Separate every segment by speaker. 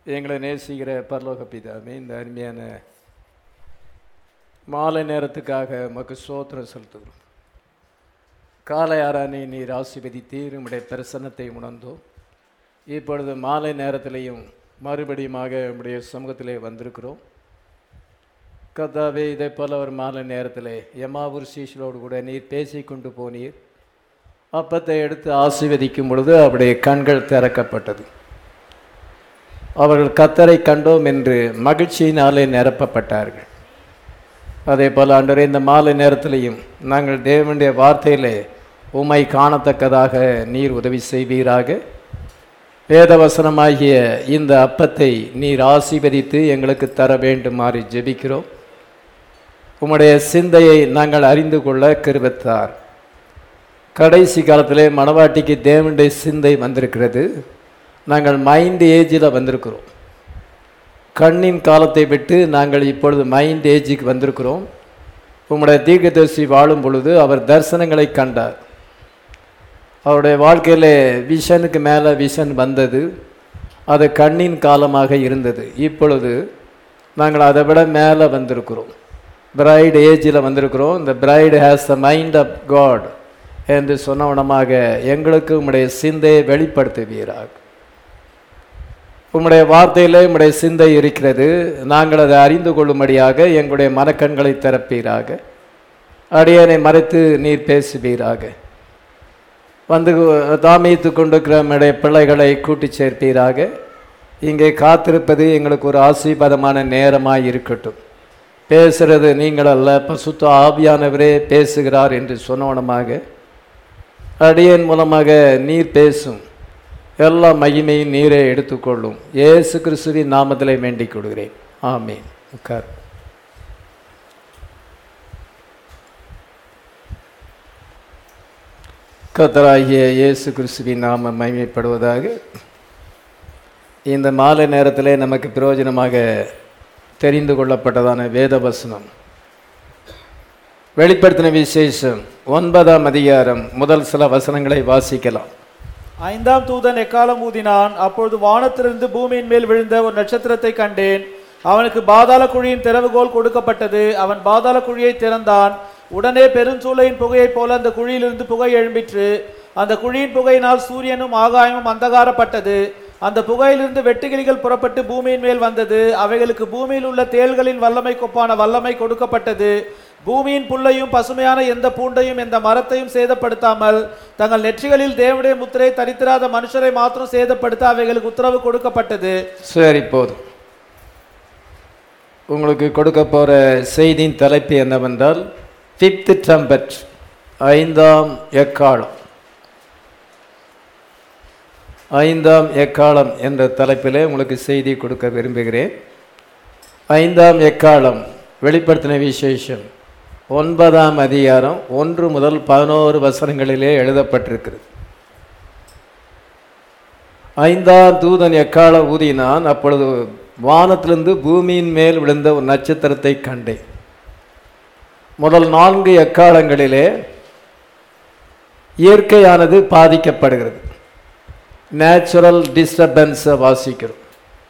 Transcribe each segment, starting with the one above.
Speaker 1: எங்களை நேசிக்கிற பரலோக பிதாவே இந்த அருமையான மாலை நேரத்துக்காக மக்கு சோத்திரம் செலுத்துகிறோம் காலை ஆராணி நீர் ஆசிர்வதித்தீர் உம்முடைய பிரசன்னத்தை உணர்ந்தோம் இப்பொழுது மாலை நேரத்திலையும் மறுபடியுமாக உம்முடைய சமூகத்திலே வந்திருக்கிறோம் கதாவே இதை போல ஒரு மாலை நேரத்தில் எமாவூர் சீஷலோடு கூட நீர் பேசி கொண்டு போனீர் அப்பத்தை எடுத்து ஆசீர்வதிக்கும் பொழுது அவருடைய கண்கள் திறக்கப்பட்டது அவர்கள் கத்தரை கண்டோம் என்று மகிழ்ச்சியினாலே நிரப்பப்பட்டார்கள் அதே போல் அன்றரை இந்த மாலை நேரத்திலையும் நாங்கள் தேவனுடைய வார்த்தையிலே உமை காணத்தக்கதாக நீர் உதவி செய்வீராக வேதவசனமாகிய இந்த அப்பத்தை நீர் ஆசீர்வதித்து எங்களுக்கு தர வேண்டுமாறு ஜெபிக்கிறோம் உம்முடைய சிந்தையை நாங்கள் அறிந்து கொள்ள கிருபத்தார் கடைசி காலத்திலே மணவாட்டிக்கு தேவனுடைய சிந்தை வந்திருக்கிறது நாங்கள் மைண்ட் ஏஜில் வந்திருக்கிறோம் கண்ணின் காலத்தை விட்டு நாங்கள் இப்பொழுது மைண்ட் ஏஜுக்கு வந்திருக்கிறோம் உம்முடைய தீர்க்கதரிசி வாழும் பொழுது அவர் தரிசனங்களை கண்டார் அவருடைய வாழ்க்கையில் விஷனுக்கு மேலே விஷன் வந்தது அது கண்ணின் காலமாக இருந்தது இப்பொழுது நாங்கள் அதை விட மேலே வந்திருக்கிறோம் பிரைடு ஏஜில் வந்திருக்கிறோம் இந்த pride has the mind of God என்று சொன்னவனமாக எங்களுக்கு உம்முடைய சிந்தையை வெளிப்படுத்துவீராக உம்முடைய வார்த்தையில் உம்முடைய சிந்தை இருக்கிறது நாங்கள் அதை அறிந்து கொள்ளும்படியாக எங்களுடைய மனக்கண்களை திறப்பீராக அடியனை மறைத்து நீர் பேசுவீராக வந்து தாமித்து கொண்டிருக்கிற நம்முடைய பிள்ளைகளை கூட்டி சேர்ப்பீராக இங்கே காத்திருப்பது எங்களுக்கு ஒரு ஆசீர்வாதமான நேரமாக இருக்கட்டும் பேசுகிறது நீங்கள் அல்ல பசுத்த ஆவியானவரே பேசுகிறார் என்று சொன்னவனமாக அடியன் மூலமாக நீர் பேசும் எல்லா மகிமையும் நீரே எடுத்துக்கொள்ளும் ஏசு கிறிஸ்துவின் நாமத்திலே வேண்டிக் கொள்கிறேன் ஆமீன் உட்கார் கத்தராகிய இயேசு கிறிஸ்துவின் நாம மகிமைப்படுவதாக இந்த மாலை நேரத்திலே நமக்கு பிரயோஜனமாக தெரிந்து கொள்ளப்பட்டதான வேதவசனம் வெளிப்படுத்தின விசேஷம் ஒன்பதாம் அதிகாரம் முதல் சில வசனங்களை வாசிக்கலாம்
Speaker 2: ஐந்தாம் தூதன் எக்காலம் ஊதினான் அப்பொழுது வானத்திலிருந்து பூமியின் மேல் விழுந்த ஒரு நட்சத்திரத்தை கண்டேன் அவனுக்கு பாதாள குழியின் திறவுகோல் கொடுக்கப்பட்டது அவன் பாதாள குழியை திறந்தான் உடனே பெருஞ்சூளையின் புகையைப் போல அந்த குழியிலிருந்து புகை எழும்பிற்று அந்த குழியின் புகையினால் சூரியனும் ஆகாயமும் அந்தகாரப்பட்டது அந்த புகையிலிருந்து வெட்டுக்கிளிகள் புறப்பட்டு பூமியின் மேல் வந்தது அவைகளுக்கு பூமியில் உள்ள தேள்களின் வல்லமை கொப்பான வல்லமை கொடுக்கப்பட்டது பூமியின் புல்லையும் பசுமையான எந்த பூண்டையும் எந்த மரத்தையும் சேதப்படுத்தாமல் தங்கள் நெற்றிகளில் தேவனுடைய முத்திரை தரித்திராத மனுஷரை மாத்திரம் சேதப்படுத்த அவைகளுக்கு உத்தரவு கொடுக்கப்பட்டது
Speaker 1: சரி போதும் உங்களுக்கு கொடுக்க போகிற செய்தியின் தலைப்பு என்னவென்றால் ஃபிஃப்த் ட்ரம்பட் ஐந்தாம் எக்காலம் ஐந்தாம் எக்காலம் என்ற தலைப்பிலே உங்களுக்கு செய்தி கொடுக்க விரும்புகிறேன் ஐந்தாம் எக்காலம் வெளிப்படுத்தின விசேஷம் ஒன்பதாம் அதிகாரம் ஒன்று முதல் பதினோரு வசனங்களிலே எழுதப்பட்டிருக்கிறது ஐந்தாம் தூதன் எக்கால ஊதினான் அப்பொழுது வானத்திலிருந்து பூமியின் மேல் விழுந்த ஒரு நட்சத்திரத்தை கண்டேன் முதல் நான்கு எக்காலங்களிலே இயற்கையானது பாதிக்கப்படுகிறது நேச்சுரல் டிஸ்டர்பன்ஸை வாசிக்கிறோம்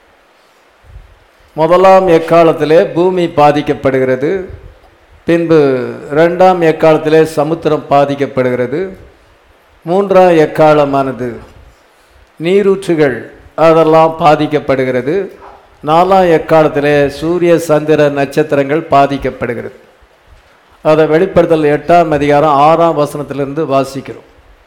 Speaker 1: முதலாம் எக்காலத்திலே பூமி பாதிக்கப்படுகிறது பின்பு ரெண்டாம் எக்காலத்திலே சமுத்திரம் பாதிக்கப்படுகிறது மூன்றாம் எக்காலமானது நீரூற்றுகள் அதெல்லாம் பாதிக்கப்படுகிறது நாலாம் எக்காலத்திலே சூரிய சந்திர நட்சத்திரங்கள் பாதிக்கப்படுகிறது அதை வெளிப்படுத்தல் எட்டாம் அதிகாரம் ஆறாம் வசனத்திலிருந்து வாசிக்கிறோம்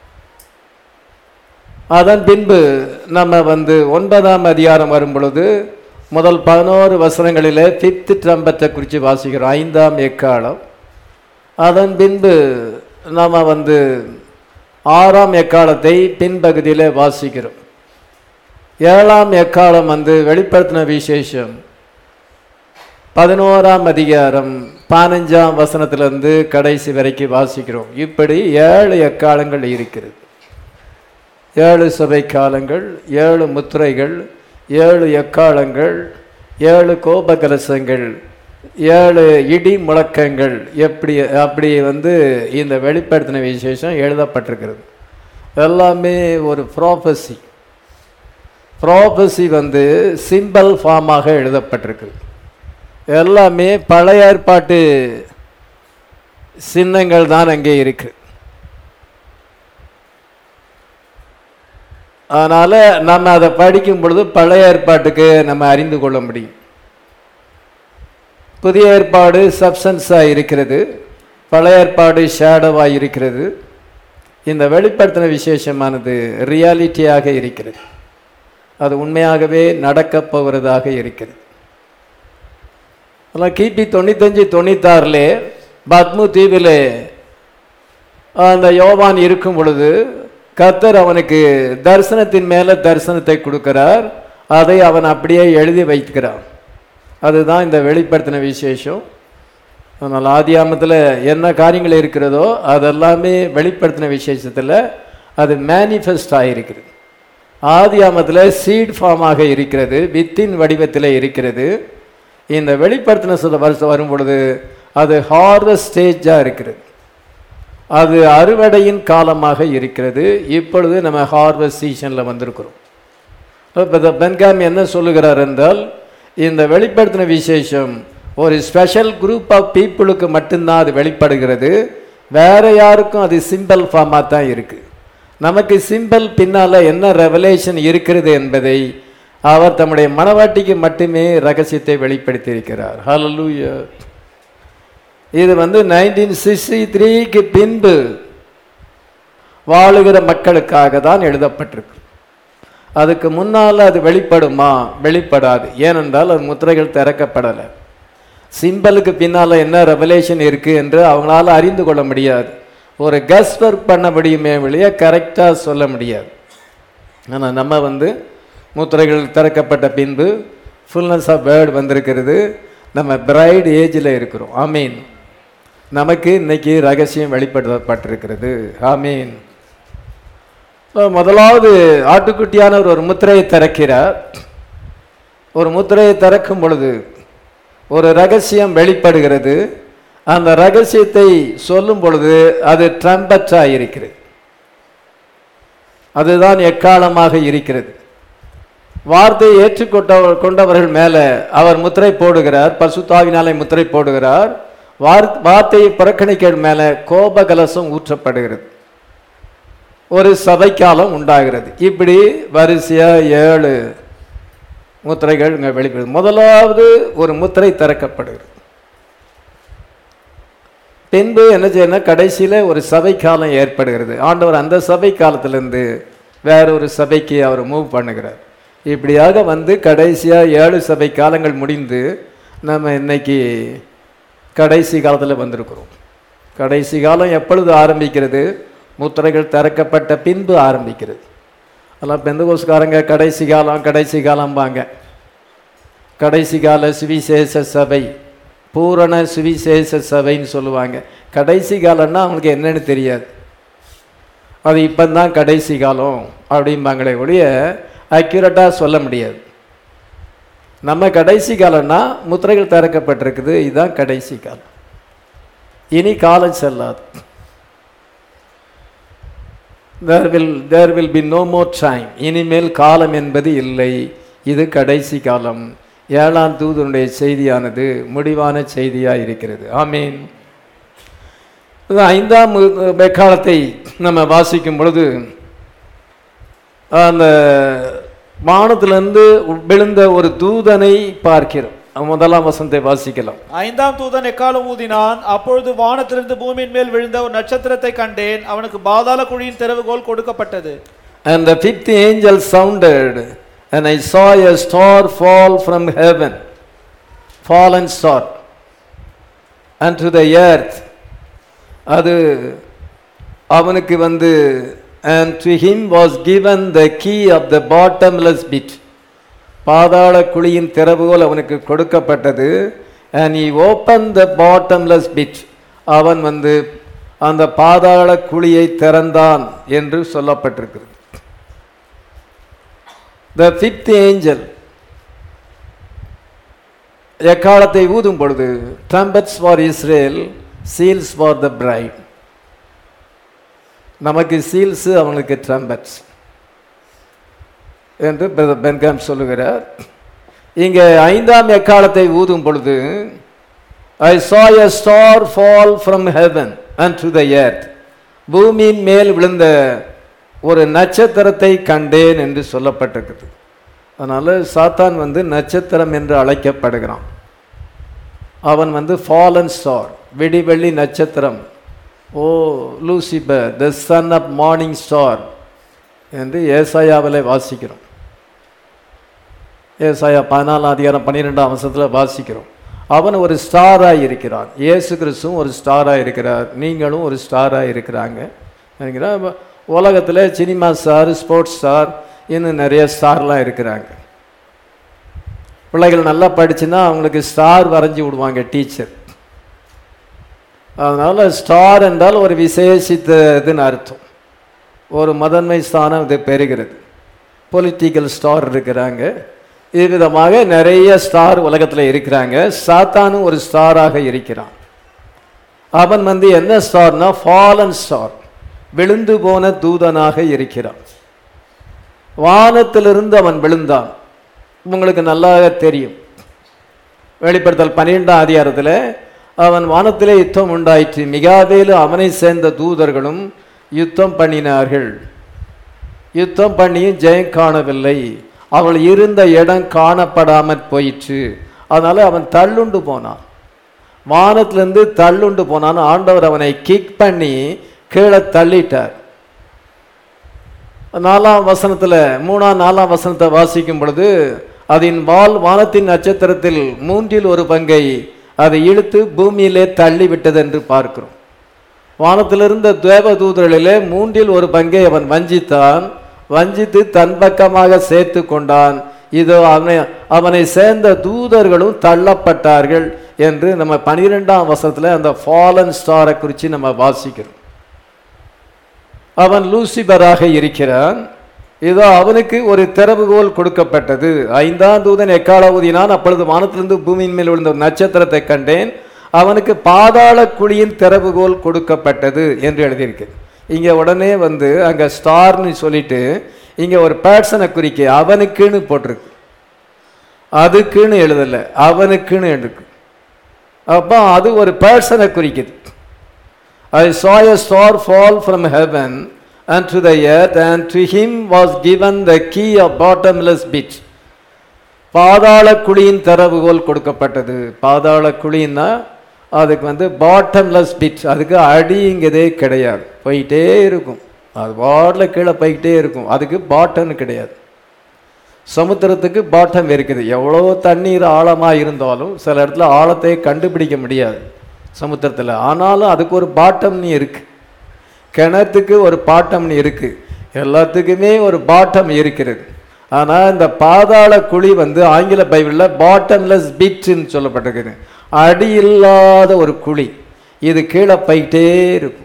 Speaker 1: அதன் பின்பு நம்ம வந்து ஒன்பதாம் அதிகாரம் வரும் பொழுது முதல் பதினோரு வசனங்களிலே ஃபிஃப்த் ட்ரம்பத்தை குறித்து வாசிக்கிறோம் ஐந்தாம் எக்காலம் அதன் பின்பு நாம் வந்து ஆறாம் எக்காலத்தை பின்பகுதியிலே வாசிக்கிறோம் ஏழாம் எக்காலம் வந்து வெளிப்படுத்தின விசேஷம் பதினோராம் அதிகாரம் பதினஞ்சாம் வசனத்திலிருந்து கடைசி வரைக்கும் வாசிக்கிறோம் இப்படி ஏழு எக்காலங்கள் இருக்கிறது ஏழு சபை காலங்கள் ஏழு முத்திரைகள் ஏழு எக்காலங்கள் ஏழு கோபகலசங்கள் ஏழு இடி முழக்கங்கள் எப்படி அப்படி வந்து இந்த வெளிப்படுத்தின விசேஷம் எழுதப்பட்டிருக்கிறது எல்லாமே ஒரு ப்ராஃபஸி ப்ராபசி வந்து சிம்பிள் ஃபார்மாக எழுதப்பட்டிருக்கு எல்லாமே பழைய ஏற்பாட்டு சின்னங்கள் தான் அங்கே இருக்கு அதனால் நம்ம அதை படிக்கும் பொழுது பழைய ஏற்பாட்டுக்கு நம்ம அறிந்து கொள்ள முடியும் புதிய ஏற்பாடு சப்சன்ஸாக இருக்கிறது பழைய ஏற்பாடு ஷேடோவாக இருக்கிறது இந்த வெளிப்படுத்தின விசேஷமானது ரியாலிட்டியாக இருக்கிறது அது உண்மையாகவே நடக்கப் போகிறதாக இருக்கிறது அதெல்லாம் கிபி தொண்ணூத்தஞ்சு தொண்ணூத்தாறிலே பத்மு தீவிலே அந்த யோவான் இருக்கும் பொழுது கர்த்தர் அவனுக்கு தரிசனத்தின் மேலே தரிசனத்தை கொடுக்கிறார் அதை அவன் அப்படியே எழுதி வைக்கிறான் அதுதான் இந்த வெளிப்படுத்தின விசேஷம் அதனால் ஆதியாமத்தில் என்ன காரியங்கள் இருக்கிறதோ அதெல்லாமே வெளிப்படுத்தின விசேஷத்தில் அது மேனிஃபெஸ்ட் ஆகிருக்கிறது ஆதியாமத்தில் சீட் ஃபார்மாக இருக்கிறது வித்தின் வடிவத்தில் இருக்கிறது இந்த வெளிப்படுத்தின சில வருஷம் வரும் பொழுது அது ஹார்வெஸ்ட் ஸ்டேஜாக இருக்கிறது அது அறுவடையின் காலமாக இருக்கிறது இப்பொழுது நம்ம ஹார்வெஸ்ட் சீசனில் வந்திருக்கிறோம் இப்போ பென்காம் என்ன சொல்லுகிறார் என்றால் இந்த வெளிப்படுத்தின விசேஷம் ஒரு ஸ்பெஷல் குரூப் ஆஃப் பீப்புளுக்கு மட்டும்தான் அது வெளிப்படுகிறது வேற யாருக்கும் அது சிம்பிள் ஃபார்மாக தான் இருக்குது நமக்கு சிம்பிள் பின்னால் என்ன ரெவலேஷன் இருக்கிறது என்பதை அவர் தம்முடைய மனவாட்டிக்கு மட்டுமே ரகசியத்தை வெளிப்படுத்தியிருக்கிறார் ஹalleluya இது வந்து நைன்டீன் சிக்ஸ்டி த்ரீக்கு பின்பு வாழுகிற மக்களுக்காக தான் எழுதப்பட்டிருக்கு அதுக்கு முன்னால் அது வெளிப்படுமா வெளிப்படாது ஏனென்றால் அது முத்திரைகள் திறக்கப்படலை சிம்பலுக்கு பின்னால் என்ன ரெவலேஷன் இருக்குது என்று அவங்களால அறிந்து கொள்ள முடியாது ஒரு கஸ் ஒர்க் பண்ண முடியுமே வெளியே கரெக்டாக சொல்ல முடியாது ஆனால் நம்ம வந்து முத்திரைகள் திறக்கப்பட்ட பின்பு ஃபுல்னஸ் ஆஃப் வேர்டு வந்திருக்கிறது நம்ம பிரைட் ஏஜில் இருக்கிறோம் ஆமீன் நமக்கு இன்னைக்கு ரகசியம் வெளிப்படுத்தப்பட்டிருக்கிறது ஆமீன் முதலாவது ஆட்டுக்குட்டியானவர் ஒரு முத்திரையை திறக்கிறார் ஒரு முத்திரையை திறக்கும் பொழுது ஒரு ரகசியம் வெளிப்படுகிறது அந்த ரகசியத்தை சொல்லும் பொழுது அது ட்ரம்பட்டாக இருக்கிறது அதுதான் எக்காலமாக இருக்கிறது வார்த்தையை ஏற்றுக்கொண்ட கொண்டவர்கள் மேலே அவர் முத்திரை போடுகிறார் பசுத்தாவினாலே முத்திரை போடுகிறார் வார் வார்த்தையை புறக்கணிக்க மேலே கோபகலசம் ஊற்றப்படுகிறது ஒரு சபைக்காலம் உண்டாகிறது இப்படி வரிசையா ஏழு முத்திரைகள் இங்கே வெளிப்படுது முதலாவது ஒரு முத்திரை திறக்கப்படுகிறது பின்பு என்ன செய்யணும் கடைசியில் ஒரு சபை காலம் ஏற்படுகிறது ஆண்டவர் அந்த சபை காலத்திலிருந்து வேற ஒரு சபைக்கு அவர் மூவ் பண்ணுகிறார் இப்படியாக வந்து கடைசியாக ஏழு சபை காலங்கள் முடிந்து நம்ம இன்னைக்கு கடைசி காலத்தில் வந்திருக்கிறோம் கடைசி காலம் எப்பொழுது ஆரம்பிக்கிறது முத்திரைகள் திறக்கப்பட்ட பின்பு ஆரம்பிக்கிறது அதெல்லாம் பெந்தகோஸ்காரங்க கடைசி காலம் கடைசி காலம்பாங்க கடைசி கால சுவிசேஷ சபை பூரண சுவிசேஷ சபைன்னு சொல்லுவாங்க கடைசி காலம்னா அவங்களுக்கு என்னன்னு தெரியாது அது இப்போ தான் கடைசி காலம் அப்படிம்பாங்களே ஒழிய அக்யூரட்டாக சொல்ல முடியாது நம்ம கடைசி காலம்னா முத்திரைகள் திறக்கப்பட்டிருக்குது இதுதான் கடைசி காலம் இனி காலம் செல்லாது there will there will be no more time இனிமேல் காலம் என்பது இல்லை இது கடைசி காலம் ஏழாம் தூதனுடைய செய்தியானது முடிவான செய்தியாக இருக்கிறது ஆமீன் இது ஐந்தாம் காலத்தை நம்ம வாசிக்கும் பொழுது அந்த வானத்திலிருந்து விழுந்த ஒரு தூதனை பார்க்கிறோம் முதலாம் வசனத்தை வாசிக்கலாம்
Speaker 2: ஐந்தாம் தூதன் எக்காலம் ஊதினான் அப்பொழுது வானத்திலிருந்து பூமியின் மேல் விழுந்த ஒரு நட்சத்திரத்தை கண்டேன் அவனுக்கு பாதாள குழியின் திறவுகோல் கொடுக்கப்பட்டது
Speaker 1: And the fifth angel sounded, and I saw a star fall from heaven, fallen star, unto the earth. அது அவனுக்கு வந்து and to him was given the key of the bottomless pit. பாதாள குழியின் திறவுகோல் அவனுக்கு கொடுக்கப்பட்டது and he opened the bottomless pit. அவன் வந்து அந்த பாதாள குழியை திறந்தான் என்று சொல்லப்பட்டிருக்கிறது த ஃபிஃப்த் ஏஞ்சல் எக்காலத்தை ஊதும் பொழுது trumpets for Israel seals for the bride நமக்கு சீல்ஸு அவனுக்கு ட்ரம்பட்ஸ் என்று பிரதர் பென்காம் சொல்லுகிறார் இங்கே ஐந்தாம் எக்காலத்தை ஊதும் பொழுது ஐ saw a star fall from heaven unto the earth பூமியின் மேல் விழுந்த ஒரு நட்சத்திரத்தை கண்டேன் என்று சொல்லப்பட்டிருக்குது அதனால சாத்தான் வந்து நட்சத்திரம் என்று அழைக்கப்படுகிறான் அவன் வந்து ஃபாலன் ஸ்டார் விடிவெள்ளி நட்சத்திரம் O Lucifer the son of morning star என்று ஏசாயாவிலே வாசிக்கிறோம் ஏசாயா பதினாலாம் அதிகாரம் பன்னிரெண்டாம் வருஷத்தில் வாசிக்கிறோம் அவன் ஒரு ஸ்டாராக இருக்கிறான் இயேசு கிறிஸ்துவும் ஒரு ஸ்டாராக இருக்கிறார் நீங்களும் ஒரு ஸ்டாராக இருக்கிறாங்க உலகத்தில் சினிமா ஸ்டார் ஸ்போர்ட்ஸ் ஸ்டார் இன்னும் நிறைய ஸ்டார்லாம் இருக்கிறாங்க பிள்ளைகள் நல்லா படிச்சுன்னா அவங்களுக்கு ஸ்டார் வரைஞ்சி விடுவாங்க டீச்சர் அதனால் ஸ்டார் என்றால் ஒரு விசேஷித்ததுன்னு அர்த்தம் ஒரு முதன்மை ஸ்தானம் இது பெறுகிறது பொலிட்டிக்கல் ஸ்டார் இருக்கிறாங்க இவ்விதமாக நிறைய ஸ்டார் உலகத்தில் இருக்கிறாங்க சாத்தானும் ஒரு ஸ்டாராக இருக்கிறான் அவன் வந்து என்ன ஸ்டார்னா ஃபாலன் ஸ்டார் விழுந்து போன தூதனாக இருக்கிறான் வானத்திலிருந்து அவன் விழுந்தான் உங்களுக்கு நல்லாக தெரியும் வெளிப்படுத்தல் பன்னிரெண்டாம் அதிகாரத்தில் அவன் வானத்திலே யுத்தம் உண்டாயிற்று மிகாவேலு அவனை சேர்ந்த தூதர்களும் யுத்தம் பண்ணினார்கள் யுத்தம் பண்ணியும் ஜெயம் காணவில்லை அவள் இருந்த இடம் காணப்படாமற் போயிற்று அதனால அவன் தள்ளுண்டு போனான் வானத்திலிருந்து தள்ளுண்டு போனான் ஆண்டவர் அவனை கிக் பண்ணி கீழே தள்ளிட்டார் நாலாம் வசனத்தில் மூணாம் நாலாம் வசனத்தை வாசிக்கும் பொழுது அதன் வால் வானத்தின் நட்சத்திரத்தில் மூன்றில் ஒரு பங்கை அதை இழுத்து பூமியிலே தள்ளி விட்டது என்று பார்க்கிறோம் வானத்திலிருந்த தேவதூதர்களிலே மூன்றில் ஒரு பங்கை அவன் வஞ்சித்தான் வஞ்சித்து தன் பக்கமாக சேர்த்து கொண்டான் இதோ அவனை அவனை சேர்ந்த தூதர்களும் தள்ளப்பட்டார்கள் என்று நம்ம பனிரெண்டாம் வசனத்தில் அந்த ஃபாலன் ஸ்டாரை குறித்து நம்ம வாசிக்கிறோம் அவன் லூசிபராக இருக்கிறான் இதோ அவனுக்கு ஒரு திறவுகோல் கொடுக்கப்பட்டது ஐந்தாம் தூதன் எக்கால ஊதினான் அப்பொழுது வானத்திலிருந்து பூமியின் மேல் விழுந்த ஒரு நட்சத்திரத்தை கண்டேன் அவனுக்கு பாதாள குழியின் திறவுகோல் கொடுக்கப்பட்டது என்று எழுதியிருக்கு இங்க உடனே வந்து அங்க ஸ்டார்னு சொல்லிட்டு இங்க ஒரு பேட்சனை குறிக்க அவனுக்குன்னு போட்டிருக்கு அதுக்குன்னு எழுதல அவனுக்குன்னு இருக்கு அப்போ அது ஒரு பேர்சனை குறிக்குது I saw a star fall from heaven unto the earth, and to him was given the key of bottomless pit. பாதாள குழியின் திறவுகோல் கொடுக்கப்பட்டது பாதாள குழின்னா அதுக்கு வந்து பாட்டம்லெஸ் பிட் அதுக்கு அடிங்கிறதே கிடையாது போயிட்டே இருக்கும் அது வாட்டில் கீழே போய்கிட்டே இருக்கும் அதுக்கு பாட்டம்னு கிடையாது சமுத்திரத்துக்கு பாட்டம் இருக்குது எவ்வளோ தண்ணீர் ஆழமாக இருந்தாலும் சில இடத்துல ஆழத்தை கண்டுபிடிக்க முடியாது சமுத்திரத்தில் ஆனாலும் அதுக்கு ஒரு பாட்டம்னு இருக்கு கிணத்துக்கு ஒரு பாட்டம்னு இருக்கு எல்லாத்துக்குமே ஒரு பாட்டம் இருக்கிறது ஆனால் இந்த பாதாள குழி வந்து ஆங்கில பைபிளில் பாட்டம்லெஸ் பீட்னு சொல்லப்பட்டிருக்குது அடி இல்லாத ஒரு குழி இது கீழே போயிட்டே இருக்கும்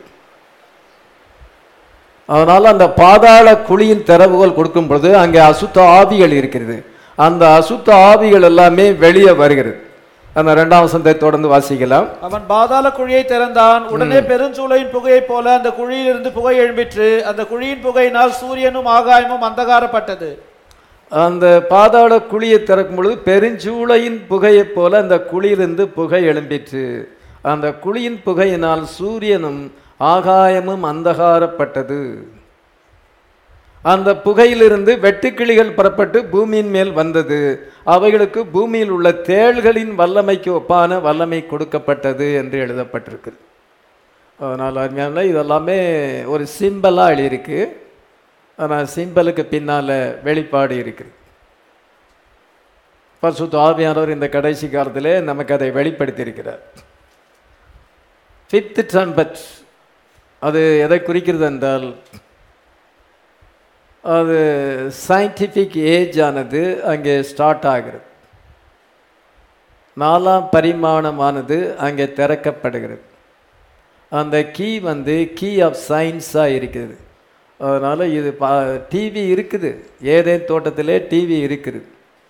Speaker 1: அதனால அந்த பாதாள குழியின் திறவுகோல் கொடுக்கும் பொழுது அங்கே அசுத்த ஆவிகள் இருக்கிறது அந்த அசுத்த ஆவிகள் எல்லாமே வெளியே வருகிறது அந்த ரெண்டாம் வசனத்தை தொடர்ந்து வாசிக்கலாம்
Speaker 2: அவன் பாதாள குழியை திறந்தான் உடனே பெருஞ்சூளையின் புகையைப் போல அந்த குழியிலிருந்து புகை எழும்பிற்று அந்த குழியின் புகையினால் சூரியனும் ஆகாயமும் அந்தகாரப்பட்டது
Speaker 1: அந்த பாதாள குழியை திறக்கும் பொழுது பெருஞ்சூளையின் புகையைப் போல அந்த குழியிலிருந்து புகை எழும்பிற்று அந்த குழியின் புகையினால் சூரியனும் ஆகாயமும் அந்தகாரப்பட்டது அந்த புகையிலிருந்து வெட்டுக்கிளிகள் புறப்பட்டு பூமியின் மேல் வந்தது அவைகளுக்கு பூமியில் உள்ள தேள்களின் வல்லமைக்கு ஒப்பான வல்லமை கொடுக்கப்பட்டது என்று எழுதப்பட்டிருக்கு அதனால் அருமையான இதெல்லாமே ஒரு சிம்பலாக எழுதியிருக்கு ஆனால் சிம்பலுக்கு பின்னால் வெளிப்பாடு இருக்குது பரிசுத்த ஆவியானவர் இந்த கடைசி காலத்திலே நமக்கு அதை வெளிப்படுத்தியிருக்கிறார் ஃபிஃப்த் ட்ரம்பட் அது எதை குறிக்கிறது என்றால் அது சயின்டிஃபிக் ஏஜ் ஆனது அங்கே ஸ்டார்ட் ஆகிறது நாலாம் பரிமாணமானது அங்கே திறக்கப்படுகிறது அந்த கீ வந்து கீ ஆஃப் சயின்ஸாக இருக்குது அதனால் இது பா டிவி இருக்குது ஏதேன் தோட்டத்திலே டிவி இருக்குது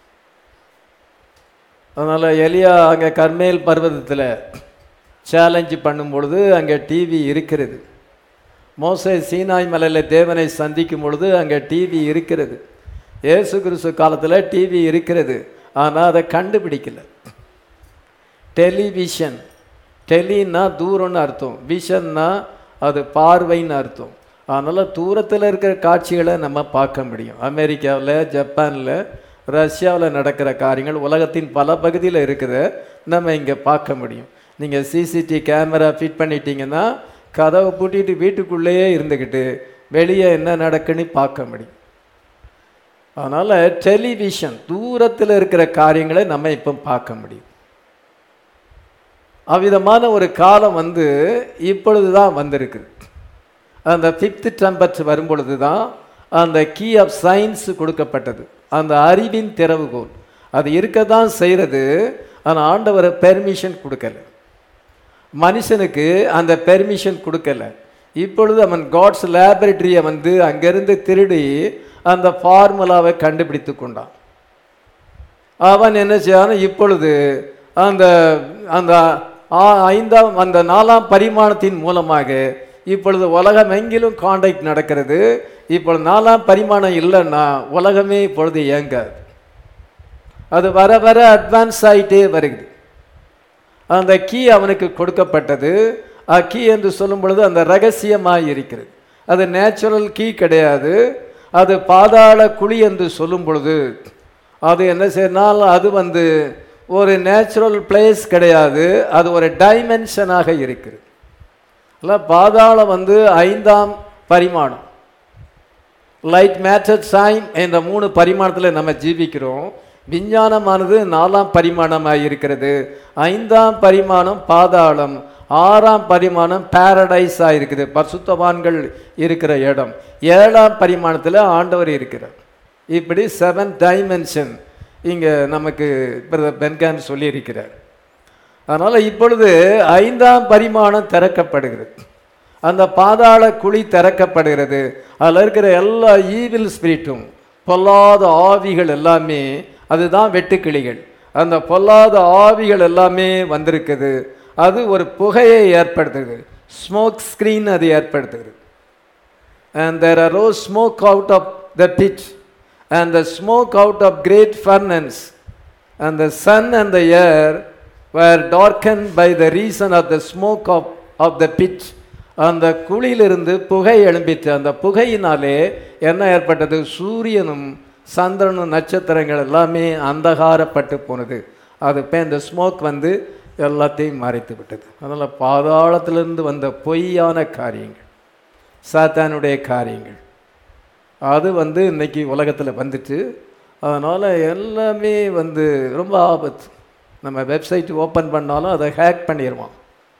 Speaker 1: அதனால் எலியா அங்கே கர்மேல் பர்வதத்தில் சேலஞ்சு பண்ணும் பொழுது அங்கே டிவி இருக்கிறது மோசே சீனாய் மலையில் தேவனை சந்திக்கும் பொழுது அங்கே டிவி இருக்கிறது இயேசு கிறிஸ்து காலத்தில் டிவி இருக்கிறது ஆனால் அதை கண்டுபிடிக்கல டெலிவிஷன் டெலின்னா தூரம்னு அர்த்தம் விஷன்னா அது பார்வைன்னு அர்த்தம் அதனால் தூரத்தில் இருக்கிற காட்சிகளை நம்ம பார்க்க முடியும் அமெரிக்காவில் ஜப்பானில் ரஷ்யாவில் நடக்கிற காரியங்கள் உலகத்தின் பல பகுதியில் இருக்குது நம்ம இங்கே பார்க்க முடியும் நீங்கள் சிசிடி கேமரா ஃபிட் பண்ணிட்டீங்கன்னா கதவை பூட்டிட்டு வீட்டுக்குள்ளேயே இருந்துக்கிட்டு வெளியே என்ன நடக்குன்னு பார்க்க முடியும் அதனால் டெலிவிஷன் தூரத்தில் இருக்கிற காரியங்களை நம்ம இப்போ பார்க்க முடியும் அவ்விதமான ஒரு காலம் வந்து இப்பொழுது தான் வந்திருக்குது அந்த ஃபிஃப்த் டெம்பர்ட் வரும்பொழுது தான் அந்த கீ ஆஃப் சயின்ஸ் கொடுக்கப்பட்டது அந்த அறிவின் திறவுகோல் அது இருக்க தான் செய்கிறது ஆனால் ஆண்டவர் பெர்மிஷன் கொடுக்கல மனுஷனுக்கு அந்த பெர்மிஷன் கொடுக்கல இப்பொழுது அவன் காட்ஸ் லேபரட்டரியை வந்து அங்கிருந்து திருடி அந்த ஃபார்முலாவை கண்டுபிடித்து கொண்டான் அவன் என்ன செய்யான் இப்பொழுது அந்த அந்த ஆ- ஐந்தாம் அந்த நாலாம் பரிமாணத்தின் மூலமாக இப்பொழுது உலகம் எங்கிலும் காண்டாக்ட் நடக்கிறது இப்பொழுது நாலாம் பரிமாணம் இல்லைன்னா உலகமே இப்பொழுது இயங்காது அது வர வர அட்வான்ஸ் ஆயிட்டே வருகிறது அந்த கீ அவனுக்கு கொடுக்கப்பட்டது கீ என்று சொல்லும் பொழுது அந்த ரகசியமாய் இருக்கிறது அது நேச்சுரல் கீ கிடையாது அது பாதாள குழி என்று சொல்லும் பொழுது அது என்ன செய்யனால் அது வந்து ஒரு நேச்சுரல் பிளேஸ் கிடையாது அது ஒரு டைமென்ஷனாக இருக்குது அல்ல பாதாளம் வந்து ஐந்தாம் பரிமாணம் லைட் மேட்டர் சைன் என்ற மூணு பரிமாணத்தில் நம்ம ஜீவிக்கிறோம் விஞ்ஞானமானது நாலாம் பரிமாணமாக இருக்கிறது ஐந்தாம் பரிமாணம் பாதாளம் ஆறாம் பரிமாணம் பாரடைஸாக இருக்குது பரிசுத்தவான்கள் இருக்கிற இடம் ஏழாம் பரிமாணத்தில் ஆண்டவர் இருக்கிறார் இப்படி செவன் டைமென்ஷன் இங்கே நமக்கு பிரதர் பென்கான் சொல்லியிருக்கிறார் அதனால் இப்பொழுது ஐந்தாம் பரிமாணம் திறக்கப்படுகிறது அந்த பாதாள குழி திறக்கப்படுகிறது அதில் இருக்கிற எல்லா ஈவில் ஸ்பிரிட்டும் பொல்லாத ஆவிகள் எல்லாமே அதுதான் வெட்டுக்கிளிகள் அந்த பொல்லாத ஆவிகள் எல்லாமே வந்திருக்குது அது ஒரு புகையை ஏற்படுத்துகிறது ஸ்மோக் ஸ்க்ரீன் அது ஏற்படுத்துகிறது and there arose smoke out of the pit, and the smoke out of great furnace, and the sun and the air were darkened by the reason of the smoke of, of the pit. அந்த குழியிலிருந்து புகை எழும்பிற்று அந்த புகையினாலே என்ன ஏற்பட்டது சூரியனும் சந்திரனும் நட்சத்திரங்கள் எல்லாமே அந்தகாரப்பட்டு போனது அது இப்போ இந்த ஸ்மோக் வந்து எல்லாத்தையும் மறைத்து விட்டது அதனால் பாதாளத்திலிருந்து வந்த பொய்யான காரியங்கள் சாத்தானுடைய காரியங்கள் அது வந்து இன்னைக்கு உலகத்தில் வந்துட்டு அதனால் எல்லாமே வந்து ரொம்ப ஆபத்து நம்ம வெப்சைட் ஓப்பன் பண்ணாலும் அதை ஹேக் பண்ணிடுவான்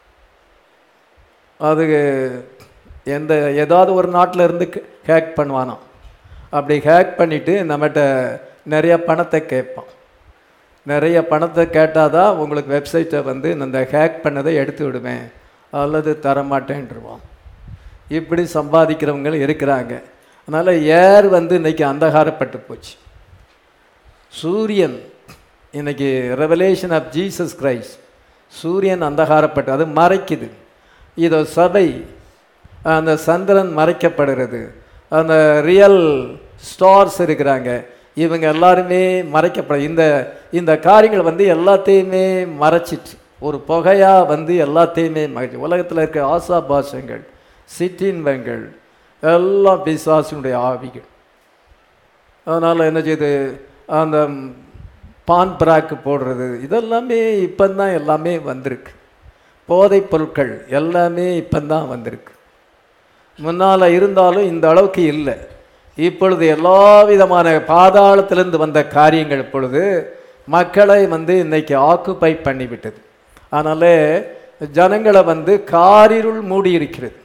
Speaker 1: அது எந்த ஏதாவது ஒரு நாட்டில் இருந்து ஹேக் பண்ணுவானாம் அப்படி ஹேக் பண்ணிவிட்டு நம்மகிட்ட நிறைய பணத்தை கேட்பான் நிறைய பணத்தை கேட்டால் தான் உங்களுக்கு வெப்சைட்டை வந்து இந்த ஹேக் பண்ணதை எடுத்து விடுவேன் அல்லது தரமாட்டேன்ருவான் இப்படி சம்பாதிக்கிறவங்க இருக்கிறாங்க அதனால் ஏர் வந்து இன்னைக்கு அந்தகாரப்பட்டு போச்சு சூரியன் இன்னைக்கு ரெவலேஷன் ஆஃப் ஜீசஸ் கிரைஸ்ட் சூரியன் அந்தகாரப்பட்டு அது மறைக்குது இதோ சபை அந்த சந்திரன் மறைக்கப்படுகிறது அந்த ரியல் ஸ்டார்ஸ் இருக்கிறாங்க இவங்க எல்லாருமே மறைக்கப்பட இந்த இந்த காரியங்கள் வந்து எல்லாத்தையுமே மறைச்சிட்டு ஒரு புகையாக வந்து எல்லாத்தையுமே மறைச்சு உலகத்தில் இருக்க ஆசா பாஷங்கள் சிற்றின்பங்கள் எல்லாம் பிசாசினுடைய ஆவிகள் அதனால் என்ன செய்யுது அந்த பான் பிராக்கு போடுறது இதெல்லாமே இப்போ தான் எல்லாமே வந்திருக்கு போதைப் பொருட்கள் எல்லாமே இப்போ தான் வந்திருக்கு முன்னால் இருந்தாலும் இந்த அளவுக்கு இல்லை இப்பொழுது எல்லா விதமான பாதாளத்திலிருந்து வந்த காரியங்கள் இப்பொழுது மக்களை வந்து இன்னைக்கு ஆக்குப்பை பண்ணிவிட்டது அதனால ஜனங்களை வந்து காரிருள் மூடி இருக்கிறது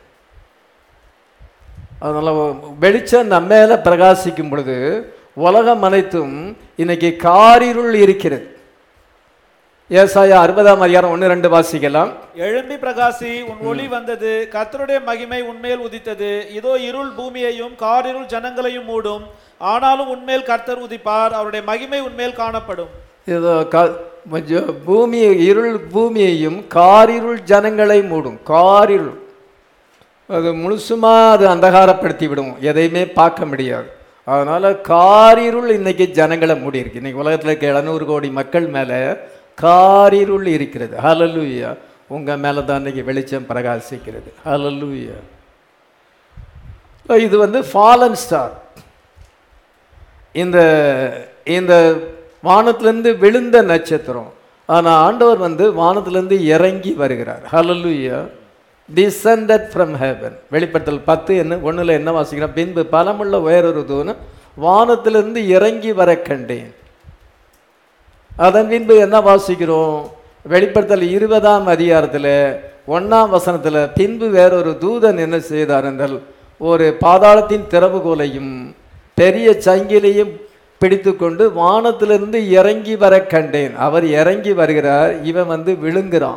Speaker 1: அதனால் வெளிச்சம் நம்ம மேல பிரகாசிக்கும் பொழுது உலகம் அனைத்தும் இன்னைக்கு காரிருள் இருக்கிறது ஏசாயா அறுபதாம் அதிகாரம் ஒன்று ரெண்டு வாசிக்கலாம்
Speaker 2: எழும்பி பிரகாசி உன் ஒளி வந்தது கர்த்தருடைய மகிமை உன்மேல் உதித்தது இதோ இருள் பூமியையும் காரிருள் ஜனங்களையும் மூடும் ஆனாலும் உன்மேல் கர்த்தர் உதிப்பார் அவருடைய மகிமை உன்மேல் காணப்படும்
Speaker 1: இதோ க கொஞ்சம் பூமி இருள் பூமியையும் காரிருள் ஜனங்களை மூடும் காரிருள் அது முழுசுமா அது அந்தகாரப்படுத்தி விடும் எதையுமே பார்க்க முடியாது அதனால காரிருள் இன்னைக்கு ஜனங்களை மூடி இருக்கு இன்னைக்கு உலகத்தில் இருக்க எழுநூறு கோடி மக்கள் மேலே காரிருள் இருக்கிறது ஹalleluya உங்க மேலே தான் இன்னைக்கு வெளிச்சம் பிரகாசிக்கிறது ஹalleluya இது வந்து ஃபாலன் ஸ்டார் இந்த இந்த வானத்திலிருந்து விழுந்த நட்சத்திரம் ஆனால் ஆண்டவர் வந்து வானத்திலிருந்து இறங்கி வருகிறார் ஹalleluya descended ஃப்ரம் heaven வெளிப்படுத்தல் பத்து என்ன ஒண்ணுல என்ன வாசிக்கிறோம் பின்பு பலமுள்ள வேறொரு தூணம் வானத்திலிருந்து இறங்கி வர கண்டேன் அதன் பின்பு என்ன வாசிக்கிறோம் வெளிப்படுத்தல் இருபதாம் அதிகாரத்தில் ஒண்ணாம் வசனத்துல பின்பு வேறொரு தூதன் என்ன செய்தார் என்றால் ஒரு பாதாளத்தின் திறவுகோலையும் பெரிய சங்கிலியும் பிடித்துக்கொண்டு வானத்திலிருந்து இறங்கி வர கண்டேன் அவர் இறங்கி வருகிறார் இவன் வந்து விழுங்குறான்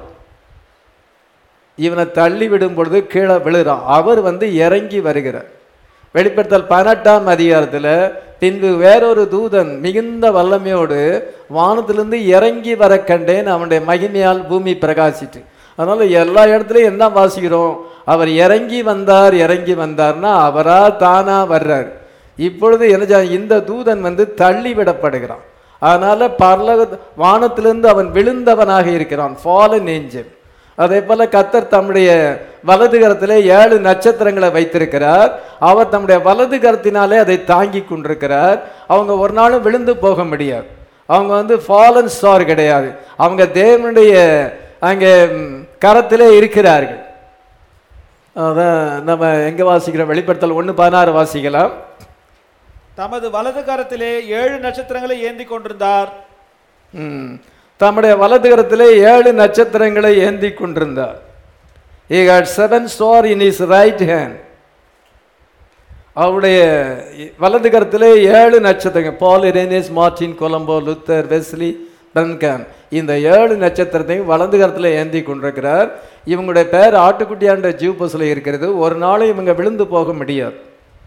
Speaker 1: இவனை தள்ளி விடும் பொழுது கீழே விழுறான் அவர் வந்து இறங்கி வருகிறார் வெளிப்படுத்தல் பதினெட்டாம் அதிகாரத்தில் பின்பு வேறொரு தூதன் மிகுந்த வல்லமையோடு வானத்திலிருந்து இறங்கி வர கண்டேன் அவனுடைய மகிமையால் பூமி பிரகாசிட்டு அதனால எல்லா இடத்துலையும் என்ன வாசிக்கிறோம் அவர் இறங்கி வந்தார் இறங்கி வந்தார்னா அவரா தானா வர்றார் இப்பொழுது என்ன செய்ய- இந்த தூதன் வந்து தள்ளி விடப்படுகிறான் அதனால பரலக வானத்திலிருந்து அவன் விழுந்தவனாக இருக்கிறான் ஃபாலன் ஏஞ்சல் அதே போல கத்தர் தம்முடைய வலது கரத்திலே ஏழு நட்சத்திரங்களை வைத்திருக்கிறார் அவர் தம்முடைய வலது கரத்தினாலே அதை தாங்கி கொண்டிருக்கிறார் அவங்க ஒரு நாளும் விழுந்து போக முடியாது அவங்க வந்து ஃபாலன் ஸ்டார் கிடையாது அவங்க தேவனுடைய அங்கே ம், கரத்திலே இருக்கிறார்கள் அதான் நம்ம எங்க வாசிக்கிறோம் வெளிப்படுத்தல் ஒன்று பதினாறு வாசிக்கலாம்
Speaker 2: தமது வலது கரத்திலே ஏழு நட்சத்திரங்களை ஏந்தி கொண்டிருந்தார்
Speaker 1: ம். தம்முடைய வலது கரத்திலே ஏழு நட்சத்திரங்களை ஏந்தி கொண்டிருந்தார் he had seven star in his right hand அவருடைய வலது கரத்திலே ஏழு நட்சத்திரங்கள் Paul Irenaeus Martin Columba Luther Wesley Branham இந்த ஏழு நட்சத்திரத்தையும் வலது கரத்தில் ஏந்தி கொண்டிருக்கிறார் இவங்களுடைய பேர் ஆட்டுக்குட்டியாண்ட ஜீவபஸில் இருக்கிறது ஒரு நாளும் இவங்க விழுந்து போக முடியாது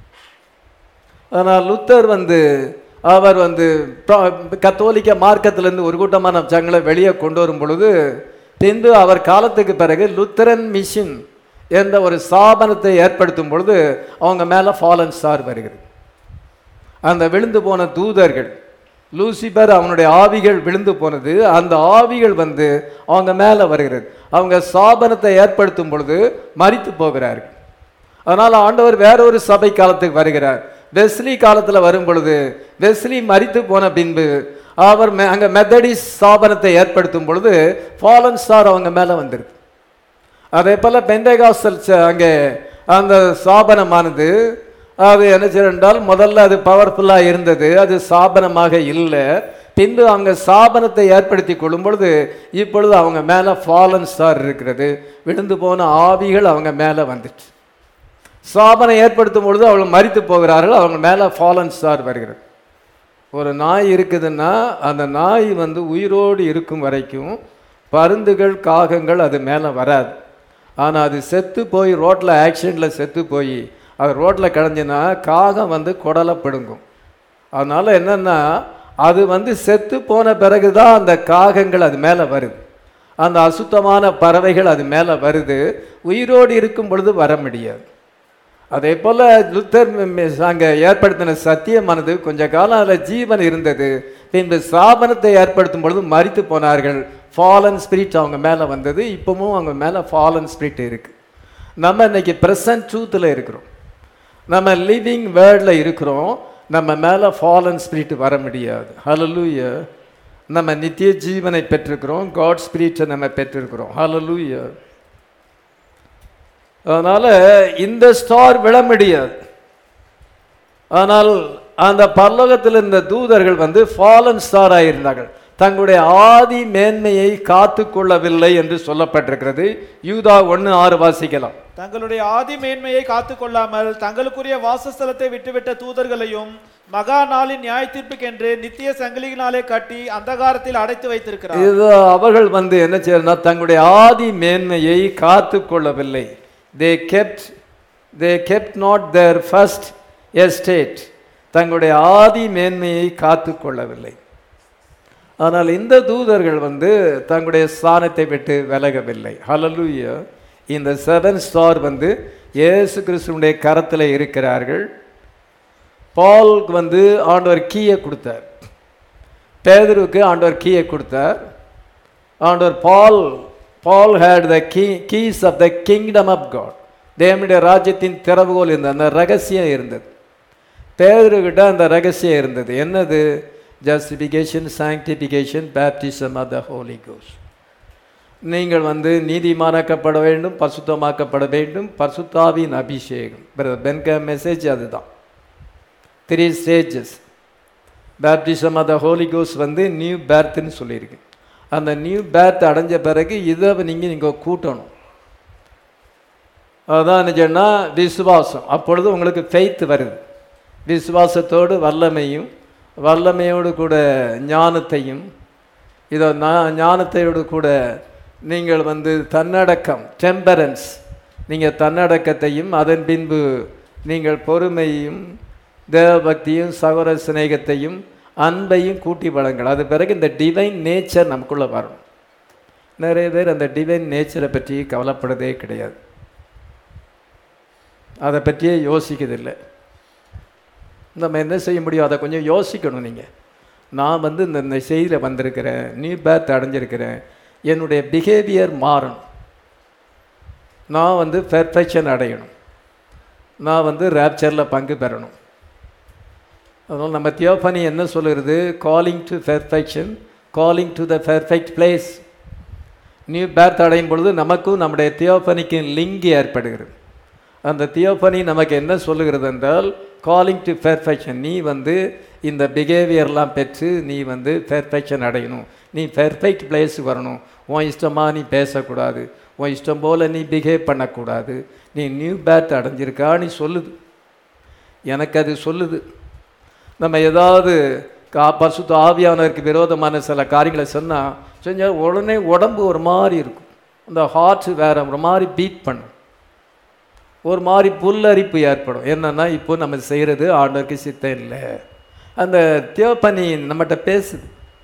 Speaker 1: ஆனால் லுத்தர் வந்து அவர் வந்து ப்ரா- கத்தோலிக்க மார்க்கத்திலிருந்து ஒரு கூட்டமான ஜனங்களை வெளியே கொண்டு வரும் பொழுது பின்பு அவர் காலத்துக்கு பிறகு லுத்தரன் மிஷின் என்ற ஒரு ஸ்தாபனத்தை ஏற்படுத்தும் பொழுது அவங்க மேலே ஃபாலன் ஸ்டார் வருகிறது அந்த விழுந்து போன தூதர்கள் லூசிபர் அவனுடைய ஆவிகள் விழுந்து போனது அந்த ஆவிகள் வந்து அவங்க மேலே வருகிறது அவங்க ஸ்தாபனத்தை ஏற்படுத்தும் பொழுது மரித்து போகிறார்கள் அதனால் ஆண்டவர் வேறொரு சபை காலத்துக்கு வருகிறார் வெஸ்லி காலத்தில் வரும் பொழுது வெஸ்லி மரித்து போன பின்பு அவர் மெ- அங்க மெத்தடிஸ் ஸ்தாபனத்தை ஏற்படுத்தும் பொழுது ஃபாலன் ஸ்டார் அவங்க மேலே வந்திருக்கு அதே போல பெண்டகாஸ்டல் அங்கே அந்த ஸ்தாபனமானது அது என்ன செய்யும் என்றால் முதல்ல அது பவர்ஃபுல்லாக இருந்தது அது ஸ்தாபனமாக இல்லை பின்பு அவங்க ஸ்தாபனத்தை ஏற்படுத்தி கொள்ளும் பொழுது இப்பொழுது அவங்க மேலே ஃபாலன் ஸ்டார் இருக்கிறது விழுந்து போன ஆவிகள் அவங்க மேலே வந்துச்சு ஸ்தாபனம் ஏற்படுத்தும் பொழுது அவர்கள் மரித்து போகிறார்கள் அவங்க மேலே ஃபாலன் ஸ்டார் வருகிறது ஒரு நாய் இருக்குதுன்னா அந்த நாய் வந்து உயிரோடு இருக்கும் வரைக்கும் பருந்துகள் காகங்கள் அது மேலே வராது ஆனால் அது செத்து போய் ரோட்டில் ஆக்சிடெண்ட்டில் செத்து போய் அது ரோட்டில் கிடஞ்சுன்னா காகம் வந்து குடலை பிடுங்கும் அதனால் என்னென்னா அது வந்து செத்து போன பிறகு தான் அந்த காகங்கள் அது மேலே வருது அந்த அசுத்தமான பறவைகள் அது மேலே வருது உயிரோடு இருக்கும் பொழுது வர முடியாது அதே போல லுத்தர் அங்கே ஏற்படுத்தின சத்தியமானது கொஞ்ச காலம் அதில் ஜீவன் இருந்தது பின்பு ஸ்தாபனத்தை ஏற்படுத்தும் பொழுது மரித்து போனார்கள் ஃபாலன் ஸ்பிரிட் அவங்க மேலே வந்தது இப்பவும் அவங்க மேலே ஃபாலன் ஸ்பிரிட் இருக்கு நம்ம இன்னைக்கு ப்ரெசன்ட் ட்ரூத்தில் இருக்கிறோம் நம்ம லிவிங் வேர்ல்டில் இருக்கிறோம் நம்ம மேலே ஃபாலன் ஸ்பிரிட் வர முடியாது ஹalleluya நம்ம நித்திய ஜீவனை பெற்றிருக்கிறோம் காட் ஸ்பிரிட்டை நம்ம பெற்றிருக்கிறோம் ஹalleluya அதனால இந்த ஸ்டார் விழ முடியாது ஆனால் அந்த பரலோகத்தில் இருந்த தூதர்கள் வந்து ஃபாலன் ஸ்டாராக இருந்தார்கள் தங்களுடைய ஆதி மேன்மையை காத்து கொள்ளவில்லை என்று சொல்லப்பட்டிருக்கிறது யூதா ஒன்று ஆறு வாசிக்கலாம்
Speaker 2: தங்களுடைய ஆதி மேன்மையை காத்துக் கொள்ளாமல் தங்களுக்குரிய வாசஸ்தலத்தை விட்டுவிட்ட தூதர்களையும் மகா நாளின் நியாய தீர்ப்புக்கென்று நித்திய சங்கிலியினாலே கட்டி அந்தகாரத்தில் அடைத்து வைத்திருக்கிறார்
Speaker 1: இது அவர்கள் வந்து என்ன செய்யறா தங்களுடைய ஆதி மேன்மையை காத்து கொள்ளவில்லை they kept they kept not their first estate தங்களுடைய ஆதி மேன்மையை காத்து கொள்ளவில்லை ஆனால் இந்த தூதர்கள் வந்து தங்களுடைய ஸ்தானத்தை விட்டு விலகவில்லை ஹalleluya இந்த செவன் ஸ்டார் வந்து இயேசு கிறிஸ்துவுடைய கரத்தில் இருக்கிறார்கள் பாலுக்கு வந்து ஆண்டவர் கீயை கொடுத்தார் பேதருக்கு ஆண்டவர் கீயை கொடுத்தார் ஆண்டவர் Paul Paul had the key keys of the kingdom of God தேவனுடைய ராஜ்யத்தின் திறவுகோல் இருந்தது அந்த ரகசியம் இருந்தது பேதருக்கிட்ட அந்த ரகசியம் இருந்தது என்னது justification sanctification baptism of the Holi கோஸ் நீங்கள் வந்து நீதிமானாக்கப்பட வேண்டும் பரிசுத்தமாக்கப்பட வேண்டும் பரிசுத்தாவின் அபிஷேகம் பிரதர் பென்க மெசேஜ் அதுதான் three stages baptism of the Holi கோஸ் வந்து நியூ பேர்த்துன்னு சொல்லியிருக்கு அந்த நியூ பேர்த் அடைஞ்ச பிறகு இதை நீங்கள் நீங்கள் கூட்டணும் அதான் என்ன சொன்னால் விசுவாசம் அப்பொழுது உங்களுக்கு ஃபெய்த் வருது விசுவாசத்தோடு வல்லமையும் வல்லமையோடு கூட ஞானத்தையும் இதோ நான் ஞானத்தையோடு கூட நீங்கள் வந்து தன்னடக்கம் டெம்பரன்ஸ் நீங்கள் தன்னடக்கத்தையும் அதன் பின்பு நீங்கள் பொறுமையும் தேவபக்தியும் சகோதர சிநேகத்தையும் அன்பையும் கூட்டி வழங்கல் அது பிறகு இந்த டிவைன் நேச்சர் நமக்குள்ளே வரணும் நிறைய பேர் அந்த டிவைன் நேச்சரை பற்றி கவலைப்படுறதே கிடையாது அதை பற்றியே யோசிக்கிறதில்லை நம்ம என்ன செய்ய முடியும் அதை கொஞ்சம் யோசிக்கணும் நீங்கள் நான் வந்து இந்த இந்த செய்தியில் வந்திருக்கிறேன் நியூ பேர்த் அடைஞ்சிருக்கிறேன் என்னுடைய பிஹேவியர் மாறணும் நான் வந்து பெர்ஃபெக்ஷன் அடையணும் நான் வந்து ரேப்சரில் பங்கு பெறணும் அதனால் நம்ம தியோபனி என்ன சொல்லுறது calling to perfection calling to the perfect place new birth அடையும் பொழுது நமக்கும் நம்முடைய தியோபனிக்கு லிங்க் ஏற்படுகிறது அந்த தியோபனி நமக்கு என்ன சொல்லுகிறது என்றால் காலிங் டு பெர்ஃபெக்ஷன் நீ வந்து இந்த பிஹேவியர்லாம் பெற்று நீ வந்து பெர்ஃபெக்ஷன் அடையணும் நீ பெர்ஃபெக்ட் பிளேஸுக்கு வரணும் உன் இஷ்டமாக நீ பேசக்கூடாது உன் இஷ்டம் போல் நீ பிஹேவ் பண்ணக்கூடாது நீ நியூ பேர்த் அடைஞ்சிருக்கா நீ சொல்லுது எனக்கு அது சொல்லுது நம்ம ஏதாவது கா பரிசுத்த ஆவியானவருக்கு விரோதமான சில காரியங்களை சொன்னால் செஞ்சால் உடனே உடம்பு ஒரு மாதிரி இருக்கும் அந்த ஹார்ட் வேற ஒரு மாதிரி பீட் பண்ணும் ஒரு மாதிரி புல்லரிப்பு ஏற்படும் என்னன்னா இப்போ நம்ம செய்கிறது ஆண்டவருக்கு சித்தம் இல்லை அந்த தேவப்பனி நம்மகிட்ட பேசுது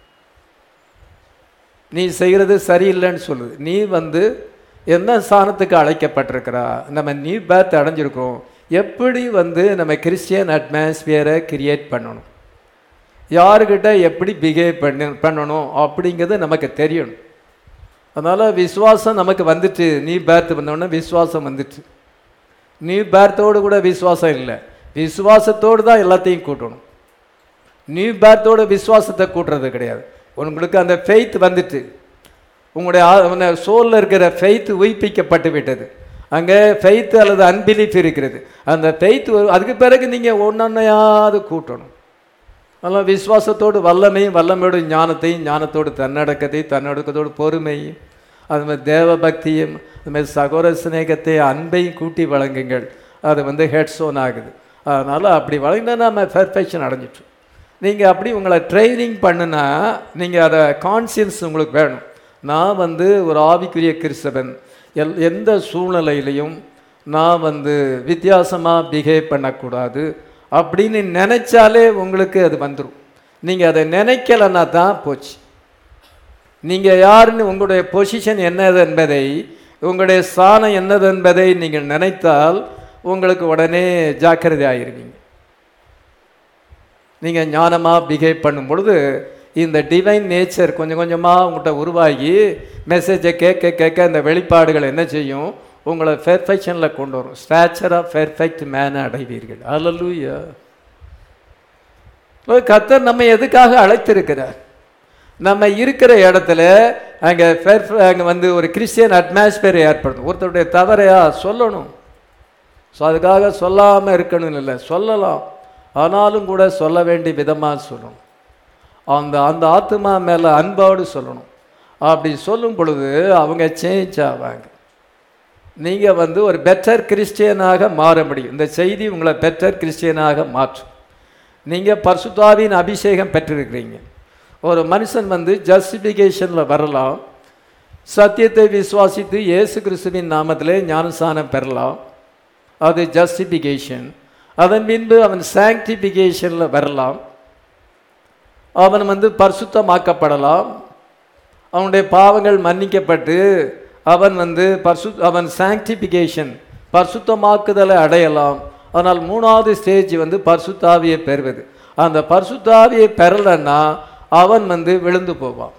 Speaker 1: நீ செய்கிறது சரியில்லைன்னு சொல்லுது நீ வந்து என்ன ஸ்தானத்துக்கு அழைக்கப்பட்டிருக்கிறா நம்ம நியூ பேர்த் அடைஞ்சிருக்கோம் எப்படி வந்து நம்ம கிறிஸ்டியன் அட்மாஸ்பியரை கிரியேட் பண்ணணும் யாருக்கிட்ட எப்படி பிஹேவ் பண்ண பண்ணணும் அப்படிங்கிறது நமக்கு தெரியணும் அதனால் விசுவாசம் நமக்கு வந்துட்டு நீ பேர்த் வந்தோடனே விசுவாசம் வந்துட்டு நீ பேர்த்தோடு கூட விசுவாசம் இல்லை விசுவாசத்தோடு தான் எல்லாத்தையும் கூட்டணும் நியூ பேர்த்தோட விசுவாசத்தை கூட்டுறது கிடையாது உங்களுக்கு அந்த ஃபெய்த் வந்துட்டு உங்களுடைய சோலில் இருக்கிற ஃபெய்த் உயிர்ப்பிக்கப்பட்டு விட்டது அங்கே ஃபெய்த் அல்லது அன்பிலீஃப் இருக்கிறது அந்த ஃபெய்த் அதுக்கு பிறகு நீங்கள் ஒன்றொன்னையாவது கூட்டணும் அதனால் விசுவாசத்தோடு வல்லமையும் வல்லமையோடு ஞானத்தையும் ஞானத்தோடு தன்னடக்கத்தையும் தன்னடக்கத்தோடு பொறுமையும் அது மாதிரி தேவ பக்தியும் அது மாதிரி சகோர சிநேகத்தை அன்பையும் கூட்டி வழங்குங்கள் அது வந்து ஹெட்ஸோன் ஆகுது அதனால் அப்படி வழங்கினா நம்ம பெர்ஃபெக்ஷன் அடைஞ்சிட்டோம் நீங்கள் அப்படி உங்களை ட்ரைனிங் பண்ணுனா நீங்கள் அதை கான்சியன்ஸ் உங்களுக்கு வேணும் நான் வந்து ஒரு ஆவிக்குரிய கிறிஸ்தவன் எல் எந்த சூழ்நிலையிலையும் நான் வந்து வித்தியாசமாக பிஹேவ் பண்ணக்கூடாது அப்படின்னு நினைச்சாலே உங்களுக்கு அது வந்துடும் நீங்கள் அதை நினைக்கலைன்னா தான் போச்சு நீங்கள் யாருன்னு உங்களுடைய பொசிஷன் என்னது என்பதை உங்களுடைய ஸ்தானம் என்னது என்பதை நீங்கள் நினைத்தால் உங்களுக்கு உடனே ஜாக்கிரதை ஆகிருவீங்க நீங்கள் ஞானமாக பிஹேவ் பண்ணும் பொழுது இந்த டிவைன் நேச்சர் கொஞ்சம் கொஞ்சமாக உங்கள்கிட்ட உருவாகி மெசேஜை கேட்க கேட்க இந்த வெளிப்பாடுகள் என்ன செய்யும் உங்களை பெர்ஃபெக்ஷனில் கொண்டு வரும் ஸ்டாச்சர் ஆஃப் பெர்ஃபெக்ட் மேனை அடைவீர்கள் அல்லூயா கத்தர் நம்ம எதுக்காக அழைத்திருக்கிறார் நம்ம இருக்கிற இடத்துல அங்கே அங்கே வந்து ஒரு கிறிஸ்டியன் அட்மாஸ்பியர் ஏற்படுத்தும் ஒருத்தருடைய தவறையா சொல்லணும் ஸோ அதுக்காக சொல்லாமல் இருக்கணும் இல்லை சொல்லலாம் ஆனாலும் கூட சொல்ல வேண்டிய விதமாக சொல்லணும் அந்த அந்த ஆத்மா மேலே அன்போடு சொல்லணும் அப்படி சொல்லும் பொழுது அவங்க சேஞ்ச் ஆவாங்க நீங்கள் வந்து ஒரு பெட்டர் கிறிஸ்டியனாக மாற முடியும் இந்த செய்தி உங்களை பெட்டர் கிறிஸ்டியனாக மாற்றும் நீங்கள் பர்சுத்தாவின் அபிஷேகம் பெற்றிருக்கிறீங்க ஒரு மனுஷன் வந்து ஜஸ்டிஃபிகேஷனில் வரலாம் சத்தியத்தை விசுவாசித்து இயேசு கிறிஸ்துவின் நாமத்திலே ஞானஸ்தானம் பெறலாம் அது ஜஸ்டிஃபிகேஷன் அதன் பின்பு அவன் சாங்டிஃபிகேஷனில் வரலாம் அவன் வந்து பரிசுத்தமாக்கப்படலாம் அவனுடைய பாவங்கள் மன்னிக்கப்பட்டு அவன் வந்து பர்சு அவன் சாங்டிஃபிகேஷன் பரிசுத்தமாக்குதலை அடையலாம் ஆனால் மூணாவது ஸ்டேஜ் வந்து பரிசுத்தாவியை பெறுவது அந்த பரிசுத்தாவியை பெறலைன்னா அவன் வந்து விழுந்து போவான்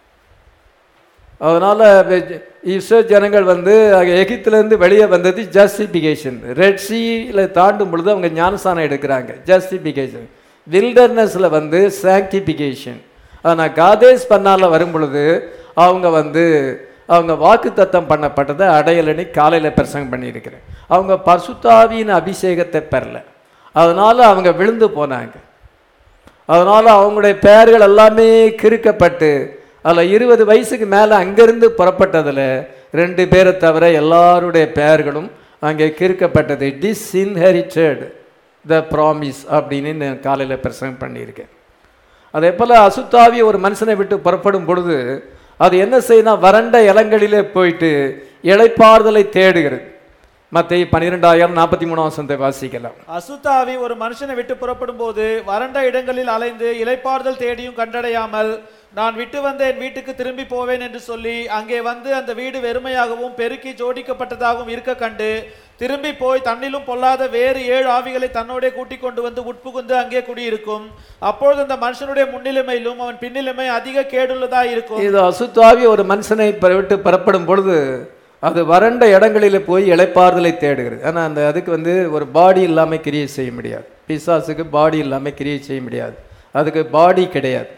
Speaker 1: அதனால் இஸ்ரோ ஜனங்கள் வந்து எகிப்திலேருந்து வெளியே வந்தது ஜஸ்டிஃபிகேஷன் ரெட் சீல தாண்டும் பொழுது அவங்க ஞானஸ்தானம் எடுக்கிறாங்க ஜஸ்டிஃபிகேஷன் வில்டர்னஸில் வந்து சாங்டிஃபிகேஷன் ஆனால் காதேஸ் பண்ணால வரும் பொழுது அவங்க வந்து அவங்க வாக்கு தத்தம் பண்ணப்பட்டதை அடையலன்னு காலையில் பிரசங்கம் பண்ணியிருக்கிறேன் அவங்க பரிசுத்தாவியின் அபிஷேகத்தை பெறல அதனால் அவங்க விழுந்து போனாங்க அதனால் அவங்களுடைய பெயர்கள் எல்லாமே கிறுக்கப்பட்டு அதில் இருபது வயசுக்கு மேலே அங்கேருந்து புறப்பட்டதில் ரெண்டு பேரை தவிர எல்லாருடைய பெயர்களும் அங்கே கிறுக்கப்பட்டது டிஸ்இன்ஹெரிட்டட் த ப்ராமிஸ் அப்படின்னு நான் காலையில் பிரசங்கம் பண்ணியிருக்கேன் அதே போல் அசுத்தாவி ஒரு மனுஷனை விட்டு புறப்படும் பொழுது அது என்ன செய்யணும் வறண்ட இளங்களிலே போயிட்டு இளைப்பாறுதலை தேடுகிறது மத்திய பன்னிரெண்டாயிரம் நாற்பத்தி மூணாம் வசனத்தை வாசிக்கலாம்
Speaker 2: அசுத்தாவி ஒரு மனுஷனை விட்டு புறப்படும் போது வறண்ட இடங்களில் அலைந்து இலைப்பாறுதல் தேடியும் கண்டடையாமல் நான் விட்டு வந்த என் வீட்டுக்கு திரும்பி போவேன் என்று சொல்லி அங்கே வந்து அந்த வீடு வெறுமையாகவும் பெருக்கி ஜோடிக்கப்பட்டதாகவும் இருக்க கண்டு திரும்பி போய் தன்னிலும் பொல்லாத வேறு ஏழு ஆவிகளை தன்னோடே கூட்டிக் கொண்டு வந்து உட்புகுந்து அங்கே குடியிருக்கும் அப்பொழுது அந்த மனுஷனுடைய முன்னிலைமையிலும் அவன் பின்னிலைமை அதிக கேடுள்ளதா இருக்கும்
Speaker 1: இது அசுத்தாவி ஒரு மனுஷனை ப- விட்டு புறப்படும் பொழுது அது வறண்ட இடங்களில் போய் இளைப்பாறுதலை தேடுகிறது ஆனால் அந்த அதுக்கு வந்து ஒரு பாடி இல்லாமல் கிரியை செய்ய முடியாது பிசாசுக்கு பாடி இல்லாமல் கிரியை செய்ய முடியாது அதுக்கு பாடி கிடையாது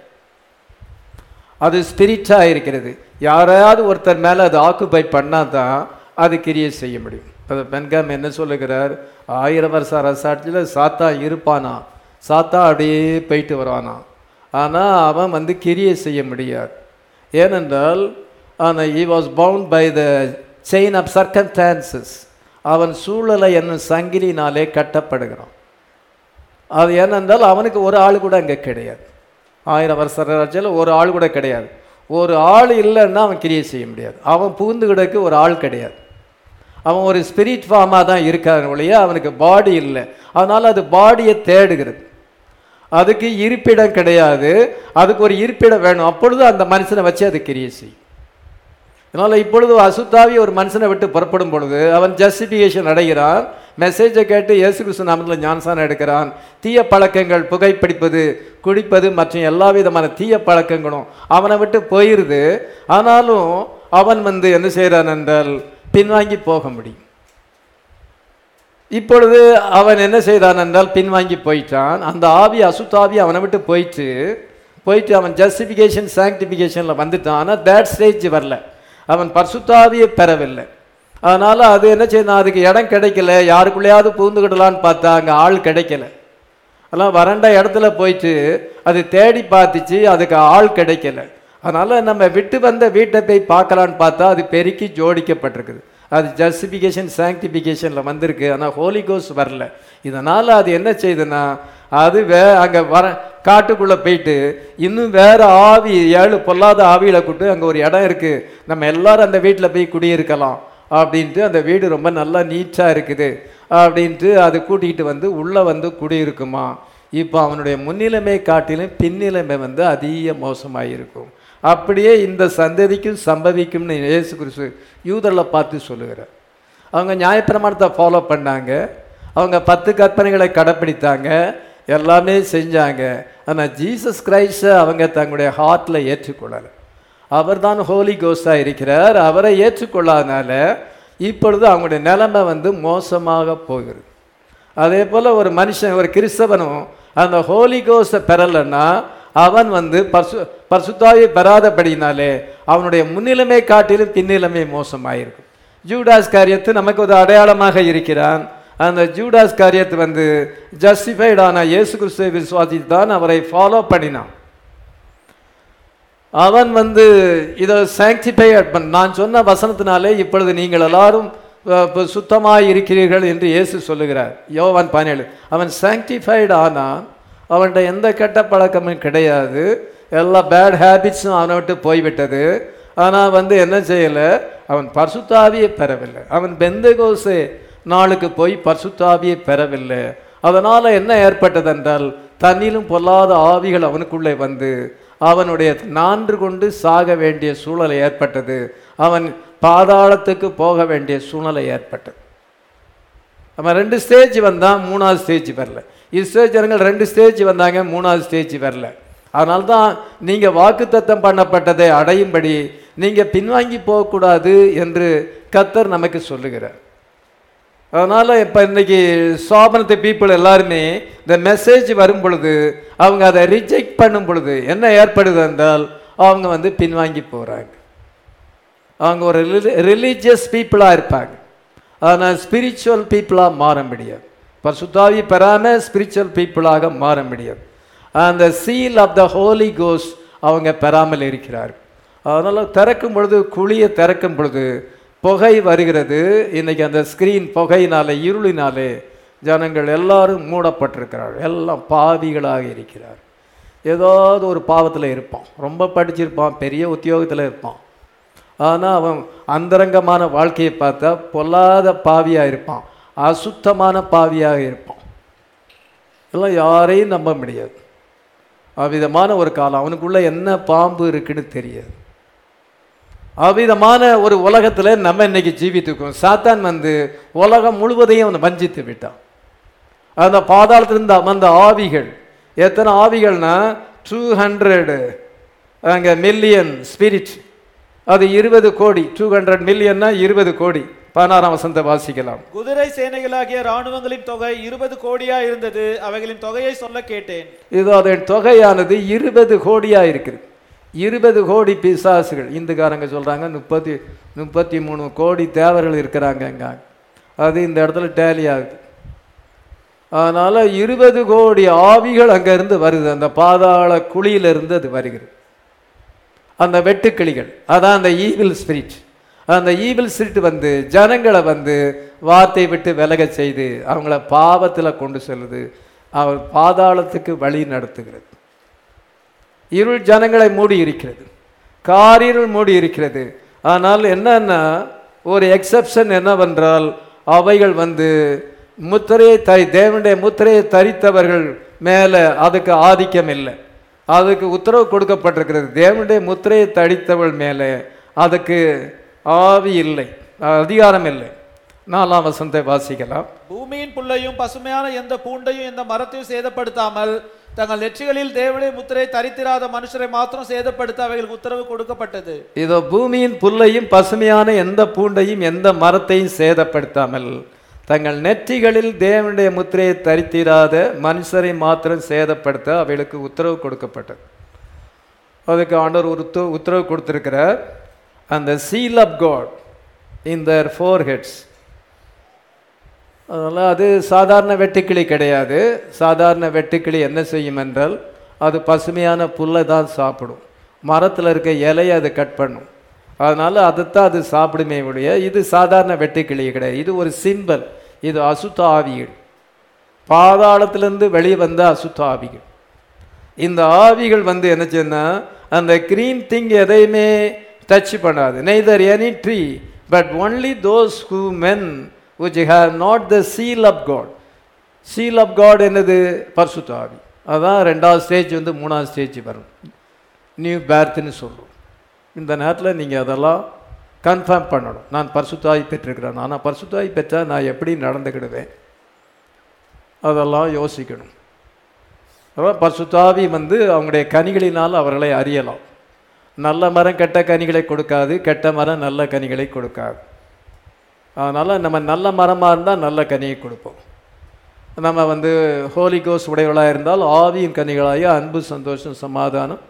Speaker 1: அது ஸ்பிரிட்டாக இருக்கிறது யாராவது ஒருத்தர் மேலே அது ஆக்குபை பண்ணால் தான் அது கிரியை செய்ய முடியும் அது பென்காம் என்ன சொல்லுகிறார் ஆயிரம் வருஷ அரசாட்சியில் சாத்தா இருப்பானா சாத்தா அப்படியே போயிட்டு வருவானா ஆனால் அவன் வந்து கிரியை செய்ய முடியாது ஏனென்றால் ஆனால் he was bound by the chain of circumstances அவன் சூழலை என்னும் சங்கிலினாலே கட்டப்படுகிறான் அது ஏனென்றால் அவனுக்கு ஒரு ஆள் கூட அங்கே கிடையாது ஆயிரம் வருஷ ராஜ்யில் ஒரு ஆள் கூட கிடையாது ஒரு ஆள் இல்லைன்னா அவன் கிரியை செய்ய முடியாது அவன் புகுந்து கிடக்கு ஒரு ஆள் கிடையாது அவன் ஒரு ஸ்பிரிட் ஃபார்மாக தான் இருக்கான் ஒழிய அவனுக்கு பாடி இல்லை அதனால் அது பாடியை தேடுகிறது அதுக்கு இருப்பிடம் கிடையாது அதுக்கு ஒரு இருப்பிடம் வேணும் அப்பொழுது அந்த மனுஷனை வச்சு அது கிரியை செய்யும் அதனால் இப்பொழுது அசுத்தாவி ஒரு மனுஷனை விட்டு புறப்படும் பொழுது அவன் ஜஸ்டிஃபிகேஷன் அடைகிறான் மெசேஜை கேட்டு இயேசு கிறிஸ்து நாமத்தில் ஞானசானம் எடுக்கிறான் தீய பழக்கங்கள் புகைப்பிடிப்பது குடிப்பது மற்றும் எல்லா விதமான தீய பழக்கங்களும் அவனை விட்டு போயிருது ஆனாலும் அவன் வந்து என்ன செய்கிறான் என்றால் பின்வாங்கி போக முடியும் இப்பொழுது அவன் என்ன செய்தான் என்றால் பின்வாங்கி போயிட்டான் அந்த ஆவி அசுத்தாவி அவனை விட்டு போயிட்டு போயிட்டு அவன் ஜஸ்டிஃபிகேஷன் சாங்டிஃபிகேஷனில் வந்துட்டான் ஆனால் தேட் ஸ்டேஜ் வரல அவன் பரிசுத்தாவியை பெறவில்லை அதனால் அது என்ன செய்யணும் அதுக்கு இடம் கிடைக்கல யாருக்குள்ளேயாவது புகுந்துக்கிடலான்னு பார்த்தா அங்கே ஆள் கிடைக்கல அதெல்லாம் வறண்ட இடத்துல போயிட்டு அது தேடி பார்த்துச்சு அதுக்கு ஆள் கிடைக்கல அதனால் நம்ம விட்டு வந்த வீட்டை போய் பார்க்கலான்னு பார்த்தா அது பெருக்கி ஜோடிக்கப்பட்டிருக்குது அது ஜஸ்டிஃபிகேஷன் சாங்டிஃபிகேஷனில் வந்திருக்கு ஆனால் ஹோலி கோஸ் வரல இதனால் அது என்ன செய்யுதுன்னா அது வே அங்கே வர காட்டுக்குள்ளே போயிட்டு இன்னும் வேற ஆவி ஏழு பொல்லாத ஆவியில் கூட்டு அங்கே ஒரு இடம் இருக்குது நம்ம எல்லாரும் அந்த வீட்டில் போய் குடியிருக்கலாம் அப்படின்ட்டு அந்த வீடு ரொம்ப நல்லா நீட்டாக இருக்குது அப்படின்ட்டு அது கூட்டிகிட்டு வந்து உள்ளே வந்து குடியிருக்குமா இப்போ அவனுடைய முன்னிலைமை காட்டிலும் பின்னிலைமை வந்து அதிக மோசமாக இருக்கும் அப்படியே இந்த சந்ததிக்கும் சம்பவிக்கும்னு இயேசு கிறிஸ்து யூதர்களை பார்த்து சொல்லுகிறார் அவங்க நியாயப்பிரமாணத்தை ஃபாலோ பண்ணாங்க அவங்க பத்து கற்பனைகளை கடைப்பிடித்தாங்க எல்லாமே செஞ்சாங்க ஆனால் ஜீசஸ் கிரைஸ்டை அவங்க தங்களுடைய ஹார்ட்டில் ஏற்றுக்கொள்ளலை அவர்தான் ஹோலி கோஸ்டாக இருக்கிறார் அவரை ஏற்றுக்கொள்ளாதனால இப்பொழுது அவங்களுடைய நிலைமை வந்து மோசமாக போகிறது அதே போல் ஒரு மனுஷன் ஒரு கிறிஸ்தவனும் அந்த ஹோலி கோஸை பெறலைன்னா அவன் வந்து பர்சு பர்சுத்தாவை பெறாதபடினாலே அவனுடைய முன்னிலைமை காட்டிலும் பின்னிலைமை மோசமாயிருக்கும் ஜூடாஸ் காரியத்து நமக்கு ஒரு அடையாளமாக இருக்கிறான் அந்த ஜூடாஸ் காரியத்து வந்து ஜஸ்டிஃபைட் ஆன இயேசு கிறிஸ்துவை விசுவாசித்து தான் அவரை ஃபாலோ பண்ணினான் அவன் வந்து இதை சாங்டிஃபை நான் சொன்ன வசனத்தினாலே இப்பொழுது நீங்கள் எல்லாரும் சுத்தமாக இருக்கிறீர்கள் என்று இயேசு சொல்லுகிறார் யோவான் பதினேழு அவன் சாங்டிஃபைடு ஆனான் அவன்கிட்ட எந்த கெட்ட பழக்கமும் கிடையாது எல்லா பேட் ஹேபிட்ஸும் அவனை விட்டு போய்விட்டது ஆனால் வந்து என்ன செய்யலை அவன் பர்சுத்தாவியை பெறவில்லை அவன் பெந்தகோசே நாளுக்கு போய் பர்சுத்தாவியை பெறவில்லை அதனால் என்ன ஏற்பட்டதென்றால் தன்னிலும் பொல்லாத ஆவிகள் அவனுக்குள்ளே வந்து அவனுடைய நான்று கொண்டு சாக வேண்டிய சூழலை ஏற்பட்டது அவன் பாதாளத்துக்கு போக வேண்டிய சூழ்நிலை ஏற்பட்டது நம்ம ரெண்டு ஸ்டேஜ் வந்தால் மூணாவது ஸ்டேஜ் வரல இஸ்ரேல் ஜனங்கள் ரெண்டு ஸ்டேஜ் வந்தாங்க மூணாவது ஸ்டேஜ் வரல அதனால தான் நீங்கள் வாக்குத்தத்தம் பண்ணப்பட்டதை அடையும்படி நீங்கள் பின்வாங்கி போகக்கூடாது என்று கத்தர் நமக்கு சொல்லுகிறார் அதனால் இப்போ இன்னைக்கு சோபனத்து பீப்புள் எல்லாருமே இந்த மெசேஜ் வரும் பொழுது அவங்க அதை ரிஜெக்ட் பண்ணும் பொழுது என்ன ஏற்படுது என்றால் அவங்க வந்து பின்வாங்கி போகிறாங்க அவங்க ஒரு ரிலீஜியஸ் பீப்புளாக இருப்பாங்க ஆனால் ஸ்பிரிச்சுவல் பீப்புளாக மாற முடியாது பரிசுத்தாவி பெறாமல் ஸ்பிரிச்சுவல் பீப்புளாக மாற முடியாது அந்த சீல் ஆஃப் த ஹோலி கோஸ் அவங்க பெறாமல் இருக்கிறார்கள் அதனால் திறக்கும் பொழுது குழியை திறக்கும் பொழுது புகை வருகிறது இன்னைக்கு அந்த ஸ்க்ரீன் புகையினாலே இருளினாலே ஜனங்கள் எல்லாரும் மூடப்பட்டிருக்கிறார்கள் எல்லாம் பாவிகளாக இருக்கிறார் ஏதாவது ஒரு பாவத்தில் இருப்பான் ரொம்ப படிச்சிருப்பான் பெரிய உத்தியோகத்தில் இருப்பான் ஆனால் அவன் அந்தரங்கமான வாழ்க்கையை பார்த்தா பொல்லாத பாவியாக இருப்பான் அசுத்தமான பாவியாக இருப்பான் எல்லாம் யாரையும் நம்ப முடியாது அவ்விதமான ஒரு காலம் அவனுக்குள்ள என்ன பாம்பு இருக்குன்னு தெரியாது அவ்விதமான ஒரு உலகத்தில் நம்ம இன்னைக்கு ஜீவித்துக்கோம் சாத்தான் வந்து உலகம் முழுவதையும் அவனை வஞ்சித்து விட்டான் அந்த பாதாளத்திலிருந்து அமர்ந்த ஆவிகள் எத்தனை ஆவிகள்னா டூ ஹண்ட்ரடு அங்கே மில்லியன் ஸ்பிரிட் அது இருபது கோடி டூ ஹண்ட்ரட் மில்லியன்னா இருபது கோடி பதினாறாம் வசந்த வாசிக்கலாம்
Speaker 2: குதிரை சேனைகளாகிய ராணுவங்களின் தொகை இருபது கோடியா இருந்தது அவைகளின் தொகையை சொல்ல கேட்டேன்
Speaker 1: இது அதன் தொகையானது இருபது கோடியா இருக்குது இருபது கோடி பிசாசுகள் இந்துக்காரங்க சொல்றாங்க முப்பத்தி முப்பத்தி மூணு கோடி தேவர்கள் இருக்கிறாங்கங்க அது இந்த இடத்துல டேலி ஆகுது அதனால இருபது கோடி ஆவிகள் அங்கிருந்து வருது அந்த பாதாள குழியிலிருந்து அது வருகிறது அந்த வெட்டுக்கிளிகள் அதான் அந்த ஈவில் ஸ்பிரிட் அந்த ஈவில் ஸ்பிரிட் வந்து ஜனங்களை வந்து வார்த்தை விட்டு விலக செய்து அவங்கள பாவத்தில் கொண்டு செல்லுது அவர் பாதாளத்துக்கு வழி நடத்துகிறது இருள் ஜனங்களை மூடி இருக்கிறது காரிருள் மூடி இருக்கிறது ஆனால் என்னன்னா ஒரு எக்ஸப்ஷன் என்னவென்றால் அவைகள் வந்து முத்திரையை தரி தேவனுடைய முத்திரையை தரித்தவர்கள் மேலே அதுக்கு ஆதிக்கம் இல்லை அதுக்கு உத்தரவு கொடுக்கப்பட்டிருக்கிறது தேவனுடைய முத்திரையை தடித்தவள் மேலே அதுக்கு ஆவி இல்லை அதிகாரம் இல்லை நாலாம் வசனத்தை வாசிக்கலாம்
Speaker 2: பூமியின் புல்லையும் பசுமையான எந்த பூண்டையும் எந்த மரத்தையும் சேதப்படுத்தாமல் தங்கள் நெற்றிகளில் தேவனுடைய முத்திரை தரித்திராத மனுஷரை மாத்திரம் சேதப்படுத்த அவைகளுக்கு உத்தரவு கொடுக்கப்பட்டது
Speaker 1: இதோ பூமியின் புல்லையும் பசுமையான எந்த பூண்டையும் எந்த மரத்தையும் சேதப்படுத்தாமல் தங்கள் நெற்றிகளில் தேவனுடைய முத்திரையை தரித்திராத மனுஷரை மாத்திரம் சேதப்படுத்த அவைகளுக்கு உத்தரவு கொடுக்கப்பட்டது அதுக்கு ஆண்டவர் ஒரு உத்த- உத்தரவு கொடுத்திருக்கிறார் அந்த seal of God in their foreheads அதனால் அது சாதாரண வெட்டுக்கிளி கிடையாது சாதாரண வெட்டுக்கிளி என்ன செய்யும் என்றால் அது பசுமையான புல்லை தான் சாப்பிடும் மரத்தில் இருக்க இலையை அது கட் பண்ணும் அதனால் அதைத்தான் அது சாப்பிடுமே ஒழிய இது சாதாரண வெட்டுக்கிளி கிடையாது இது ஒரு சிம்பல் இது அசுத்த ஆவிகள் பாதாளத்திலிருந்து வெளியே வந்த அசுத்த ஆவிகள் இந்த ஆவிகள் வந்து என்ன செய்யுன்னா அந்த கிரீன் திங் எதையுமே டச் பண்ணாது neither any tree but only those who men which have not the seal of God seal of God என்னது பரிசுத்த ஆவி அதான் ரெண்டாவது ஸ்டேஜ் வந்து மூணாவது ஸ்டேஜ் வரும் நியூ பேர்த்னு சொல்கிறோம் இந்த நேரத்தில் நீங்கள் அதெல்லாம் கன்ஃபார்ம் பண்ணணும் நான் பரிசுத்தாய் பெற்றிருக்கிறேன் ஆனால் பரிசுத்தாய் பெற்றா நான் எப்படி நடந்துக்கிடுவேன் அதெல்லாம் யோசிக்கணும் அதான் பரிசுத்தாவி வந்து அவங்களுடைய கனிகளினால் அவர்களை அறியலாம் நல்ல மரம் கெட்ட கனிகளை கொடுக்காது கெட்ட மரம் நல்ல கனிகளை கொடுக்காது அதனால் நம்ம நல்ல மரமாக இருந்தால் நல்ல கனியை கொடுப்போம் நம்ம வந்து ஹோலி கோஸ் உடையவளாக இருந்தால் ஆவியின் கனிகளாகிய அன்பு சந்தோஷம் சமாதானம்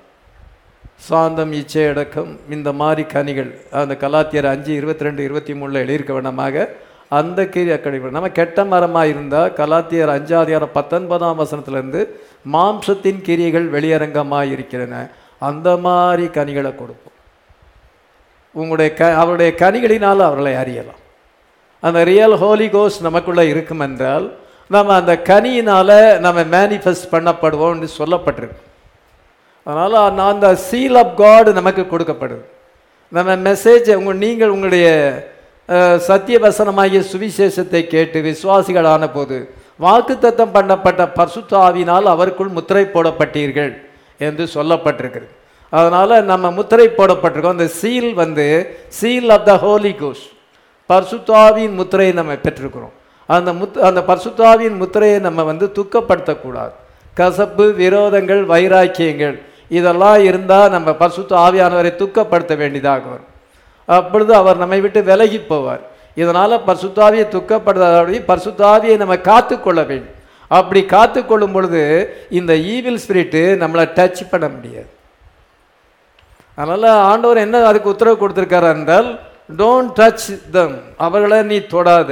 Speaker 1: சாந்தம் இச்சை அடக்கம் இந்த மாதிரி கனிகள் அந்த கலாத்தியர் அஞ்சு இருபத்தி ரெண்டு இருபத்தி மூணில் எழுதியிருக்க வேணமாக அந்த கீரி அக்கடிகள் நம்ம கெட்ட மரமாக இருந்தால் கலாத்தியர் அஞ்சாதிகாரம் பத்தொன்பதாம் வசனத்திலிருந்து மாம்சத்தின் கிரியைகள் வெளியரங்கமாக இருக்கிறன அந்த மாதிரி கனிகளை கொடுப்போம் உங்களுடைய க அவருடைய கனிகளினால் அவர்களை அறியலாம் அந்த ரியல் ஹோலி கோஸ் நமக்குள்ளே இருக்கும் என்றால் நம்ம அந்த கனியினால் நம்ம மேனிஃபெஸ்ட் பண்ணப்படுவோம்னு சொல்லப்பட்டிருக்கு அதனால் நான் அந்த சீல் ஆஃப் காட் நமக்கு கொடுக்கப்படுது நம்ம மெசேஜ் உங்க நீங்கள் உங்களுடைய அஹ், சத்திய வசனமாகிய சுவிசேஷத்தை கேட்டு விசுவாசிகளான போது வாக்குத்தத்தம் பண்ணப்பட்ட பரிசுத்த ஆவினால் அவருக்குள் முத்திரை போடப்பட்டீர்கள் என்று சொல்லப்பட்டிருக்கிறது அதனால் நம்ம முத்திரை போடப்பட்டிருக்கோம் அந்த சீல் வந்து சீல் ஆஃப் த ஹோலி கோஸ் பரிசுத்தாவின் முத்திரையை நம்ம பெற்றிருக்கிறோம் அந்த முத் அந்த பரிசுத்தாவியின் முத்திரையை நம்ம வந்து துக்கப்படுத்தக்கூடாது கசப்பு விரோதங்கள் வைராக்கியங்கள் இதெல்லாம் இருந்தால் நம்ம பரிசுத்த ஆவியானவரை துக்கப்படுத்த வேண்டியதாக வரும் அப்பொழுது அவர் நம்மை விட்டு விலகி போவார் இதனால் பரிசுத்தாவியை துக்கப்படுத்தாதபடி பரிசுத்தாவியை நம்ம காத்துக்கொள்ள வேண்டும் அப்படி காத்துக்கொள்ளும் பொழுது இந்த ஈவில் ஸ்பிரிட்டு நம்மளை டச் பண்ண முடியாது அதனால் ஆண்டவர் என்ன அதுக்கு உத்தரவு கொடுத்துருக்காரு என்றால் டோன்ட் டச் தம் அவர்களை நீ தொடாது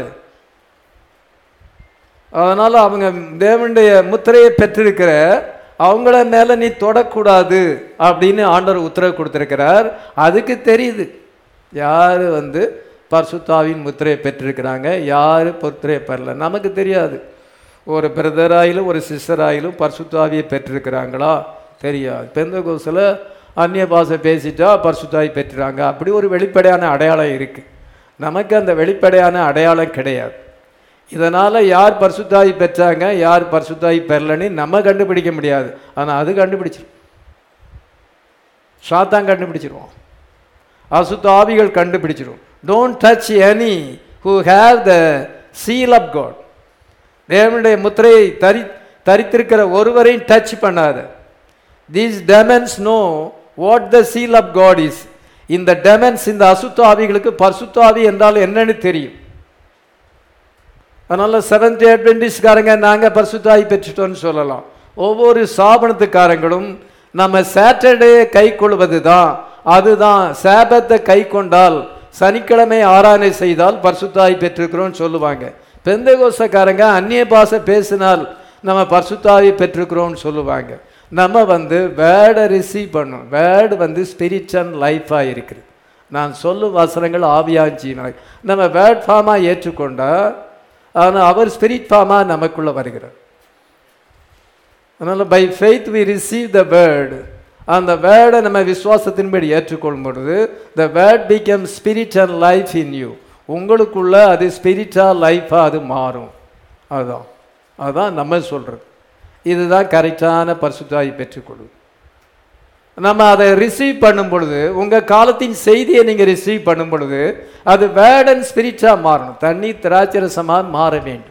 Speaker 1: அதனால் அவங்க தேவனுடைய முத்திரையை பெற்றிருக்கிற அவங்கள மேலே நீ தொடக்கூடாது அப்படின்னு ஆண்டவர் உத்தரவு கொடுத்துருக்கிறார் அதுக்கு தெரியுது யார் வந்து பர்சுத்தாவின் முத்திரையை பெற்றிருக்கிறாங்க யார் முத்திரையை பெறல நமக்கு தெரியாது ஒரு பிரதர் ஆயிலும் ஒரு சிஸ்டர் ஆயிலும் பர்சுத்தாவியை பெற்றிருக்கிறாங்களா தெரியாது பெந்த கோசில் அந்நிய பாஷை பேசிட்டா பர்சுத்தாவி பெற்றுறாங்க அப்படி ஒரு வெளிப்படையான அடையாளம் இருக்குது நமக்கு அந்த வெளிப்படையான அடையாளம் கிடையாது இதனால் யார் பரிசுத்தாய் பெற்றாங்க யார் பரிசுத்தாய் பெறலன்னு நம்ம கண்டுபிடிக்க முடியாது ஆனால் அது கண்டுபிடிச்சிரும் சாத்தான் கண்டுபிடிச்சிருவோம் அசுத்த ஆவிகள் கண்டுபிடிச்சிரும் don't touch any who have the seal of God தேவனுடைய முத்திரையை தரி தரித்திருக்கிற ஒருவரையும் டச் பண்ணாத these demons know what the seal of God is இந்த டெமன்ஸ் இந்த அசுத்த ஆவிகளுக்கு பரிசுத்த ஆவி என்றால் என்னன்னு தெரியும் அதனால் செவன்த் அட்வென்டிஸ்காரங்க நாங்கள் பரிசுத்தாய் பெற்றுட்டோம்னு சொல்லலாம் ஒவ்வொரு ஸ்தாபனத்துக்காரங்களும் நம்ம சாட்டர்டே கை கொள்வது தான் அதுதான் சேபத்தை கை கொண்டால் சனிக்கிழமை ஆராதனை செய்தால் பரிசுத்தாய் பெற்றிருக்கிறோம்னு சொல்லுவாங்க பெந்தகோசக்காரங்க அந்நிய பாஷை பேசினால் நம்ம பரிசுத்தாவி பெற்றிருக்கிறோம்னு சொல்லுவாங்க நம்ம வந்து வேர்டை ரிசீவ் பண்ணோம் வேர்டு வந்து ஸ்பிரிச்சுவல் லைஃபாக இருக்குது நான் சொல்லும் வசனங்கள் ஆவியாஞ்சி நம்ம வேர்ட் ஃபார்மாக ஏற்றுக்கொண்டா ஆனால் அவர் ஸ்பிரிட் ஃபார்மாக நமக்குள்ளே வருகிறார் அதனால் by faith we receive the word அந்த வேர்டை நம்ம விசுவாசத்தின்படி ஏற்றுக்கொள்ளும் பொழுது the word become spirit and life in you உங்களுக்குள்ள அது ஸ்பிரிட்டாக லைஃபாக அது மாறும் அதுதான் அதுதான் நம்ம சொல்கிறது இதுதான் கரெக்டான பரிசுத்தாய் பெற்றுக்கொள்வது நம்ம அதை ரிசீவ் பண்ணும் பொழுது உங்கள் காலத்தின் செய்தியை நீங்கள் ரிசீவ் பண்ணும் பொழுது அது வேர்ட் அண்ட் ஸ்பிரிட்டாக மாறணும் தண்ணி திராட்சரசமாக மாற வேண்டும்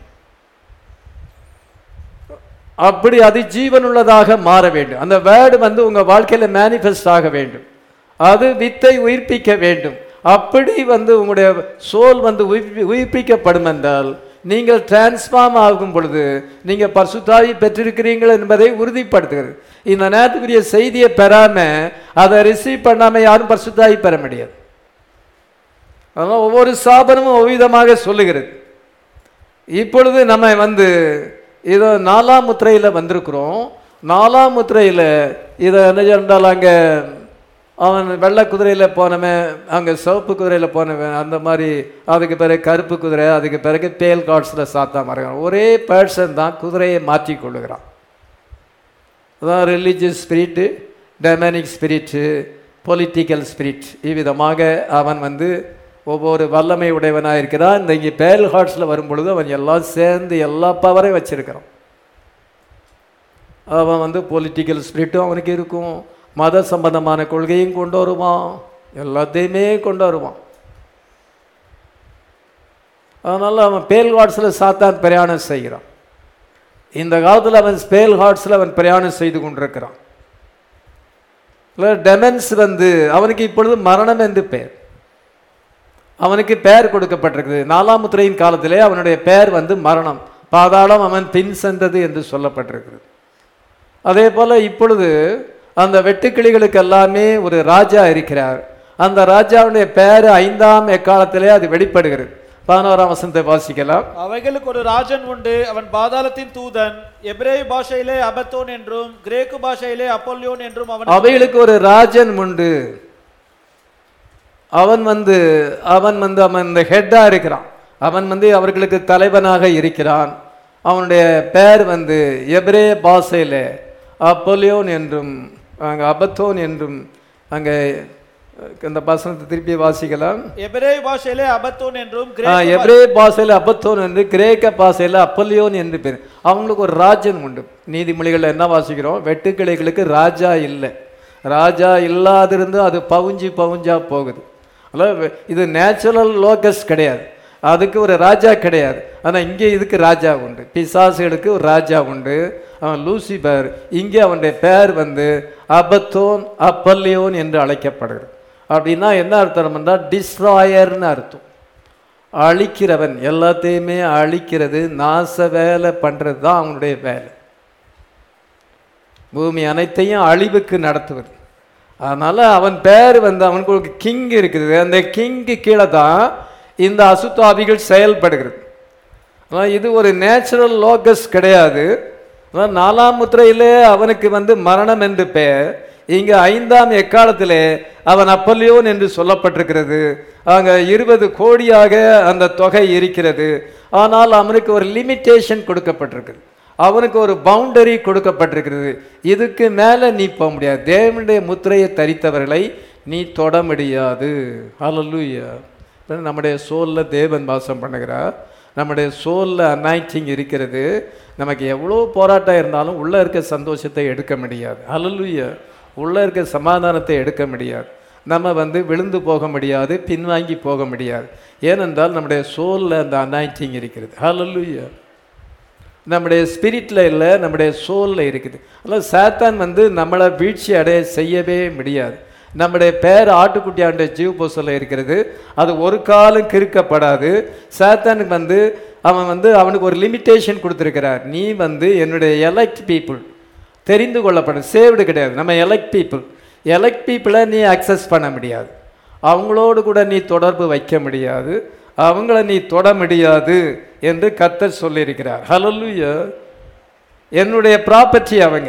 Speaker 1: அப்படி அது ஜீவனுள்ளதாக மாற வேண்டும் அந்த வேர்டு வந்து உங்கள் வாழ்க்கையில் மேனிஃபெஸ்ட் ஆக வேண்டும் அது வித்தை உயிர்ப்பிக்க வேண்டும் அப்படி வந்து உங்களுடைய சோல் வந்து உயிர்ப்பி- உயிர்ப்பிக்கப்படும் என்றால் நீங்கள் டிரான்ஸ்ஃபார்ம் ஆகும் பொழுது நீங்கள் பரிசுத்தாவி பெற்றிருக்கிறீர்கள் என்பதை உறுதிப்படுத்துகிறது இந்த நேரத்துக்குரிய செய்தியை பெறாம அதை ரிசீவ் பண்ணாம யாரும் பரிசுத்தாவி பெற முடியாது அதனால் ஒவ்வொரு ஸ்தாபனமும் ஒவ்விதமாக சொல்லுகிறது இப்பொழுது நம்ம வந்து இதோ நாலாம் முத்திரையில் வந்திருக்கிறோம் நாலாம் முத்திரையில் இதை என்ன சொன்னால் அங்கே அவன் வெள்ளை குதிரையில் போனவன் அங்கே சிவப்பு குதிரையில் போனவன் அந்த மாதிரி அதுக்கு பிறகு கருப்பு குதிரை அதுக்கு பிறகு பேல் காட்ஸில் சாத்தா மறைகிறான் ஒரே பர்சன் தான் குதிரையை மாற்றி கொள்ளுகிறான் அதான் religious spirit demonic spirit political spirit இவ்விதமாக அவன் வந்து ஒவ்வொரு வல்லமை உடையவனாக இருக்கிறான் இந்த இங்கே பேல் ஹார்ட்ஸில் வரும்பொழுது அவன் எல்லாம் சேர்ந்து எல்லா பவரையும் வச்சிருக்கிறான் அவன் வந்து பொலிட்டிக்கல் ஸ்பிரிட்டும் அவனுக்கு இருக்கும் மத சம்பந்தமான கொள்கையும் கொண்டு வருவான் எல்லாத்தையுமே கொண்டு வருவான் அதனால் அவன் பேல் ஹார்ட்ஸில் சாத்தான் பிரயாணம் செய்கிறான் இந்த காலத்தில் அவன் ஸ்பேல் ஹார்ட்ஸில் அவன் பிரயாணம் செய்து கொண்டிருக்கிறான் இல்லை டெமன்ஸ் வந்து அவனுக்கு இப்பொழுது மரணம் என்று பெயர் அவனுக்கு பெயர் கொடுக்கப்பட்டிருக்குது நாலாம் முத்திரையின் காலத்திலே அவனுடைய பெயர் வந்து மரணம் பாதாளம் அவன் பின் சென்றது என்று சொல்லப்பட்டிருக்கிறது அதே போல இப்பொழுது அந்த வெட்டுக்கிளிகளுக்கு எல்லாமே ஒரு ராஜா இருக்கிறார் அந்த ராஜாவுடைய பெயர் ஐந்தாம் எக்காலத்திலே அது வெளிப்படுகிறது பதினோராம் வசனத்தை வாசிக்கலாம்
Speaker 2: அவைகளுக்கு ஒரு ராஜன் உண்டு அவன் பாதாளத்தின் தூதன் எபிரேய பாஷையிலே அபத்தோன் என்றும் கிரேக்கு பாஷையிலே அப்பொல்லியோன் என்றும் அவன்
Speaker 1: அவைகளுக்கு ஒரு ராஜன் உண்டு அவன் வந்து அவன் வந்து அவன் இந்த ஹெட்டா இருக்கிறான் அவன் வந்து அவர்களுக்கு தலைவனாக இருக்கிறான் அவனுடைய பெயர் வந்து எபிரே பாஷையில் அப்பொலியோன் என்றும் அங்கே அபத்தோன் என்றும் அங்கே இந்த வசனத்தை திருப்பி வாசிக்கலாம்
Speaker 2: எபிரேய பாஷையிலே அபத்தோன் என்றும்
Speaker 1: ஆ,
Speaker 2: கிரேக்கு
Speaker 1: எபிரே பாஷையில் அப்பத்தோன் என்று கிரேக்க பாஷையில் அப்பல்லியோன் என்று பேர் அவங்களுக்கு ஒரு ராஜன் உண்டு நீதிமொழிகளில் என்ன வாசிக்கிறோம் வெட்டுக்கிளைகளுக்கு ராஜா இல்லை ராஜா இல்லாதிருந்து அது பவுஞ்சி பவுஞ்சா போகுது அல்ல இது நேச்சுரல் லோக்கஸ் கிடையாது அதுக்கு ஒரு ராஜா கிடையாது ஆனா இங்கே இதுக்கு ராஜா உண்டு பிசாசுகளுக்கு ஒரு ராஜா உண்டு அவன் லூசிபர் இங்கே அவனுடைய பெயர் வந்து அபத்தோன் அப்பல்லியோன் என்று அழைக்கப்படுகிறது அப்படின்னா என்ன அர்த்தம் என்றால் டிஸ்ட்ராயர்னு அர்த்தம் அழிக்கிறவன் எல்லாத்தையுமே அழிக்கிறது நாச வேலை பண்றது தான் அவனுடைய வேலை பூமி அனைத்தையும் அழிவுக்கு நடத்துவது அதனால அவன் பேர் வந்து அவனுக்கு ஒரு கிங் இருக்குது அந்த கிங்கு கீழே தான் இந்த அசுத்தாவிகள் செயல்படுகிறது ஆனா இது ஒரு நேச்சுரல் லோகஸ் கிடையாது ஆனா நாலாம் முத்திரையிலே அவனுக்கு வந்து மரணம் என்று பெயர் இங்க ஐந்தாம் எக்காலத்திலே அவன் அப்பல்லியோன் என்று சொல்லப்பட்டிருக்கிறது அங்க இருபது கோடியாக அந்த தொகை இருக்கிறது ஆனால் அவனுக்கு ஒரு லிமிட்டேஷன் கொடுக்கப்பட்டிருக்குது அவனுக்கு ஒரு பவுண்டரி கொடுக்கப்பட்டிருக்கிறது இதுக்கு மேலே நீ போக முடியாது தேவனுடைய முத்திரையை தரித்தவர்களை நீ தொட முடியாது ஹalleluya நம்முடைய சோலில் தேவன் வாசம் பண்ணுகிறார் நம்முடைய சோலில் அனாய்ச்சிங் இருக்கிறது நமக்கு எவ்வளோ போராட்டம் இருந்தாலும் உள்ளே இருக்க சந்தோஷத்தை எடுக்க முடியாது ஹalleluya உள்ளே இருக்க சமாதானத்தை எடுக்க முடியாது நம்ம வந்து விழுந்து போக முடியாது பின்வாங்கி போக முடியாது ஏனென்றால் நம்முடைய சோலில் அந்த அனாய்ச்சிங் இருக்கிறது ஹalleluya நம்முடைய ஸ்பிரிட்டில் இல்லை நம்முடைய சோலில் இருக்குது அதனால் சாத்தான் வந்து நம்மளை வீழ்ச்சி அடைய செய்யவே முடியாது நம்முடைய பேர் ஆட்டுக்குட்டியாண்ட ஜீவ பொசலில் இருக்கிறது அது ஒரு காலம் கிறுக்கப்படாது சாத்தானுக்கு வந்து அவன் வந்து அவனுக்கு ஒரு லிமிட்டேஷன் கொடுத்துருக்கிறார் நீ வந்து என்னுடைய எலெக்ட் பீப்புள் தெரிந்து கொள்ளப்பட சேவ்டு கிடையாது நம்ம எலெக்ட் பீப்புள் எலெக்ட் பீப்புளை நீ அக்சஸ் பண்ண முடியாது அவங்களோடு கூட நீ தொடர்பு வைக்க முடியாது அவங்கள நீ தொட முடியாது என்று கர்த்தர் சொல்லியிருக்கிறார் ஹalleluya என்னுடைய ப்ராப்பர்ட்டி அவங்க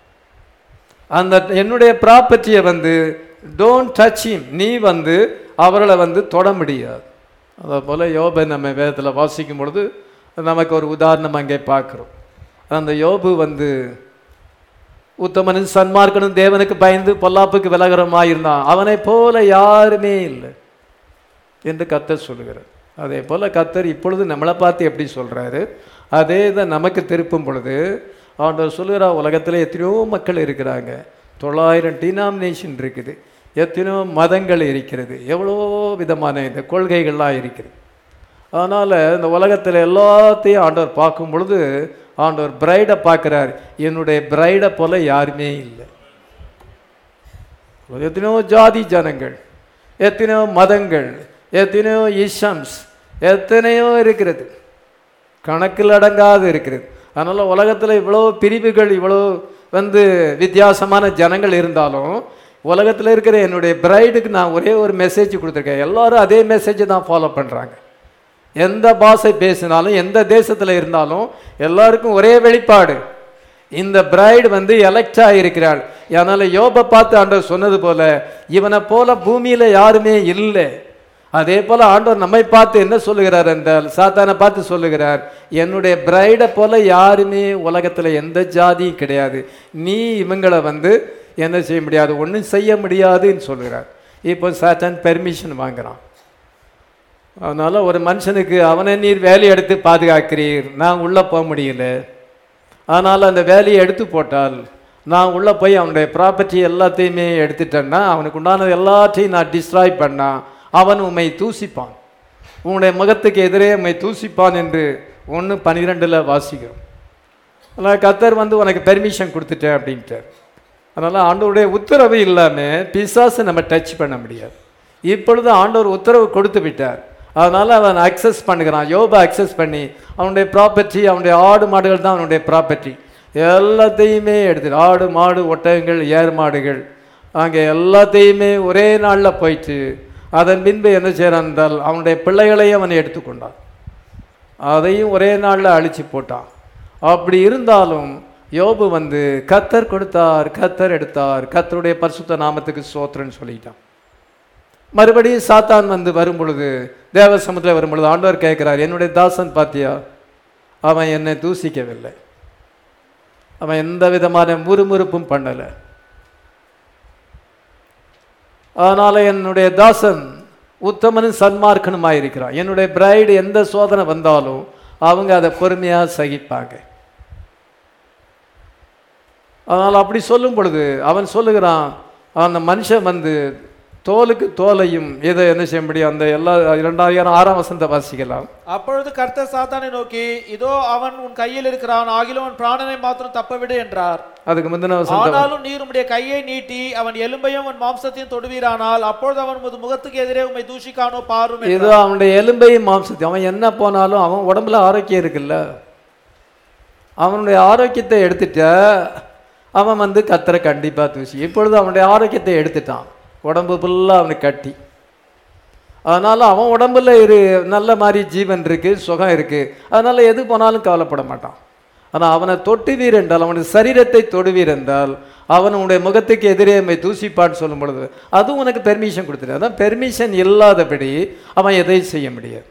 Speaker 1: அந்த என்னுடைய ப்ராப்பர்ட்டியை வந்து டோன்ட் டச் him நீ வந்து அவர்களை வந்து தொட முடியாது அதே போல் யோபை நம்ம வேதத்தில் வாசிக்கும் பொழுது நமக்கு ஒரு உதாரணம் அங்கே பார்க்குறோம் அந்த யோபு வந்து உத்தமனும் சன்மார்க்கனும் தேவனுக்கு பயந்து பொல்லாப்புக்கு விலகரமாக இருந்தான் அவனை போல யாருமே இல்லை என்று கத்தர் சொல்லுகிறார் அதே போல் கத்தர் இப்பொழுது நம்மளை பார்த்து எப்படி சொல்கிறாரு அதே தான் நமக்கு திருப்பும் பொழுது ஆண்டவர் சொல்லுகிறார் உலகத்தில் எத்தனையோ மக்கள் இருக்கிறாங்க தொள்ளாயிரம் டினாமினேஷன் இருக்குது எத்தனையோ மதங்கள் இருக்கிறது எவ்வளோ விதமான இந்த கொள்கைகள்லாம் இருக்குது அதனால் இந்த உலகத்தில் எல்லாத்தையும் ஆண்டவர் பார்க்கும் பொழுது ஆண்டவர் பிரைடை பார்க்குறார் என்னுடைய பிரைடை போல யாருமே இல்லை எத்தனையோ ஜாதி ஜனங்கள் எத்தனையோ மதங்கள் எத்தனையோ இஷம்ஸ் எத்தனையோ இருக்கிறது கணக்கில் அடங்காது இருக்கிறது அதனால் உலகத்தில் இவ்வளோ பிரிவுகள் இவ்வளோ வந்து வித்தியாசமான ஜனங்கள் இருந்தாலும் உலகத்தில் இருக்கிற என்னுடைய பிரைடுக்கு நான் ஒரே ஒரு மெசேஜ் கொடுத்துருக்கேன் எல்லாரும் அதே மெசேஜை தான் ஃபாலோ பண்ணுறாங்க எந்த பாஷை பேசினாலும் எந்த தேசத்தில் இருந்தாலும் எல்லாருக்கும் ஒரே வெளிப்பாடு இந்த பிரைடு வந்து எலெக்ட் இருக்கிறாள் அதனால் யோபை பார்த்து ஆண்டவர் சொன்னது போல இவனை போல பூமியில் யாருமே இல்லை அதே போல ஆண்டவர் நம்மை பார்த்து என்ன சொல்லுகிறார் என்றால் சாத்தானை பார்த்து சொல்லுகிறார் என்னுடைய பிரைடை போல யாருமே உலகத்தில் எந்த ஜாதியும் கிடையாது நீ இவங்களை வந்து என்ன செய்ய முடியாது ஒன்றும் செய்ய முடியாதுன்னு சொல்லுகிறார் இப்போ சாத்தான் பெர்மிஷன் வாங்குறான் அதனால் ஒரு மனுஷனுக்கு அவனை நீர் வேலையை எடுத்து பாதுகாக்கிறீர் நான் உள்ளே போக முடியல ஆனால் அந்த வேலையை எடுத்து போட்டால் நான் உள்ளே போய் அவனுடைய ப்ராப்பர்ட்டி எல்லாத்தையுமே எடுத்துட்டேன்னா அவனுக்கு உண்டானது எல்லாத்தையும் நான் டிஸ்ட்ராய் பண்ணா அவன் உம்மை தூசிப்பான் உன்னுடைய முகத்துக்கு எதிரே உம்மை தூசிப்பான் என்று ஒன்று பன்னிரெண்டில் வாசிக்கிறோம் அதனால் கத்தர் வந்து உனக்கு பெர்மிஷன் கொடுத்துட்டேன் அப்படின்ட்டார் அதனால் ஆண்டவருடைய உத்தரவு இல்லாமல் பிசாசை நம்ம டச் பண்ண முடியாது இப்பொழுது ஆண்டவர் உத்தரவு கொடுத்து விட்டார் அதனால் அவன் அக்சஸ் பண்ணுகிறான் யோபா அக்சஸ் பண்ணி அவனுடைய ப்ராப்பர்ட்டி அவனுடைய ஆடு மாடுகள் தான் அவனுடைய ப்ராப்பர்ட்டி எல்லாத்தையுமே எடுத்து ஆடு மாடு ஒட்டகங்கள் ஏர் மாடுகள் அங்கே எல்லாத்தையுமே ஒரே நாளில் போயிட்டு அதன் பின்பு என்ன செய்கிறான் என்றால் அவனுடைய பிள்ளைகளையும் அவன் எடுத்துக்கொண்டான் அதையும் ஒரே நாளில் அழிச்சு போட்டான் அப்படி இருந்தாலும் யோபு வந்து கத்தர் கொடுத்தார் கத்தர் எடுத்தார் கத்தருடைய பரிசுத்த நாமத்துக்கு சோத்திரன்னு சொல்லிட்டான் மறுபடியும் சாத்தான் வந்து வரும் பொழுது தேவ சமுத்திரம் வரும் பொழுது ஆண்டவர் கேட்கிறார் என்னுடைய தாசன் பாத்தியா அவன் என்னை தூசிக்கவில்லை அவன் எந்த விதமான முறுமுறுப்பும் பண்ணலை அதனால என்னுடைய தாசன் உத்தமனும் சன்மார்க்கனுமாக இருக்கிறான் என்னுடைய பிரைடு எந்த சோதனை வந்தாலும் அவங்க அதை பொறுமையாக சகிப்பாங்க அதனால் அப்படி சொல்லும் பொழுது அவன் சொல்லுகிறான் அந்த மனுஷன் வந்து தோலுக்கு தோலையும் இதை என்ன செய்ய முடியும் அந்த எல்லா இரண்டாயிரம் ஆறாம் வசந்த வாசிக்கலாம்
Speaker 2: அப்பொழுது கர்த்தர் சாத்தானை நோக்கி இதோ அவன் உன் கையில் இருக்கிறான் ஆகிலும் அவன் பிராணனை மாத்திரம் தப்பவிடு என்றார்
Speaker 1: அதுக்கு முந்தின வசந்த
Speaker 2: ஆனாலும் நீர் உம்முடைய கையை நீட்டி அவன் எலும்பையும் அவன் மாம்சத்தையும் தொடுவீரானால் அப்பொழுது அவன் உமது முகத்துக்கு எதிரே உம்மை தூஷிக்கானோ பாரும் என்றார்.
Speaker 1: ஏதோ அவனுடைய எலும்பையும் மாம்சத்தையும் அவன் என்ன போனாலும் அவன் உடம்புல ஆரோக்கியம் இருக்குல்ல அவனுடைய ஆரோக்கியத்தை எடுத்துட்ட அவன் வந்து கத்தரை கண்டிப்பா தூசி இப்பொழுது அவனுடைய ஆரோக்கியத்தை எடுத்துட்டான் உடம்பு ஃபுல்லாக அவனுக்கு கட்டி அதனால அவன் உடம்புல இரு நல்ல மாதிரி ஜீவன் இருக்கு சுகம் இருக்கு அதனால எது போனாலும் கவலைப்பட மாட்டான் ஆனால் அவனை தொட்டுவீர் என்றால் அவனுடைய சரீரத்தை தொடுவீர் என்றால் அவனுடைய முகத்துக்கு எதிரே மை தூசிப்பான்னு சொல்லும் பொழுது அதுவும் உனக்கு பெர்மிஷன் கொடுத்துரு அதான் பெர்மிஷன் இல்லாதபடி அவன் எதையும் செய்ய முடியாது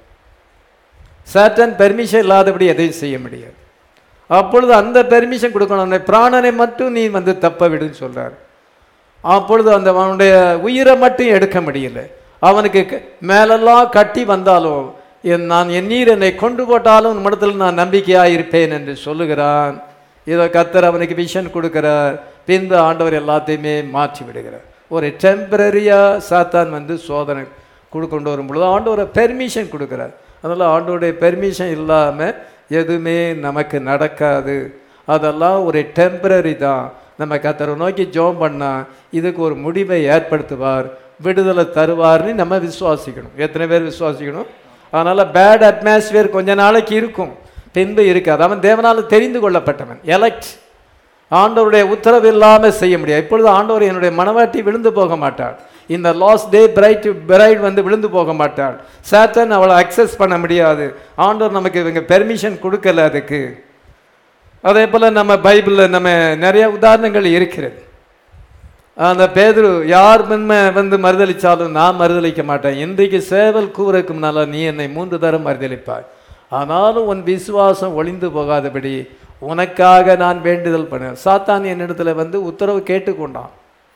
Speaker 1: சர்டன் பெர்மிஷன் இல்லாதபடி எதையும் செய்ய முடியாது அப்பொழுது அந்த பெர்மிஷன் கொடுக்கணும் அந்த பிராணனை மட்டும் நீ வந்து தப்ப விடுன்னு சொல்றார் அப்பொழுது அந்த அவனுடைய உயிரை மட்டும் எடுக்க முடியல அவனுக்கு க- மேலெல்லாம் கட்டி வந்தாலும் என் நான் என் நீர் என்னை கொண்டு போட்டாலும் உன்னிடத்தில் நான் நம்பிக்கையாக இருப்பேன் என்று சொல்லுகிறான் இதை கத்தர் அவனுக்கு விஷன் கொடுக்கிறார் பின்பு ஆண்டவர் எல்லாத்தையுமே மாற்றி விடுகிறார் ஒரு டெம்பரரியாக சாத்தான் வந்து சோதனை கொடு கொண்டு வரும் பொழுது ஆண்டவரை பெர்மிஷன் கொடுக்குறார் அதனால் ஆண்டவருடைய பெர்மிஷன் இல்லாமல் எதுவுமே நமக்கு நடக்காது அதெல்லாம் ஒரு டெம்பரரி தான் நம்ம கத்தரை நோக்கி ஜெபம் பண்ணா இதுக்கு ஒரு முடிவை ஏற்படுத்துவார் விடுதலை தருவார்னு நம்ம விசுவாசிக்கணும் எத்தனை பேர் விசுவாசிக்கணும் அதனால் பேட் அட்மாஸ்பியர் கொஞ்ச நாளைக்கு இருக்கும் பின்பு இருக்காது அவன் தேவனால் தெரிந்து கொள்ளப்பட்டவன் எலக்ட் ஆண்டவருடைய உத்தரவு இல்லாமல் செய்ய முடியாது இப்பொழுது ஆண்டவர் என்னுடைய மனவாட்டி விழுந்து போக மாட்டாள் இந்த லாஸ்ட் டே பிரைட் பிரைட் வந்து விழுந்து போக மாட்டாள் சேத்தன் அவளை அக்சஸ் பண்ண முடியாது ஆண்டவர் நமக்கு இவங்க பெர்மிஷன் கொடுக்கல அதுக்கு அதே போல் நம்ம பைபிளில் நம்ம நிறைய உதாரணங்கள் இருக்கிறது அந்த பேதுரு யார் முன்மை வந்து மறுதளிச்சாலும் நான் மறுதளிக்க மாட்டேன் இன்றைக்கு சேவல் கூறக்கு முன்னால நீ என்னை மூன்று தரம் மறுதளிப்பாய் ஆனாலும் உன் விசுவாசம் ஒளிந்து போகாதபடி உனக்காக நான் வேண்டுதல் பண்ணேன் சாத்தான் என்னிடத்துல வந்து உத்தரவு கேட்டுக்கொண்டான்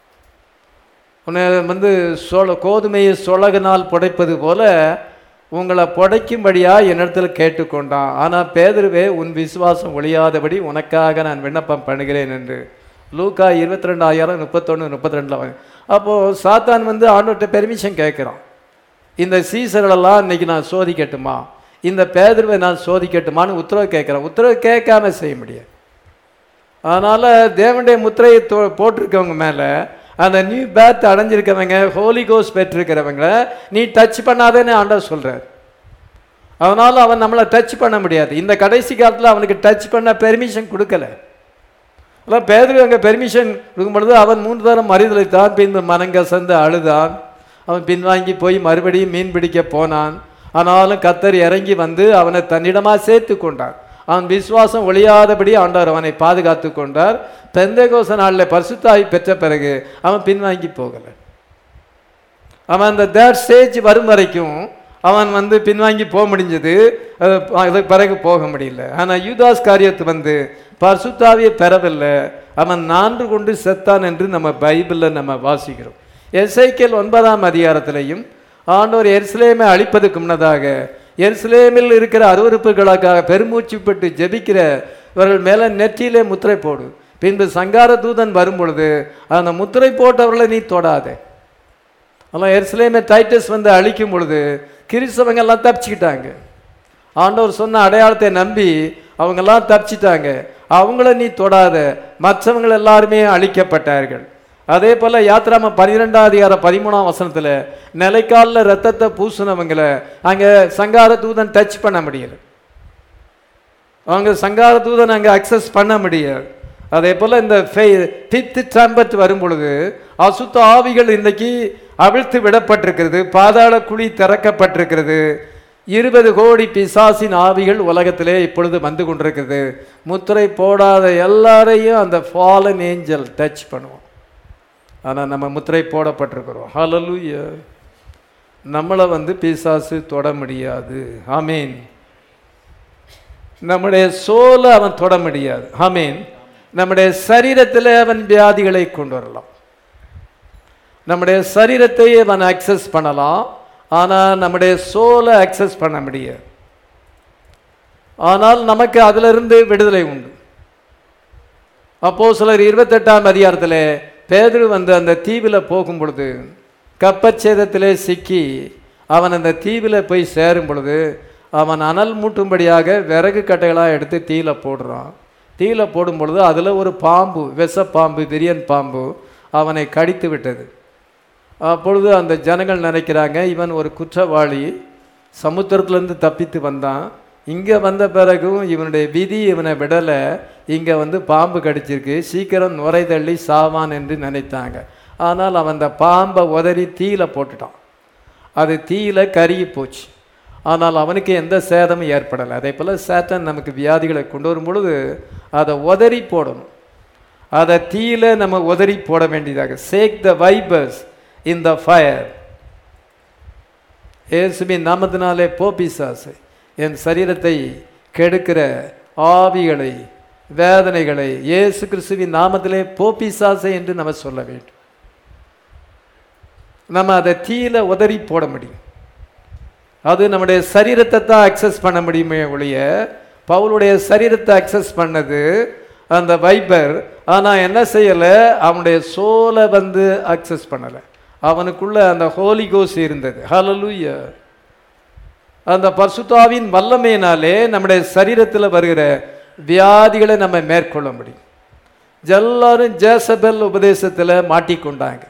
Speaker 1: உன்னை வந்து சொல கோதுமையை சொலகினால் புடைப்பது போல உங்களை புடைக்கும்படியா என்னிடத்துல கேட்டுக்கொண்டான் ஆனால் பேதுருவே உன் விசுவாசம் ஒழியாதபடி உனக்காக நான் விண்ணப்பம் பண்ணுகிறேன் என்று லூக்கா இருபத்தி ரெண்டாயிரம் முப்பத்தொன்று முப்பத்தி ரெண்டில் அப்போது சாத்தான் வந்து ஆண்டோட்ட பெர்மிஷன் கேட்குறான் இந்த சீசர்களெல்லாம் இன்னைக்கு நான் சோதிக்கட்டுமா இந்த பேதுருவை நான் சோதிக்கட்டுமான்னு உத்தரவு கேட்குறேன் உத்தரவு கேட்காம செய்ய முடியாது அதனால் தேவனுடைய முத்திரையை தொ- போட்டிருக்கவங்க மேலே அந்த நியூ பேத் அடைஞ்சிருக்கவங்க ஹோலி கோஸ் பெற்றிருக்கிறவங்கள நீ டச் பண்ணாதேன்னு ஆண்டவர் சொல்கிறார் அதனால் அவன் நம்மளை டச் பண்ண முடியாது இந்த கடைசி காலத்தில் அவனுக்கு டச் பண்ண பெர்மிஷன் கொடுக்கல அதான் பேதரு அங்கே பெர்மிஷன் கொடுக்கும் பொழுது அவன் மூன்று தரம் மறிதலைத்தான் பின்பு மனங்கசந்து அழுதான் அவன் பின்வாங்கி போய் மறுபடியும் மீன் பிடிக்க போனான் ஆனாலும் கத்தர் இறங்கி வந்து அவனை தன்னிடமாக சேர்த்து கொண்டார் அவன் விசுவாசம் ஒழியாதபடி ஆண்டவர் அவனை பாதுகாத்து கொண்டார் பெந்தேகோச நாளில் பரிசுத்தாய் பெற்ற பிறகு அவன் பின்வாங்கி போகலை அவன் அந்த தேர்ட் ஸ்டேஜ் வரும் வரைக்கும் அவன் வந்து பின்வாங்கி போக முடிஞ்சது அது அதுக்கு பிறகு போக முடியல ஆனால் யூதாஸ் காரியத்து வந்து பரிசுத்தாவியை பெறவில்லை அவன் நான்கு கொண்டு செத்தான் என்று நம்ம பைபிளில் நம்ம வாசிக்கிறோம் எஸ்ஐக்கேல் ஒன்பதாம் அதிகாரத்திலையும் ஆண்டவர் எருசலேமை அழிப்பதற்கு முன்னதாக எருசலேமில் இருக்கிற அருவருப்புகளுக்காக பெருமூச்சுப்பட்டு ஜெபிக்கிற இவர்கள் மேலே நெற்றியிலே முத்திரை போடு பின்பு சங்கார தூதன் வரும் பொழுது அந்த முத்திரை போட்டவர்களை நீ தொடாதே அதெல்லாம் எருசலேமே டைட்டஸ் வந்து அழிக்கும் பொழுது கிறிஸ்தவங்க எல்லாம் தப்பிச்சுக்கிட்டாங்க ஆண்டவர் சொன்ன அடையாளத்தை நம்பி அவங்கெல்லாம் தப்பிச்சிட்டாங்க அவங்கள நீ தொடாத மற்றவங்க எல்லாருமே அழிக்கப்பட்டார்கள் அதே போல யாத்ராம பன்னிரெண்டாம் அதிகாரம் பதிமூணாம் வசனத்துல நிலைக்காலில் ரத்தத்தை பூசினவங்களை அங்க சங்கார தூதன் டச் பண்ண முடியல அவங்க சங்கார தூதன் அங்கே அக்சஸ் பண்ண முடியாது அதே போல் இந்த ஃபிஃப்த் ட்ரம்பட் வரும் பொழுது அசுத்த ஆவிகள் இன்னைக்கு அவிழ்த்து விடப்பட்டிருக்கிறது பாதாள குழி திறக்கப்பட்டிருக்கிறது இருபது கோடி பிசாசின் ஆவிகள் உலகத்திலே இப்பொழுது வந்து கொண்டிருக்கிறது முத்திரை போடாத எல்லாரையும் அந்த ஃபாலன் ஏஞ்சல் டச் பண்ணுவோம் ஆனால் நம்ம முத்திரை போடப்பட்டிருக்கிறோம் ஹalleluya நம்மளை வந்து பிசாசு தொட முடியாது ஆமீன் நம்முடைய சோலை அவன் தொட முடியாது ஆமீன் நம்முடைய சரீரத்தில் அவன் வியாதிகளை கொண்டு வரலாம் நம்முடைய சரீரத்தை அவன் அக்சஸ் பண்ணலாம் ஆனால் நம்முடைய சோலை அக்சஸ் பண்ண முடியாது ஆனால் நமக்கு அதிலிருந்து விடுதலை உண்டு அப்போ சிலர் இருபத்தெட்டாம் அதிகாரத்தில் பேதுரு வந்து அந்த தீவில் போகும் பொழுது கப்பச்சேதத்திலே சிக்கி அவன் அந்த தீவில் போய் சேரும் பொழுது அவன் அனல் மூட்டும்படியாக விறகு கட்டைகளாக எடுத்து தீயில போடுறான் தீயில போடும் பொழுது அதில் ஒரு பாம்பு விஷப்பாம்பு விரியன் பாம்பு அவனை கடித்து விட்டது அப்பொழுது அந்த ஜனங்கள் நினைக்கிறாங்க இவன் ஒரு குற்றவாளி சமுத்திரத்திலேருந்து தப்பித்து வந்தான் இங்கே வந்த பிறகும் இவனுடைய விதி இவனை விடலை இங்கே வந்து பாம்பு கடிச்சிருக்கு சீக்கிரம் நுரை தள்ளி சாவான் என்று நினைத்தாங்க ஆனால் அவன் அந்த பாம்பை உதறி தீயில போட்டுட்டான் அது தீயில கருகி போச்சு ஆனால் அவனுக்கு எந்த சேதமும் ஏற்படலை அதே போல் சேட்டன் நமக்கு வியாதிகளை கொண்டு வரும் பொழுது அதை உதறி போடணும் அதை தீயில நம்ம உதறி போட வேண்டியதாக சேக் த வைபர்ஸ் இன் த ஃபயர் இயேசுவின் நாமத்தினாலே போபிசாசை என் சரீரத்தை கெடுக்கிற ஆவிகளை வேதனைகளை இயேசு கிறிஸ்துவின் நாமத்திலே போபிசாசை என்று நம்ம சொல்ல வேண்டும் நம்ம அதை தீயில உதறி போட முடியும் அது நம்முடைய சரீரத்தை தான் அக்சஸ் பண்ண முடியுமே ஒழிய பவுலுடைய சரீரத்தை அக்சஸ் பண்ணது அந்த வைபர் ஆனால் என்ன செய்யலை அவனுடைய சோலை வந்து அக்சஸ் பண்ணலை அவனுக்குள்ள அந்த ஹோலி கோஸ் இருந்தது ஹalleluya அந்த பரிசுத்தாவின் வல்லமையினாலே நம்முடைய சரீரத்தில் வருகிற வியாதிகளை நம்ம மேற்கொள்ள முடியும் எல்லாரும் ஜேசபெல் உபதேசத்தில் மாட்டிக்கொண்டாங்க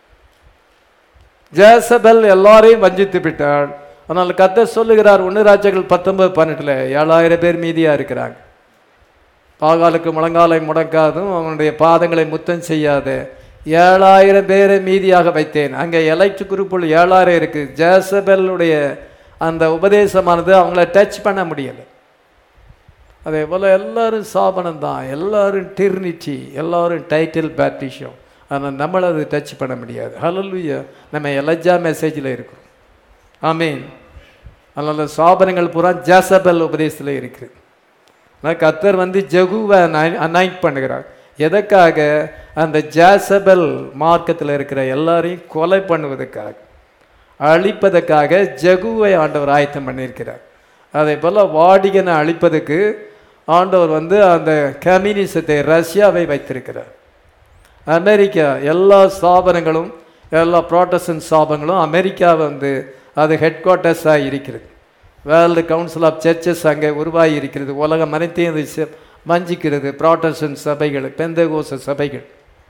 Speaker 1: ஜேசபெல் எல்லாரையும் வஞ்சித்து விட்டாள் ஆனால் கத்த சொல்லுகிறார் ஒன்று ராஜாக்கள் பத்தொன்பது பன்னெண்டில் ஏழாயிரம் பேர் மீதியாக இருக்கிறாங்க பாகாலுக்கு முழங்காலை முடக்காதும் அவனுடைய பாதங்களை முத்தம் செய்யாத ஏழாயிரம் பேரை மீதியாக வைத்தேன் அங்கே எலைட்டு குரூப்புள் ஏழாயிரம் இருக்குது ஜேசபெல்லுடைய அந்த உபதேசமானது அவங்கள டச் பண்ண முடியலை அதே போல் எல்லாரும் சாபனம் தான் எல்லாரும் டிர்னிட்டி எல்லாரும் டைட்டில் பேட்டிஷம் ஆனால் நம்மளை அது டச் பண்ண முடியாது ஹலலுயா நம்ம எலஜா மெசேஜில் இருக்கிறோம் ஆமீன் அதனால் சாபனங்கள் பூரா ஜேசபெல் உபதேசத்தில் இருக்குது ஆனால் கத்தர் வந்து ஜகுவை அனாயிண்ட் பண்ணுகிறார் எதற்காக அந்த ஜேசபெல் மார்க்கத்தில் இருக்கிற எல்லாரையும் கொலை பண்ணுவதற்காக அழிப்பதற்காக ஜகுவை ஆண்டவர் ஆயத்தம் பண்ணியிருக்கிறார் அதே போல் வாடிகனை அழிப்பதற்கு ஆண்டவர் வந்து அந்த கம்யூனிசத்தை ரஷ்யாவை வைத்திருக்கிறார் அமெரிக்கா எல்லா ஸ்தாபனங்களும் எல்லா ப்ராட்டஸ்டன்ட் ஸ்தாபனங்களும் அமெரிக்கா வந்து அது ஹெட் குவார்ட்டர்ஸாக இருக்கிறது வேர்ல்டு கவுன்சில் ஆஃப் சர்ச்சஸ் அங்கே உருவாகி இருக்கிறது உலகம் அனைத்தையும் அது செ- வஞ்சிக்கிறது ப்ராட்டஸ்டன்ட் சபைகள் பெந்தகோச சபைகள்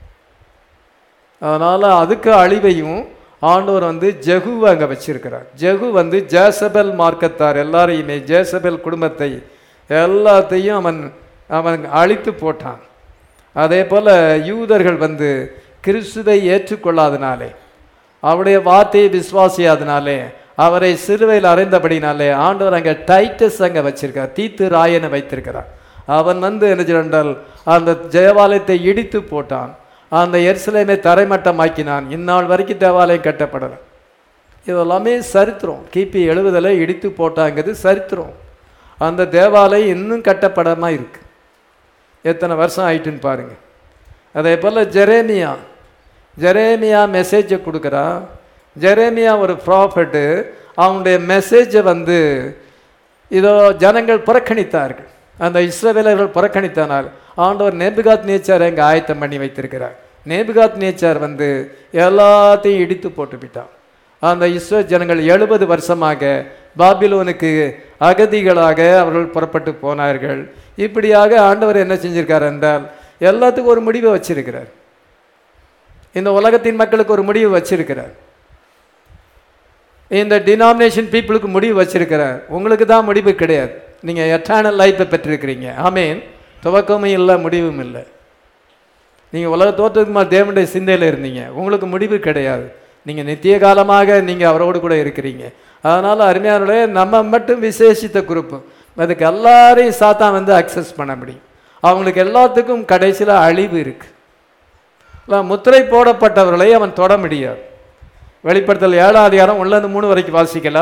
Speaker 1: அதனால் அதுக்கு அழிவையும் ஆண்டவர் வந்து ஜெகுவை அங்கே வச்சிருக்கிறார் ஜெகு வந்து ஜேசபெல் மார்க்கத்தார் எல்லாரையுமே ஜேசபெல் குடும்பத்தை எல்லாத்தையும் அவன் அவன் அழித்து போட்டான் அதே போல் யூதர்கள் வந்து கிறிஸ்துவை ஏற்றுக்கொள்ளாதனாலே அவருடைய வார்த்தையை விசுவாசியாதனாலே அவரை சிலுவையில் அறைந்தபடினாலே ஆண்டவர் அங்கே டைட்டஸ் அங்கே வச்சிருக்கார் தீத்து ராயனை வைத்திருக்கிறார் அவன் வந்து என்ன செய்தால் அந்த தேவாலயத்தை இடித்து போட்டான் அந்த எருசலேமை தரைமட்டமாக்கினான் இந்நாள் வரைக்கும் தேவாலயம் கட்டப்படலை இதெல்லாமே சரித்திரம் கிபி எழுபதில் இடித்து போட்டாங்கிறது சரித்திரம் அந்த தேவாலயம் இன்னும் கட்டப்படாமல் இருக்கு எத்தனை வருஷம் ஆயிட்டுன்னு பாருங்க அதே போல் ஜெரேமியா ஜெரேமியா மெசேஜை கொடுக்குறான் ஜெரேமியா ஒரு ப்ராஃபட்டு அவனுடைய மெசேஜை வந்து இதோ ஜனங்கள் புறக்கணித்தார்கள் அந்த இஸ்ரவேலர்கள் புறக்கணித்தனால் ஆண்டவர் நேபுகாத் நேச்சார் அங்கே ஆயத்தம் பண்ணி வைத்திருக்கிறார் நேபுகாத் நேச்சார் வந்து எல்லாத்தையும் இடித்து போட்டு விட்டான் அந்த இஸ்ரோ ஜனங்கள் எழுபது வருஷமாக பாபிலோனுக்கு அகதிகளாக அவர்கள் புறப்பட்டு போனார்கள் இப்படியாக ஆண்டவர் என்ன செஞ்சிருக்கார் என்றால் எல்லாத்துக்கும் ஒரு முடிவை வச்சிருக்கிறார் இந்த உலகத்தின் மக்களுக்கு ஒரு முடிவு வச்சிருக்கிறார் இந்த டினாமினேஷன் பீப்புளுக்கு முடிவு வச்சிருக்கிறார் உங்களுக்கு தான் முடிவு கிடையாது நீங்கள் எட்டர்னல் லைஃப்பை பெற்றிருக்கிறீங்க ஆமீன் துவக்கமும் இல்லை முடிவும் இல்லை நீங்கள் உலக தோற்றத்துக்கு மேலே தேவனுடைய சிந்தையில் இருந்தீங்க உங்களுக்கு முடிவு கிடையாது நீங்கள் நித்திய காலமாக நீங்கள் அவரோடு கூட இருக்கிறீங்க அதனால் அருமையானோட நம்ம மட்டும் விசேஷித்த குரூப்பு அதுக்கு எல்லாரையும் சாத்தான் வந்து அக்சஸ் பண்ண முடியும் அவங்களுக்கு எல்லாத்துக்கும் கடைசியில் அழிவு இருக்கு இல்லை, முத்திரை போடப்பட்டவர்களை அவன் தொட முடியாது வெளிப்படுத்தல் ஏழாம் அதிகாரம் ஒன்றுலேருந்து மூணு வரைக்கும் வாசிக்கலாம்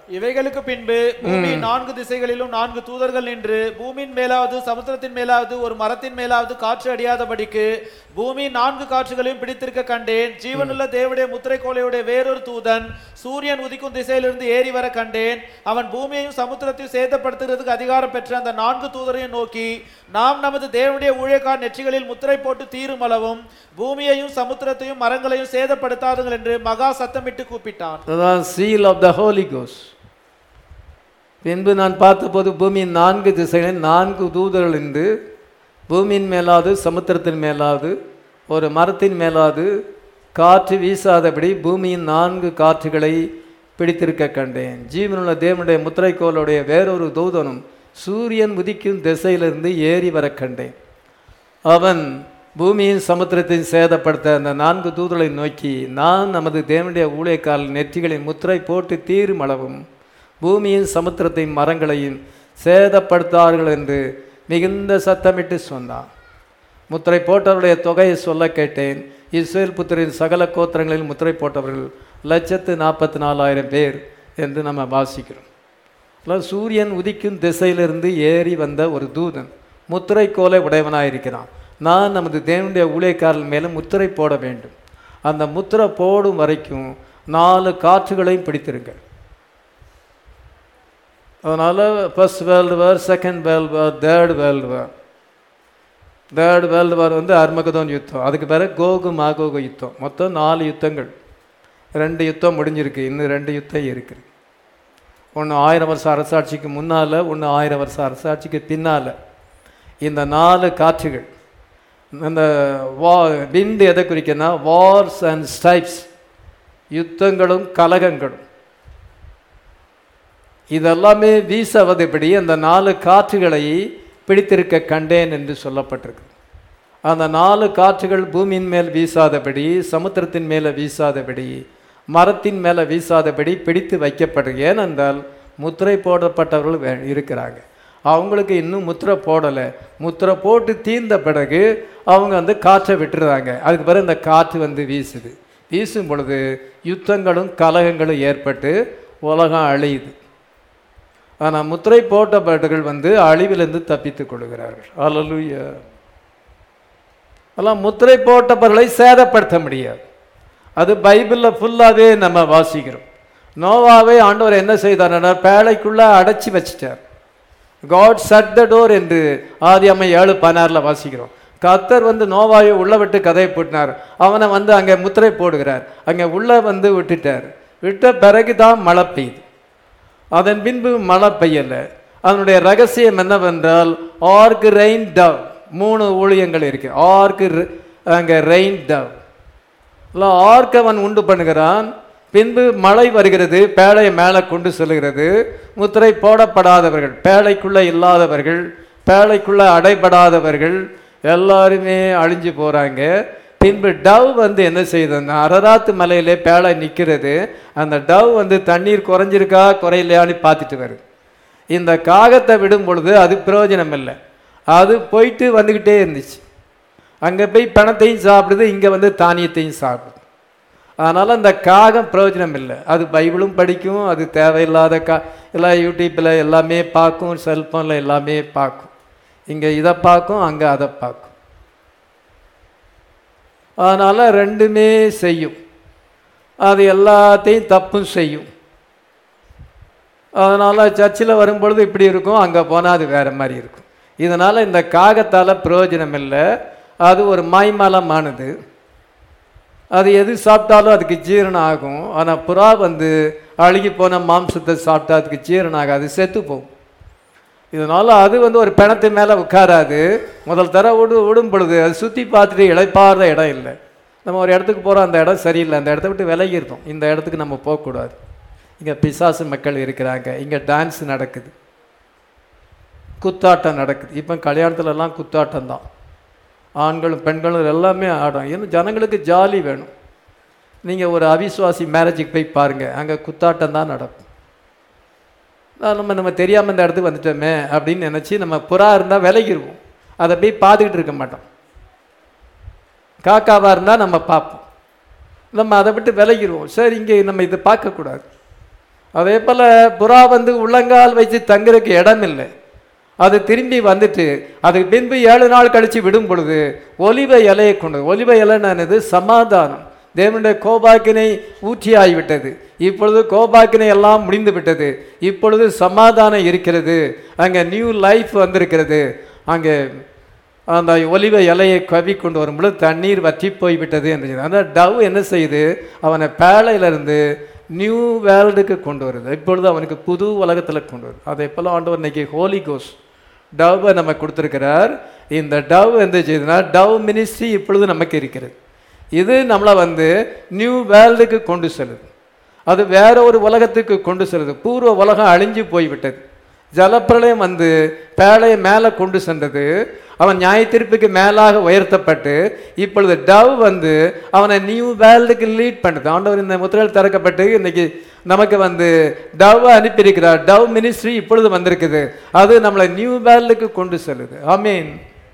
Speaker 2: இவைகளுக்கு பின்பு பூமியின் நான்கு திசைகளிலும் நான்கு தூதர்கள் நின்று பூமியின் மேலாவது சமுத்திரத்தின் மேலாவது ஒரு மரத்தின் மேலாவது காற்று அடியாதபடிக்கு பூமியின் நான்கு காற்றுகளையும் பிடித்திருக்க கண்டேன் ஜீவனுள்ள தேவடைய முத்திரை கோலையுடைய வேறொரு தூதன் சூரியன் உதிக்கும் திசையிலிருந்து ஏறி வர கண்டேன் அவன் பூமியையும் சமுத்திரத்தையும் சேதப்படுத்துகிறதுக்கு அதிகாரம் பெற்ற அந்த நான்கு தூதரையும் நோக்கி நாம் நமது தேவனுடைய ஊழியக்கார் நெற்றிகளில் முத்திரை போட்டு தீரும் அளவும் பூமியையும் சமுத்திரத்தையும் மரங்களையும் சேதப்படுத்தாதுங்கள் என்று மகா சத்தமிட்டு கூப்பிட்டான்
Speaker 1: அதான் சீல் ஆஃப் த ஹோலி கோஸ் பின்பு நான் பார்த்தபோது பூமியின் நான்கு திசைகளில் நான்கு தூதர்கள் இருந்து பூமியின் மேலாவது சமுத்திரத்தின் மேலாவது ஒரு மரத்தின் மேலாவது காற்று வீசாதபடி பூமியின் நான்கு காற்றுகளை பிடித்திருக்க கண்டேன் ஜீவனுள்ள தேவனுடைய முத்திரைக்கோளுடைய வேறொரு தூதனும் சூரியன் உதிக்கும் திசையிலிருந்து ஏறி வர கண்டேன் அவன் பூமியின் சமுத்திரத்தை சேதப்படுத்த அந்த நான்கு தூதர்களை நோக்கி நான் நமது தேவனுடைய ஊழியக்கால் நெற்றிகளின் முத்திரை போட்டு தீரும் அளவும் பூமியின் சமுத்திரத்தையும் மரங்களையும் சேதப்படுத்தார்கள் என்று மிகுந்த சத்தமிட்டு சொன்னான் முத்திரை போட்டவருடைய தொகையை சொல்ல கேட்டேன் இஸ்ரேல் புத்திரின் சகல கோத்திரங்களில் முத்திரை போட்டவர்கள் லட்சத்து நாற்பத்தி நாலாயிரம் பேர் என்று நம்ம வாசிக்கிறோம் அதாவது சூரியன் உதிக்கும் திசையிலிருந்து ஏறி வந்த ஒரு தூதன் முத்திரை கோலை உடையவனாயிருக்கிறான் நான் நமது தேவனுடைய ஊழியக்காரர்கள் மேலே முத்திரை போட வேண்டும் அந்த முத்திரை போடும் வரைக்கும் நாலு காற்றுகளையும் பிடித்திருங்க அதனால் first world war second world war third world war third world war வந்து அர்மகதோன் யுத்தம் அதுக்கு பிறகு கோகு மாகோகு யுத்தம் மொத்தம் நாலு யுத்தங்கள் ரெண்டு யுத்தம் முடிஞ்சிருக்கு இன்னும் ரெண்டு யுத்தம் இருக்குது ஒன்று ஆயிரம் வருஷம் அரசாட்சிக்கு முன்னால் ஒன்று ஆயிரம் வருஷம் அரசாட்சிக்கு பின்னால் இந்த நாலு காற்றுகள் இந்த வா விண்டு எதை குறிக்குன்னா வார்ஸ் அண்ட் ஸ்டைப்ஸ் யுத்தங்களும் கலகங்களும் இதெல்லாமே வீசவதுபடி அந்த நாலு காற்றுகளை பிடித்திருக்க கண்டேன் என்று சொல்லப்பட்டிருக்கு அந்த நாலு காற்றுகள் பூமியின் மேல் வீசாதபடி சமுத்திரத்தின் மேலே வீசாதபடி மரத்தின் மேலே வீசாதபடி பிடித்து வைக்கப்படும் ஏனென்றால் முத்திரை போடப்பட்டவர்கள் வே- இருக்கிறாங்க அவங்களுக்கு இன்னும் முத்திரை போடலை முத்திரை போட்டு தீர்ந்த பிறகு அவங்க வந்து காற்றை விட்டுறாங்க அதுக்கு பிறகு இந்த காற்று வந்து வீசுது வீசும் பொழுது யுத்தங்களும் கலகங்களும் ஏற்பட்டு உலகம் அழியுது ஆனால் முத்திரை போட்டப்பட்டவர்கள் வந்து அழிவிலிருந்து தப்பித்துக் கொள்கிறார்கள் அல்லலுயா அதெல்லாம் முத்திரை போட்டவர்களை சேதப்படுத்த முடியாது அது பைபிளில் ஃபுல்லாகவே நம்ம வாசிக்கிறோம் நோவாவை ஆண்டவர் என்ன செய்தார்னா பேழைக்குள்ளே அடைச்சி வச்சிட்டார் காட் சட் த டோர் என்று ஆதி அம்மை ஏழு பதினாறில் வாசிக்கிறோம் கர்த்தர் வந்து நோவாயை உள்ள விட்டு கதையை போட்டினார் அவனை வந்து அங்கே முத்திரை போடுகிறார் அங்கே உள்ளே வந்து விட்டுட்டார் விட்ட பிறகு தான் மழை பெய்யுது அதன் பின்பு மழை பெய்யலை அதனுடைய ரகசியம் என்னவென்றால் ஆர்க் ரெயின் டவ் மூணு ஊழியங்கள் இருக்கு ஆர்க் அங்கே ரெயின் டவ் இல்லை ஆர்க் அவன் உண்டு பண்ணுகிறான் பின்பு மழை வருகிறது பேழையை மேலே கொண்டு செல்கிறது முத்திரை போடப்படாதவர்கள் பேழைக்குள்ளே இல்லாதவர்கள் பேழைக்குள்ளே அடைபடாதவர்கள் எல்லாருமே அழிஞ்சு போகிறாங்க பின்பு டவ் வந்து என்ன செய்யுதுன்னா அரராத்து மலையிலே பேழை நிற்கிறது அந்த டவ் வந்து தண்ணீர் குறைஞ்சிருக்கா குறையிலையான்னு பார்த்துட்டு வருது இந்த காகத்தை விடும் பொழுது அது பிரயோஜனம் இல்லை அது போயிட்டு வந்துக்கிட்டே இருந்துச்சு அங்கே போய் பணத்தையும் சாப்பிடுது இங்கே வந்து தானியத்தையும் சாப்பிடுது அதனால் அந்த காகம் பிரயோஜனம் இல்லை அது பைபிளும் படிக்கும் அது தேவையில்லாத கா எல்லாம் யூடியூப்பில் எல்லாமே பார்க்கும் செல்ஃபோனில் எல்லாமே பார்க்கும் இங்கே இதை பார்க்கும் அங்கே அதை பார்க்கும் அதனால் ரெண்டுமே செய்யும் அது எல்லாத்தையும் தப்பும் செய்யும் அதனால் சர்ச்சில் வரும்பொழுது இப்படி இருக்கும் அங்கே போனால் அது வேறு மாதிரி இருக்கும் இதனால் இந்த காகத்தால் பிரயோஜனம் இல்லை அது ஒரு மாய்மலமானது அது எது சாப்பிட்டாலும் அதுக்கு ஜீரணம் ஆகும் ஆனால் புறா வந்து அழுகி போன மாம்சத்தை சாப்பிட்டா அதுக்கு ஜீரணம் ஆகாது செத்து போகும் இதனால் அது வந்து ஒரு பிணத்து மேலே உட்காராது முதல் தர விடு விடும் பொழுது அது சுற்றி பார்த்துட்டு இளைப்பாற இடம் இல்லை நம்ம ஒரு இடத்துக்கு போகிறோம் அந்த இடம் சரியில்லை அந்த இடத்த விட்டு விலகி இருக்கோம் இந்த இடத்துக்கு நம்ம போகக்கூடாது இங்கே பிசாசு மக்கள் இருக்கிறாங்க இங்கே டான்ஸ் நடக்குது குத்தாட்டம் நடக்குது இப்போ கல்யாணத்துலலாம் குத்தாட்டம் தான் ஆண்களும் பெண்களும் எல்லாமே ஆடும் ஏன்னா ஜனங்களுக்கு ஜாலி வேணும் நீங்கள் ஒரு அவிசுவாசி மேரேஜுக்கு போய் பாருங்கள் அங்கே குத்தாட்டம் தான் நடக்கும் நான் நம்ம நம்ம தெரியாமல் இந்த இடத்துக்கு வந்துட்டோமே அப்படின்னு நினச்சி நம்ம புறா இருந்தால் விலகிடுவோம் அதை போய் பார்த்துக்கிட்டு இருக்க மாட்டோம் காக்காவாக இருந்தால் நம்ம பார்ப்போம் நம்ம அதை விட்டு விலகிடுவோம் சரி இங்கே நம்ம இதை பார்க்கக்கூடாது அதே போல புறா வந்து உள்ளங்கால் வச்சு தங்குறதுக்கு இடம் இல்லை அது திரும்பி வந்துட்டு அதுக்கு பின்பு ஏழு நாள் கழிச்சு விடும் பொழுது ஒலிவ இலையை கொண்டு ஒலிவ இலைன்னு சமாதானம் தேவனுடைய கோபாக்கினை ஊற்றியாகிவிட்டது இப்பொழுது கோபாக்கினை எல்லாம் முடிந்து விட்டது இப்பொழுது சமாதானம் இருக்கிறது அங்கே நியூ லைஃப் வந்திருக்கிறது அங்கே அந்த ஒலிவ இலையை கவி கொண்டு வரும் பொழுது தண்ணீர் வற்றி போய்விட்டது என்று சொல்லி. அந்த டவ் என்ன செய்யுது அவனை பேழையிலிருந்து நியூ வேர்ல்டுக்கு கொண்டு வருது இப்பொழுது அவனுக்கு புது உலகத்தில் கொண்டு வருது அதே போல் ஆண்டவர் இன்னைக்கு ஹோலி கோஸ் டவ்வை நம்ம கொடுத்துருக்கிறார் இந்த டவ் என்ன செய்யுதுன்னா டவ் மினிஸ்ட்ரி இப்பொழுது நமக்கு இருக்கிறது இது நம்மளை வந்து நியூ வேர்ல்டுக்கு கொண்டு செல்லுது அது வேற ஒரு உலகத்துக்கு கொண்டு செல்லுது பூர்வ உலகம் அழிஞ்சு போய்விட்டது ஜலப்பிரளயம் வந்து பேழையை மேலே கொண்டு சென்றது அவன் நியாய தீர்ப்புக்கு மேலாக உயர்த்தப்பட்டு இப்பொழுது டவ் வந்து அவனை நியூ வேர்ல்டுக்கு லீட் பண்ணுது ஆண்டவர் இந்த முத்திரையில் திறக்கப்பட்டு இன்னைக்கு நமக்கு வந்து டவ் அனுப்பியிருக்கிறார் டவ் மினிஸ்ட்ரி இப்பொழுது வந்திருக்குது அது நம்மளை நியூ வேர்ல்டுக்கு கொண்டு செல்லுது ஆமீன்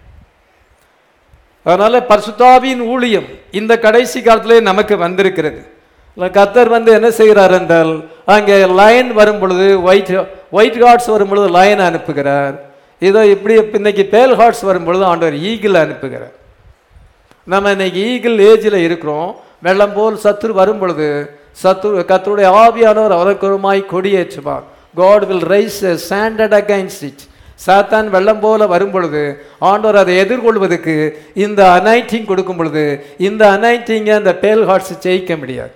Speaker 1: அதனால பரிசுத்தாவியின் ஊழியம் இந்த கடைசி காலத்திலே நமக்கு வந்திருக்கிறது இல்ல, கர்த்தர் வந்து என்ன செய்கிறார் என்றால் அங்கே லயன் வரும் பொழுது ஒயிட் ஒயிட் ஹார்ட்ஸ் வரும் பொழுது லயன் அனுப்புகிறார் இதோ இப்படி இன்னைக்கு பேல் ஹார்ட்ஸ் வரும் பொழுது ஆண்டவர் ஈகிள் அனுப்புகிறார் நம்ம இன்னைக்கு ஈகிள் ஏஜில் இருக்கிறோம் வெள்ளம் போல் சத்துரு வரும் பொழுது சத்துரு கத்தருடைய ஆவியானவர் அவரக்குறமாய் கொடியேற்றுவார் God will raise standard against it சாத்தான் வெள்ளம் போல வரும் பொழுது ஆண்டவர் அதை எதிர்கொள்வதற்கு இந்த அனைட்டிங் கொடுக்கும் பொழுது இந்த அனைட்டிங்கை அந்த பேல் ஹார்ட்ஸ் ஜெயிக்க முடியாது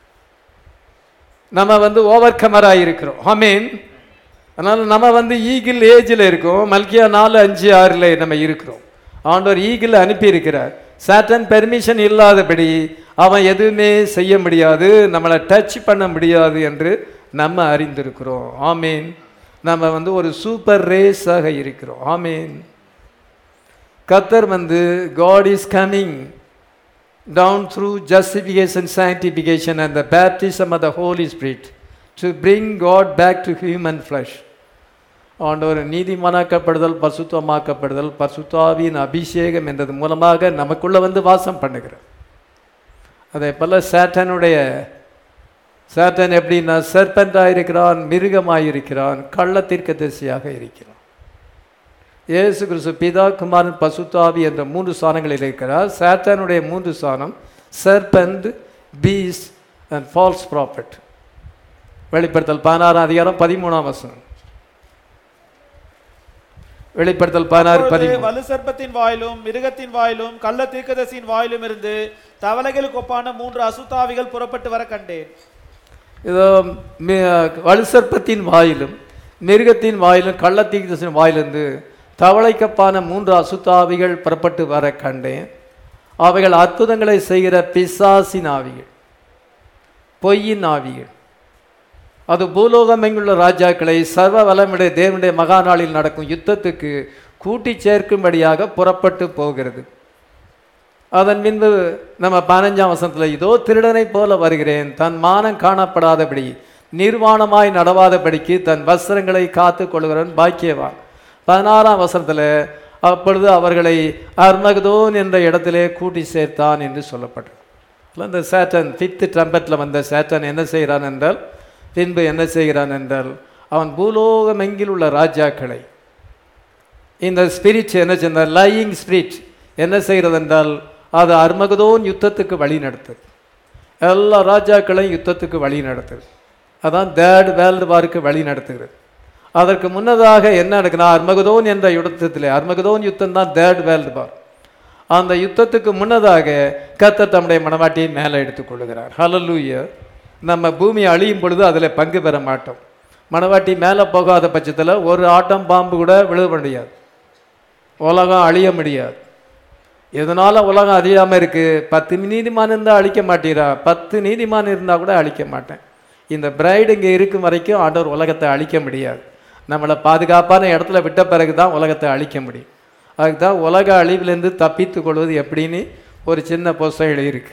Speaker 1: நம்ம வந்து ஓவர் கமராக இருக்கிறோம் ஆமீன் அதனால் நம்ம வந்து ஈகிள் ஏஜில் இருக்கோம் மல்கியா நாலு அஞ்சு ஆறில் நம்ம இருக்கிறோம் ஆண்டவர் ஈகிள் அனுப்பி இருக்கிறார் சாட்டன் பெர்மிஷன் இல்லாதபடி அவன் எதுவுமே செய்ய முடியாது நம்மளை டச் பண்ண முடியாது என்று நம்ம அறிந்திருக்கிறோம் ஆமீன் நம்ம வந்து ஒரு சூப்பர் ரேஸாக இருக்கிறோம் ஆமீன் கத்தர் வந்து God is coming down through justification, sanctification, and the baptism of the Holy Spirit to bring God back to human flesh. ஆண்டவர் நீதிமானாக்கப்படுதல் பரிசுத்தமாக்கப்படுதல் பரிசுத்தாவியின் அபிஷேகம் என்றது மூலமாக நமக்குள்ள வந்து வாசம் பண்ணுகிறார் அதே போல சேட்டனுடைய சேட்டன் எப்படின்னா சர்பண்டாக இருக்கிறான் மிருகமாக இருக்கிறான் கள்ளத்திற்கு திசையாக இருக்கிறான் இயேசு கிறிஸ்து பிதா குமாரன் பசுத்தாவி என்ற மூன்று சாணங்களில் இருக்கிறார் சாத்தானுடைய மூன்று சாணம் serpent beast and false prophet வெளிப்படுத்தல் பதினாறாம் அதிகாரம் பதிமூணாம் வசனம் வெளிப்படுத்தல் பதினாறு
Speaker 2: அப்பொழுது
Speaker 1: பதிமூணு
Speaker 2: வலு சர்ப்பத்தின் வாயிலும் மிருகத்தின் வாயிலும் கள்ள தீர்க்கதரிசியின் வாயிலும் இருந்து தவளைகளுக்கு ஒப்பான மூன்று அசுத்தாவிகள் புறப்பட்டு வர கண்டேன்
Speaker 1: இதோ மி- வலுசர்ப்பத்தின் வாயிலும் மிருகத்தின் வாயிலும் கள்ளத்தீர்க்கதரிசியின் வாயிலிருந்து தவளைக்கப்பான மூன்று அசுத்தாவிகள் புறப்பட்டு வர கண்டேன் அவைகள் அற்புதங்களை செய்கிற பிசாசின் ஆவிகள் பொய்யின் ஆவிகள் அது பூலோகமெங்குள்ள ராஜாக்களை சர்வ வல்லமுடைய தேவனுடைய மகாநாளில் நடக்கும் யுத்தத்துக்கு கூட்டி சேர்க்கும்படியாக புறப்பட்டு போகிறது அதன் பின்பு நம்ம பதினஞ்சாம் வசனத்தில் இதோ திருடனைப் போல வருகிறேன் தன் மானம் காணப்படாதபடி நிர்வாணமாய் நடவாதபடிக்கு தன் வஸ்திரங்களை காத்து கொள்கிறவன் பாக்கியவான் பதினாறாம் வசனத்தில் அப்பொழுது அவர்களை அர்மகதோன் என்ற இடத்திலே கூட்டி சேர்த்தான் என்று சொல்லப்பட்டது அப்ப இந்த சேட்டன் ஃபிஃப்த் ட்ரம்பெட்டில் வந்த சேட்டன் என்ன செய்கிறான் என்றால் பின்பு என்ன செய்கிறான் என்றால் அவன் பூலோகமெங்கில் உள்ள ராஜாக்களை இந்த ஸ்பிரிட் என்ன செய்த லையிங் ஸ்பிரிட் என்ன செய்கிறது என்றால் அது அர்மகதோன் யுத்தத்துக்கு வழி நடத்துது எல்லா ராஜாக்களையும் யுத்தத்துக்கு வழி நடத்துது அதான் தேர்ட் வேர்ல்டு வாருக்கு வழி நடத்துகிறது அதற்கு முன்னதாக என்ன நடக்குன்னா அர்மகதோன் என்ற யுத்தத்திலே அர்மகதோன் யுத்தம் தான் தேர்ட் வேர்ல்டு வார் அந்த யுத்தத்துக்கு முன்னதாக கர்த்தர் தம்முடைய மனவாட்டியை மேலே எடுத்துக்கொள்கிறார் ஹalleluya நம்ம பூமி அழியும் பொழுது அதில் பங்கு பெற மாட்டோம் மனவாட்டி மேலே போகாத பட்சத்தில் ஒரு ஆட்டம் பாம்பு கூட விழுக முடியாது உலகம் அழிய முடியாது எதனால உலகம் அழியாமல் இருக்கு பத்து நீதிமான் இருந்தால் அழிக்க மாட்டீரா பத்து நீதிமான் இருந்தால் கூட அழிக்க மாட்டேன் இந்த பிரைடு இங்கே இருக்கும் வரைக்கும் ஆண்டவர் உலகத்தை அழிக்க முடியாது நம்மளை பாதுகாப்பான இடத்துல விட்ட பிறகு தான் உலகத்தை அழிக்க முடியும் அதுக்கு தான் உலக அழிவிலிருந்து தப்பித்து கொள்வது எப்படின்னு ஒரு சின்ன புஸ்தகம் எழுதியிருக்கு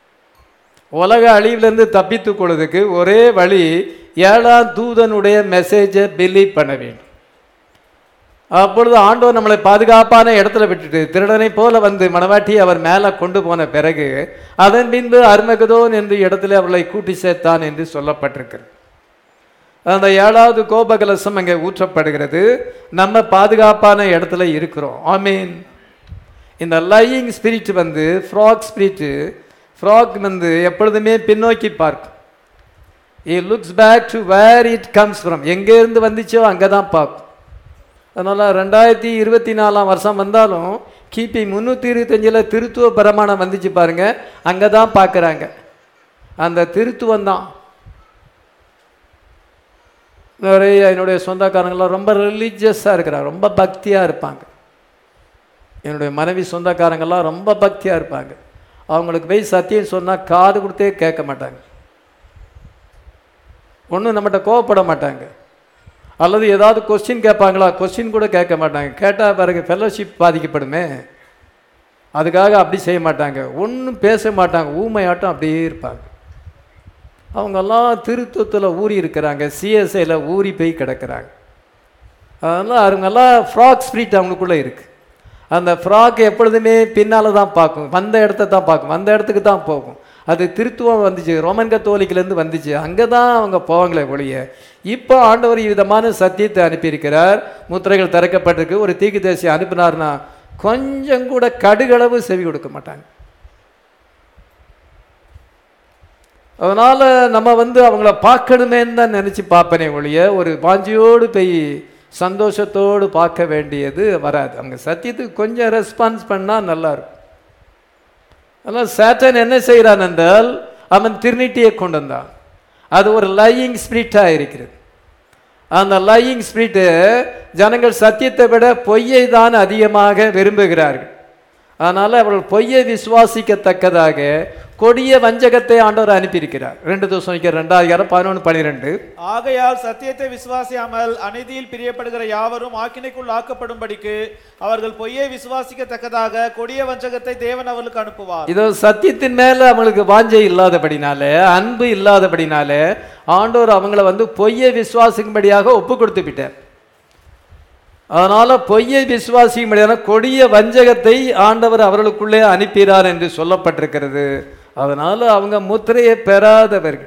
Speaker 1: உலக அழிவிலிருந்து தப்பித்து கொள்வதற்கு ஒரே வழி ஏழாம் தூதனுடைய மெசேஜை பிலீவ் பண்ண வேண்டும் அப்பொழுது ஆண்டவர் நம்மளை பாதுகாப்பான இடத்துல விட்டுட்டு திருடனை போல வந்து மணவாட்டி அவர் மேலே கொண்டு போன பிறகு அதன் பின்பு அருமகதோன் என்று இடத்துல அவளை கூட்டி சேர்த்தான் என்று சொல்லப்பட்டிருக்கிறது அந்த ஏழாவது கோபகலசம் அங்கே ஊற்றப்படுகிறது நம்ம பாதுகாப்பான இடத்துல இருக்கிறோம் ஆமீன் இந்த லையிங் ஸ்பிரிட் வந்து ஃப்ராக் ஸ்பிரிட்டு ஃப்ராக் வந்து எப்பொழுதுமே பின்னோக்கி பார்க்கும் it looks back to where it comes from எங்கேருந்து வந்துச்சோ அங்கே தான் பார்க்கும் அதனால் ரெண்டாயிரத்தி இருபத்தி நாலாம் வருஷம் வந்தாலும் கிபி முந்நூற்றி இருபத்தஞ்சில் திருத்துவ பிரமாணம் வந்துச்சு பாருங்க அங்கே தான் பார்க்குறாங்க அந்த திருத்துவம் தான் நிறைய என்னுடைய சொந்தக்காரங்களாம் ரொம்ப ரிலீஜியஸாக இருக்கிறாங்க ரொம்ப பக்தியாக இருப்பாங்க என்னுடைய மனைவி சொந்தக்காரங்கெல்லாம் ரொம்ப பக்தியாக இருப்பாங்க அவங்களுக்கு போய் சத்தியம் சொன்னால் காது கொடுத்தே கேட்க மாட்டாங்க ஒன்றும் நம்மகிட்ட கோவப்பட மாட்டாங்க அல்லது ஏதாவது கொஸ்டின் கேட்பாங்களா கொஸ்டின் கூட கேட்க மாட்டாங்க கேட்டால் பிறகு ஃபெல்லோஷிப் பாதிக்கப்படுமே அதுக்காக அப்படி செய்ய மாட்டாங்க ஒன்றும் பேச மாட்டாங்க ஊமையாட்டம் அப்படியே இருப்பாங்க அவங்கெல்லாம் திருத்தத்தில் ஊறி இருக்கிறாங்க சிஎஸ்ஐயில் ஊறி போய் கிடக்கிறாங்க அதனால் அவங்கெல்லாம் ஃப்ராக் ஸ்பிரிட் அவங்களுக்குள்ளே இருக்குது அந்த ஃப்ராக் எப்பொழுதுமே பின்னால் தான் பார்க்கும் வந்த இடத்த தான் பார்க்கும் வந்த இடத்துக்கு தான் போகும் அது திருத்துவம் வந்துச்சு ரோமன் கத்தோலிக்கிலேருந்து வந்துச்சு அங்கே தான் அவங்க போவாங்களே ஒழிய இப்போ ஆண்டவர் விதமான சத்தியத்தை அனுப்பியிருக்கிறார் முத்திரைகள் திறக்கப்பட்டிருக்கு ஒரு தீக்கு தேசி அனுப்பினார்னா கொஞ்சம் கூட கடுகளவு செவி கொடுக்க மாட்டாங்க அதனால் நம்ம வந்து அவங்கள பார்க்கணுமேன்னு தான் நினச்சி பார்ப்பனே ஒழிய ஒரு வாஞ்சியோடு போய் சந்தோஷத்தோடு பார்க்க வேண்டியது வராது அவங்க சத்தியத்துக்கு கொஞ்சம் ரெஸ்பான்ஸ் பண்ணால் நல்லாயிருக்கும் அதனால் சேட்டன் என்ன செய்கிறான் என்றால் அவன் திருநீட்டியை கொண்டு வந்தான் அது ஒரு லையிங் ஸ்பிரிட்டாக இருக்கிறது அந்த லையிங் ஸ்பிரிட்டு ஜனங்கள் சத்தியத்தை விட பொய்யை தான் அதிகமாக விரும்புகிறார்கள் அதனால் அவர்கள் பொய்யை விசுவாசிக்கத்தக்கதாக கொடிய வஞ்சகத்தை ஆண்டவர் அனுப்பியிருக்கிறார் ரெண்டு தோசம் ரெண்டாயிரம் பதினொன்று பன்னிரெண்டு
Speaker 2: ஆகையால் சத்தியத்தை விசுவாசியாமல் அநீதியில் பிரியப்படுகிற யாவரும் ஆக்கினைக்குள் ஆக்கப்படும்படிக்கு அவர்கள் பொய்யை விசுவாசிக்கத்தக்கதாக கொடிய வஞ்சகத்தை தேவன் அவர்களுக்கு அனுப்புவார்
Speaker 1: இதோ சத்தியத்தின் மேல அவங்களுக்கு வாஞ்சை இல்லாதபடினால அன்பு இல்லாதபடினால ஆண்டவர் அவங்கள வந்து பொய்யை விசுவாசிக்கும்படியாக ஒப்பு கொடுத்து விட்டார் அதனால பொய்யை விசுவாசிக்கும்படியான கொடிய வஞ்சகத்தை ஆண்டவர் அவர்களுக்குள்ளே அனுப்பினார் என்று சொல்லப்பட்டிருக்கிறது அதனால அவங்க முத்திரையை பெறாதவர்கள்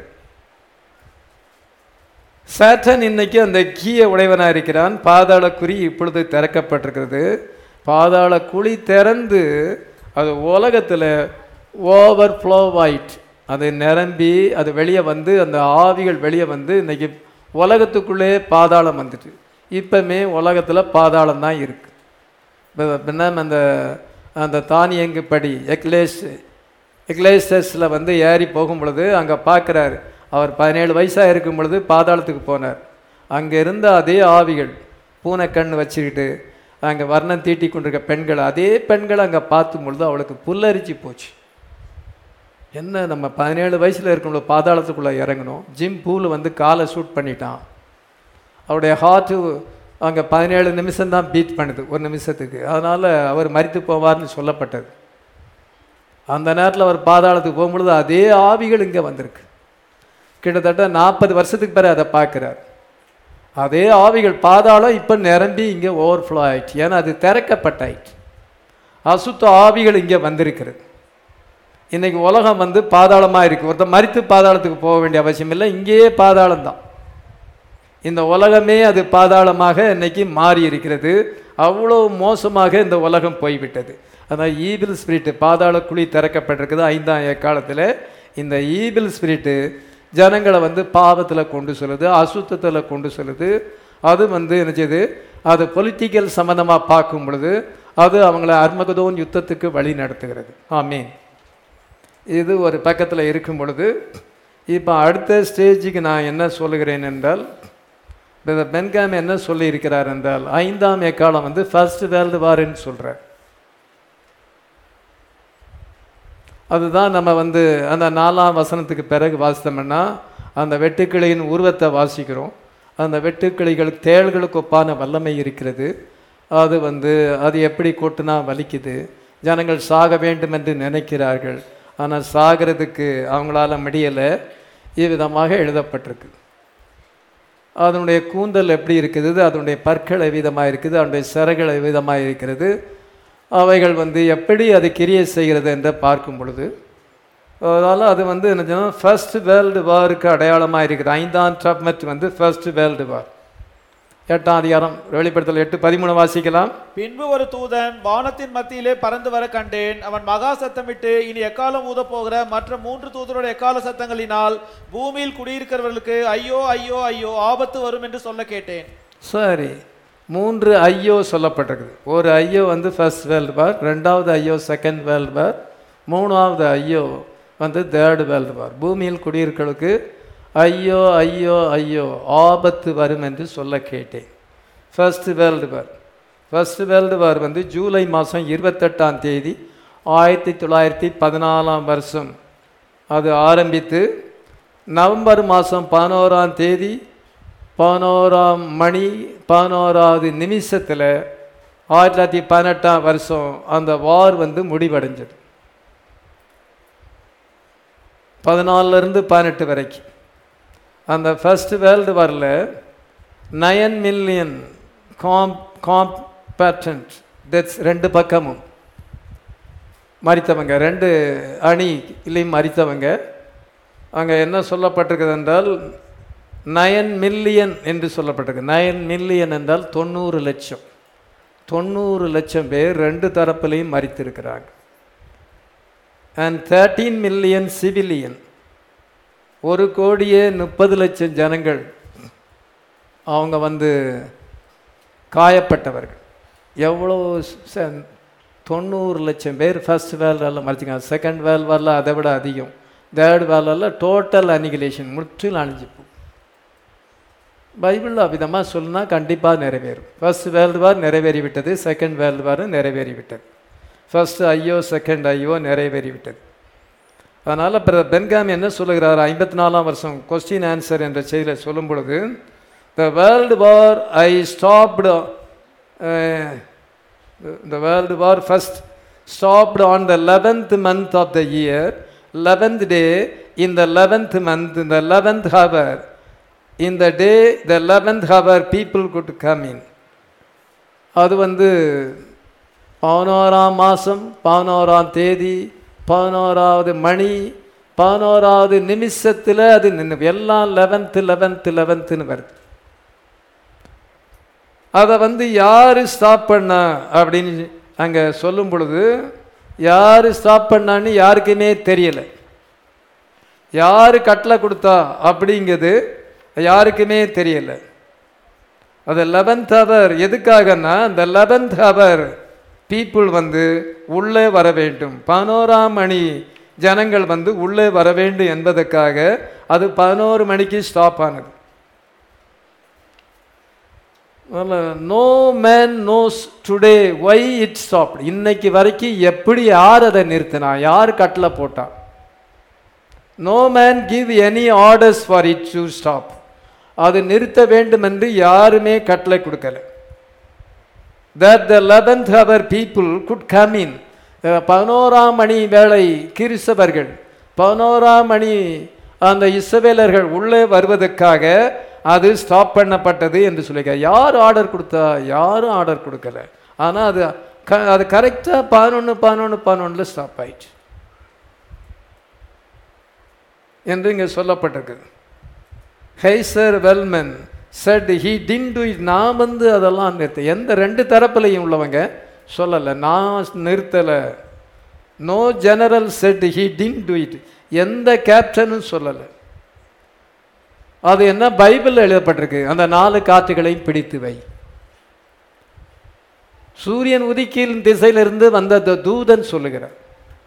Speaker 1: சேட்டன் இன்னைக்கு அந்த கீய உடையவனாக இருக்கிறான் பாதாள குறி இப்பொழுது திறக்கப்பட்டிருக்கிறது பாதாள குழி திறந்து அது உலகத்தில் ஓவர் ஃப்ளோவாயிட் அது நிரம்பி அது வெளியே வந்து அந்த ஆவிகள் வெளியே வந்து இன்னைக்கு உலகத்துக்குள்ளே பாதாளம் வந்துட்டு இப்போமே உலகத்தில் பாதாளம் தான் இருக்கு பின்ன அந்த அந்த தானியங்கு படி எக்லேஸ் எக்லேசஸில் வந்து ஏறி போகும் பொழுது அங்கே பார்க்குறாரு அவர் பதினேழு வயசாக இருக்கும் பொழுது பாதாளத்துக்கு போனார் அங்கே இருந்த அதே ஆவிகள் பூனை கண் வச்சுக்கிட்டு அங்கே வர்ணம் தீட்டி கொண்டிருக்க பெண்கள் அதே பெண்கள் அங்கே பார்த்தும் பொழுது அவளுக்கு புல்லரிச்சு போச்சு என்ன நம்ம பதினேழு வயசில் இருக்கும்போது பாதாளத்துக்குள்ளே இறங்கணும் ஜிம் பூல் வந்து காலை ஷூட் பண்ணிட்டான் அவருடைய ஹார்ட்டு அங்கே பதினேழு நிமிஷம் தான் பீட் பண்ணுது ஒரு நிமிஷத்துக்கு அதனால் அவர் மரித்து போவார்னு சொல்லப்பட்டது அந்த நேரத்தில் அவர் பாதாளத்துக்கு போகும்பொழுது அதே ஆவிகள் இங்கே வந்திருக்கு கிட்டத்தட்ட நாற்பது வருஷத்துக்கு பிறகு அதை பார்க்குறார் அதே ஆவிகள் பாதாளம் இப்போ நிரம்பி இங்கே ஓவர்ஃப்ளோ ஆயிடுச்சு ஏன்னா அது திறக்கப்பட்டாயிடுச்சு அசுத்த ஆவிகள் இங்கே வந்திருக்கிறது இன்னைக்கு உலகம் வந்து பாதாளமாக இருக்குது ஒருத்தர் மறித்து பாதாளத்துக்கு போக வேண்டிய அவசியம் இல்லை இங்கேயே பாதாளம் தான் இந்த உலகமே அது பாதாளமாக இன்னைக்கு மாறி இருக்கிறது அவ்வளோ மோசமாக இந்த உலகம் போய்விட்டது அதான் ஈபிள் ஸ்பிரிட்டு பாதாள குழி திறக்கப்பட்டிருக்குது ஐந்தாம் காலத்தில் இந்த ஈபிள் ஸ்பிரிட்டு ஜனங்களை வந்து பாவத்தில் கொண்டு சொல்லுது அசுத்தத்தில் கொண்டு சொல்லுது அது வந்து என்ன செய்யுது அது பொலிட்டிக்கல் சம்மந்தமாக பார்க்கும் பொழுது அது அவங்கள அர்மகதோன் யுத்தத்துக்கு வழி நடத்துகிறது ஆமீன் இது ஒரு பக்கத்தில் இருக்கும் பொழுது இப்போ அடுத்த ஸ்டேஜுக்கு நான் என்ன சொல்லுகிறேன் என்றால் பிரதர் பென்காம் என்ன சொல்லியிருக்கிறார் என்றால் ஐந்தாம் எக்காலம் வந்து ஃபர்ஸ்ட் வேர்ல்டு வார்ன்னு சொல்கிறார் அதுதான் நம்ம வந்து அந்த நாலாம் வசனத்துக்கு பிறகு வாசித்தோம்னா அந்த வெட்டுக்கிளியின் உருவத்தை வாசிக்கிறோம் அந்த வெட்டுக்கிளிகள் தேள்களுக்கு ஒப்பான வல்லமை இருக்கிறது அது வந்து அது எப்படி கொட்டுனா வலிக்குது ஜனங்கள் சாக வேண்டும் என்று நினைக்கிறார்கள் ஆனால் சாகிறதுக்கு அவங்களால முடியலை இவ்விதமாக எழுதப்பட்டிருக்கு அதனுடைய கூந்தல் எப்படி இருக்குது அதனுடைய பற்கள் விதமாக இருக்குது அதனுடைய சிறகுகள் விதமாக இருக்கிறது அவைகள் வந்து எப்படி அது கிரியை செய்கிறது என்று பார்க்கும் பொழுது அதனால் அது வந்து என்ன சொன்னால் ஃபர்ஸ்ட் வேர்ல்டு வாருக்கு அடையாளமாக இருக்குது ஐந்தாம் ட்ரப்மெட் வந்து ஃபர்ஸ்ட் வேர்ல்டு வார் எட்டாம் அதிகாரம் வெளிப்படுத்தல் எட்டு பதிமூணு வாசிக்கலாம்
Speaker 2: பின்பு ஒரு தூதன் வானத்தின் மத்தியிலே பறந்து வர கண்டேன் அவன் மகா சத்தமிட்டு இனி எக்காலம் ஊதப் போகிற மற்ற மூன்று தூதரோட எக்கால சத்தங்களினால் பூமியில் குடியிருக்கிறவர்களுக்கு ஐயோ ஐயோ ஐயோ ஆபத்து வரும் என்று சொல்ல கேட்டேன்
Speaker 1: சரி மூன்று ஐயோ சொல்லப்பட்டிருக்குது ஒரு ஐயோ வந்து ஃபர்ஸ்ட் வேர்ல்டு வார் ரெண்டாவது ஐயோ செகண்ட் வேர்ல்டு வார் மூணாவது ஐயோ வந்து தேர்டு வேர்ல்டு வார் பூமியில் குடியிருக்கிறவர்களுக்கு ஐயோ ஐயோ ஐயோ ஆபத்து வரும் என்று சொல்ல கேட்டேன் first world war first world war வந்து ஜூலை மாதம் இருபத்தெட்டாம் தேதி ஆயிரத்தி தொள்ளாயிரத்தி பதினாலாம் வருஷம் அது ஆரம்பித்து நவம்பர் மாதம் பதினோராம் தேதி பதினோராம் மணி பதினோராவது நிமிஷத்தில் ஆயிரத்தி தொள்ளாயிரத்தி பதினெட்டாம் வருஷம் அந்த வார் வந்து முடிவடைஞ்சது பதினாலிருந்து பதினெட்டு வரைக்கும் அந்த ஃபர்ஸ்ட் வேர்ல்டு வாரில் நயன் மில்லியன் காம் காம்பேட்டன்ட் டெத்ஸ் ரெண்டு பக்கமும் மறித்தவங்க ரெண்டு அணிலையும் மறித்தவங்க அங்கே என்ன சொல்லப்பட்டிருக்குது என்றால் நயன் மில்லியன் என்று சொல்லப்பட்டிருக்கு நயன் மில்லியன் என்றால் தொண்ணூறு லட்சம் தொண்ணூறு லட்சம் பேர் ரெண்டு தரப்புலையும் மறித்திருக்கிறாங்க அண்ட் தேர்ட்டீன் மில்லியன் சிவிலியன் ஒரு கோடியே முப்பது லட்சம் ஜனங்கள் அவங்க வந்து காயப்பட்டவர்கள் எவ்வளோ ச- தொண்ணூறு லட்சம் பேர் ஃபர்ஸ்ட் வேல்வரில் மறைச்சிக்காங்க செகண்ட் வேல்வரில் அதை விட அதிகம் தேர்ட் வேல்வரில் டோட்டல் அனிகிலேஷன் முற்றிலும் அழிஞ்சு போகும் பைபிளில் விதமாக சொல்லுனா கண்டிப்பாக நிறைவேறும் ஃபர்ஸ்ட் வேர்ல்டு வார் நிறைவேறிவிட்டது செகண்ட் வேர்ல்டு வார் நிறைவேறிவிட்டது ஃபர்ஸ்ட் ஐயோ செகண்ட் ஐயோ நிறைவேறிவிட்டது அதனால் பிற பென்காமி என்ன சொல்லுகிறார் ஐம்பத்தி நாலாம் வருஷம் கொஸ்டின் ஆன்சர் என்ற செய்தியில் சொல்லும் பொழுது the world war I stopped the world war first stopped on the eleventh month of the year eleventh day in the eleventh month இந்த eleventh hour in the day the 11th hour people could come in அது வந்து பதினோராம் மாதம் பதினோராம் தேதி பதினோராவது மணி பதினோராவது நிமிஷத்தில் அது நின்று எல்லாம் லெவன்த்து லெவன்த்து லெவன்த்துன்னு வருது அதை வந்து யார் ஸ்டாப் பண்ணா அப்படின்னு அங்கே சொல்லும் பொழுது யார் ஸ்டாப் பண்ணான்னு யாருக்குமே தெரியலை யார் கட்டளை கொடுத்தா அப்படிங்கிறது யாருக்குமே தெரியல அது லெவன்த் ஹவர் எதுக்காகன்னா அந்த லெவன்த் ஹவர் பீப்புள் வந்து உள்ளே வர வேண்டும் பதினோராம் மணி ஜனங்கள் வந்து உள்ளே வர வேண்டும் என்பதற்காக அது பதினோரு மணிக்கு ஸ்டாப் ஆனது no man knows today why it stop இன்னைக்கு வரைக்கும் எப்படி யார் அதை நிறுத்தினா யார் கட்டளை போட்டா no man give any orders for it to stop அது நிறுத்த வேண்டும் என்று யாருமே கட்டளை கொடுக்கல that the eleventh hour people could come in பதினோராம் மணி வேளை கிறிஸ்தவர்கள் பதினோராம் மணி அந்த இஸ்ரவேலர்கள் உள்ளே வருவதற்காக அது ஸ்டாப் பண்ணப்பட்டது என்று சொல்லிக்க யார் ஆர்டர் கொடுத்தா யாரும் ஆர்டர் கொடுக்கல ஆனால் அது க அது கரெக்டாக பதினொன்று பதினொன்று பதினொன்றில் ஸ்டாப் ஆயிடுச்சு என்று இங்கே சொல்லப்பட்டிருக்கு Kaiser Wilhelm said he didn't do it நான் வந்து அதெல்லாம் நிறுத்த எந்த ரெண்டு தரப்புலையும் உள்ளவங்க சொல்லலை நான் நிறுத்தலை no general said he didn't do it எந்த கேப்டனும் சொல்லலை அது என்ன பைபிளில் எழுதப்பட்டிருக்கு அந்த நாலு காற்றுகளையும் பிடித்து வை சூரியன் உதிக்கின் திசையிலிருந்து வந்த அந்த தூதன் சொல்லுகிறார்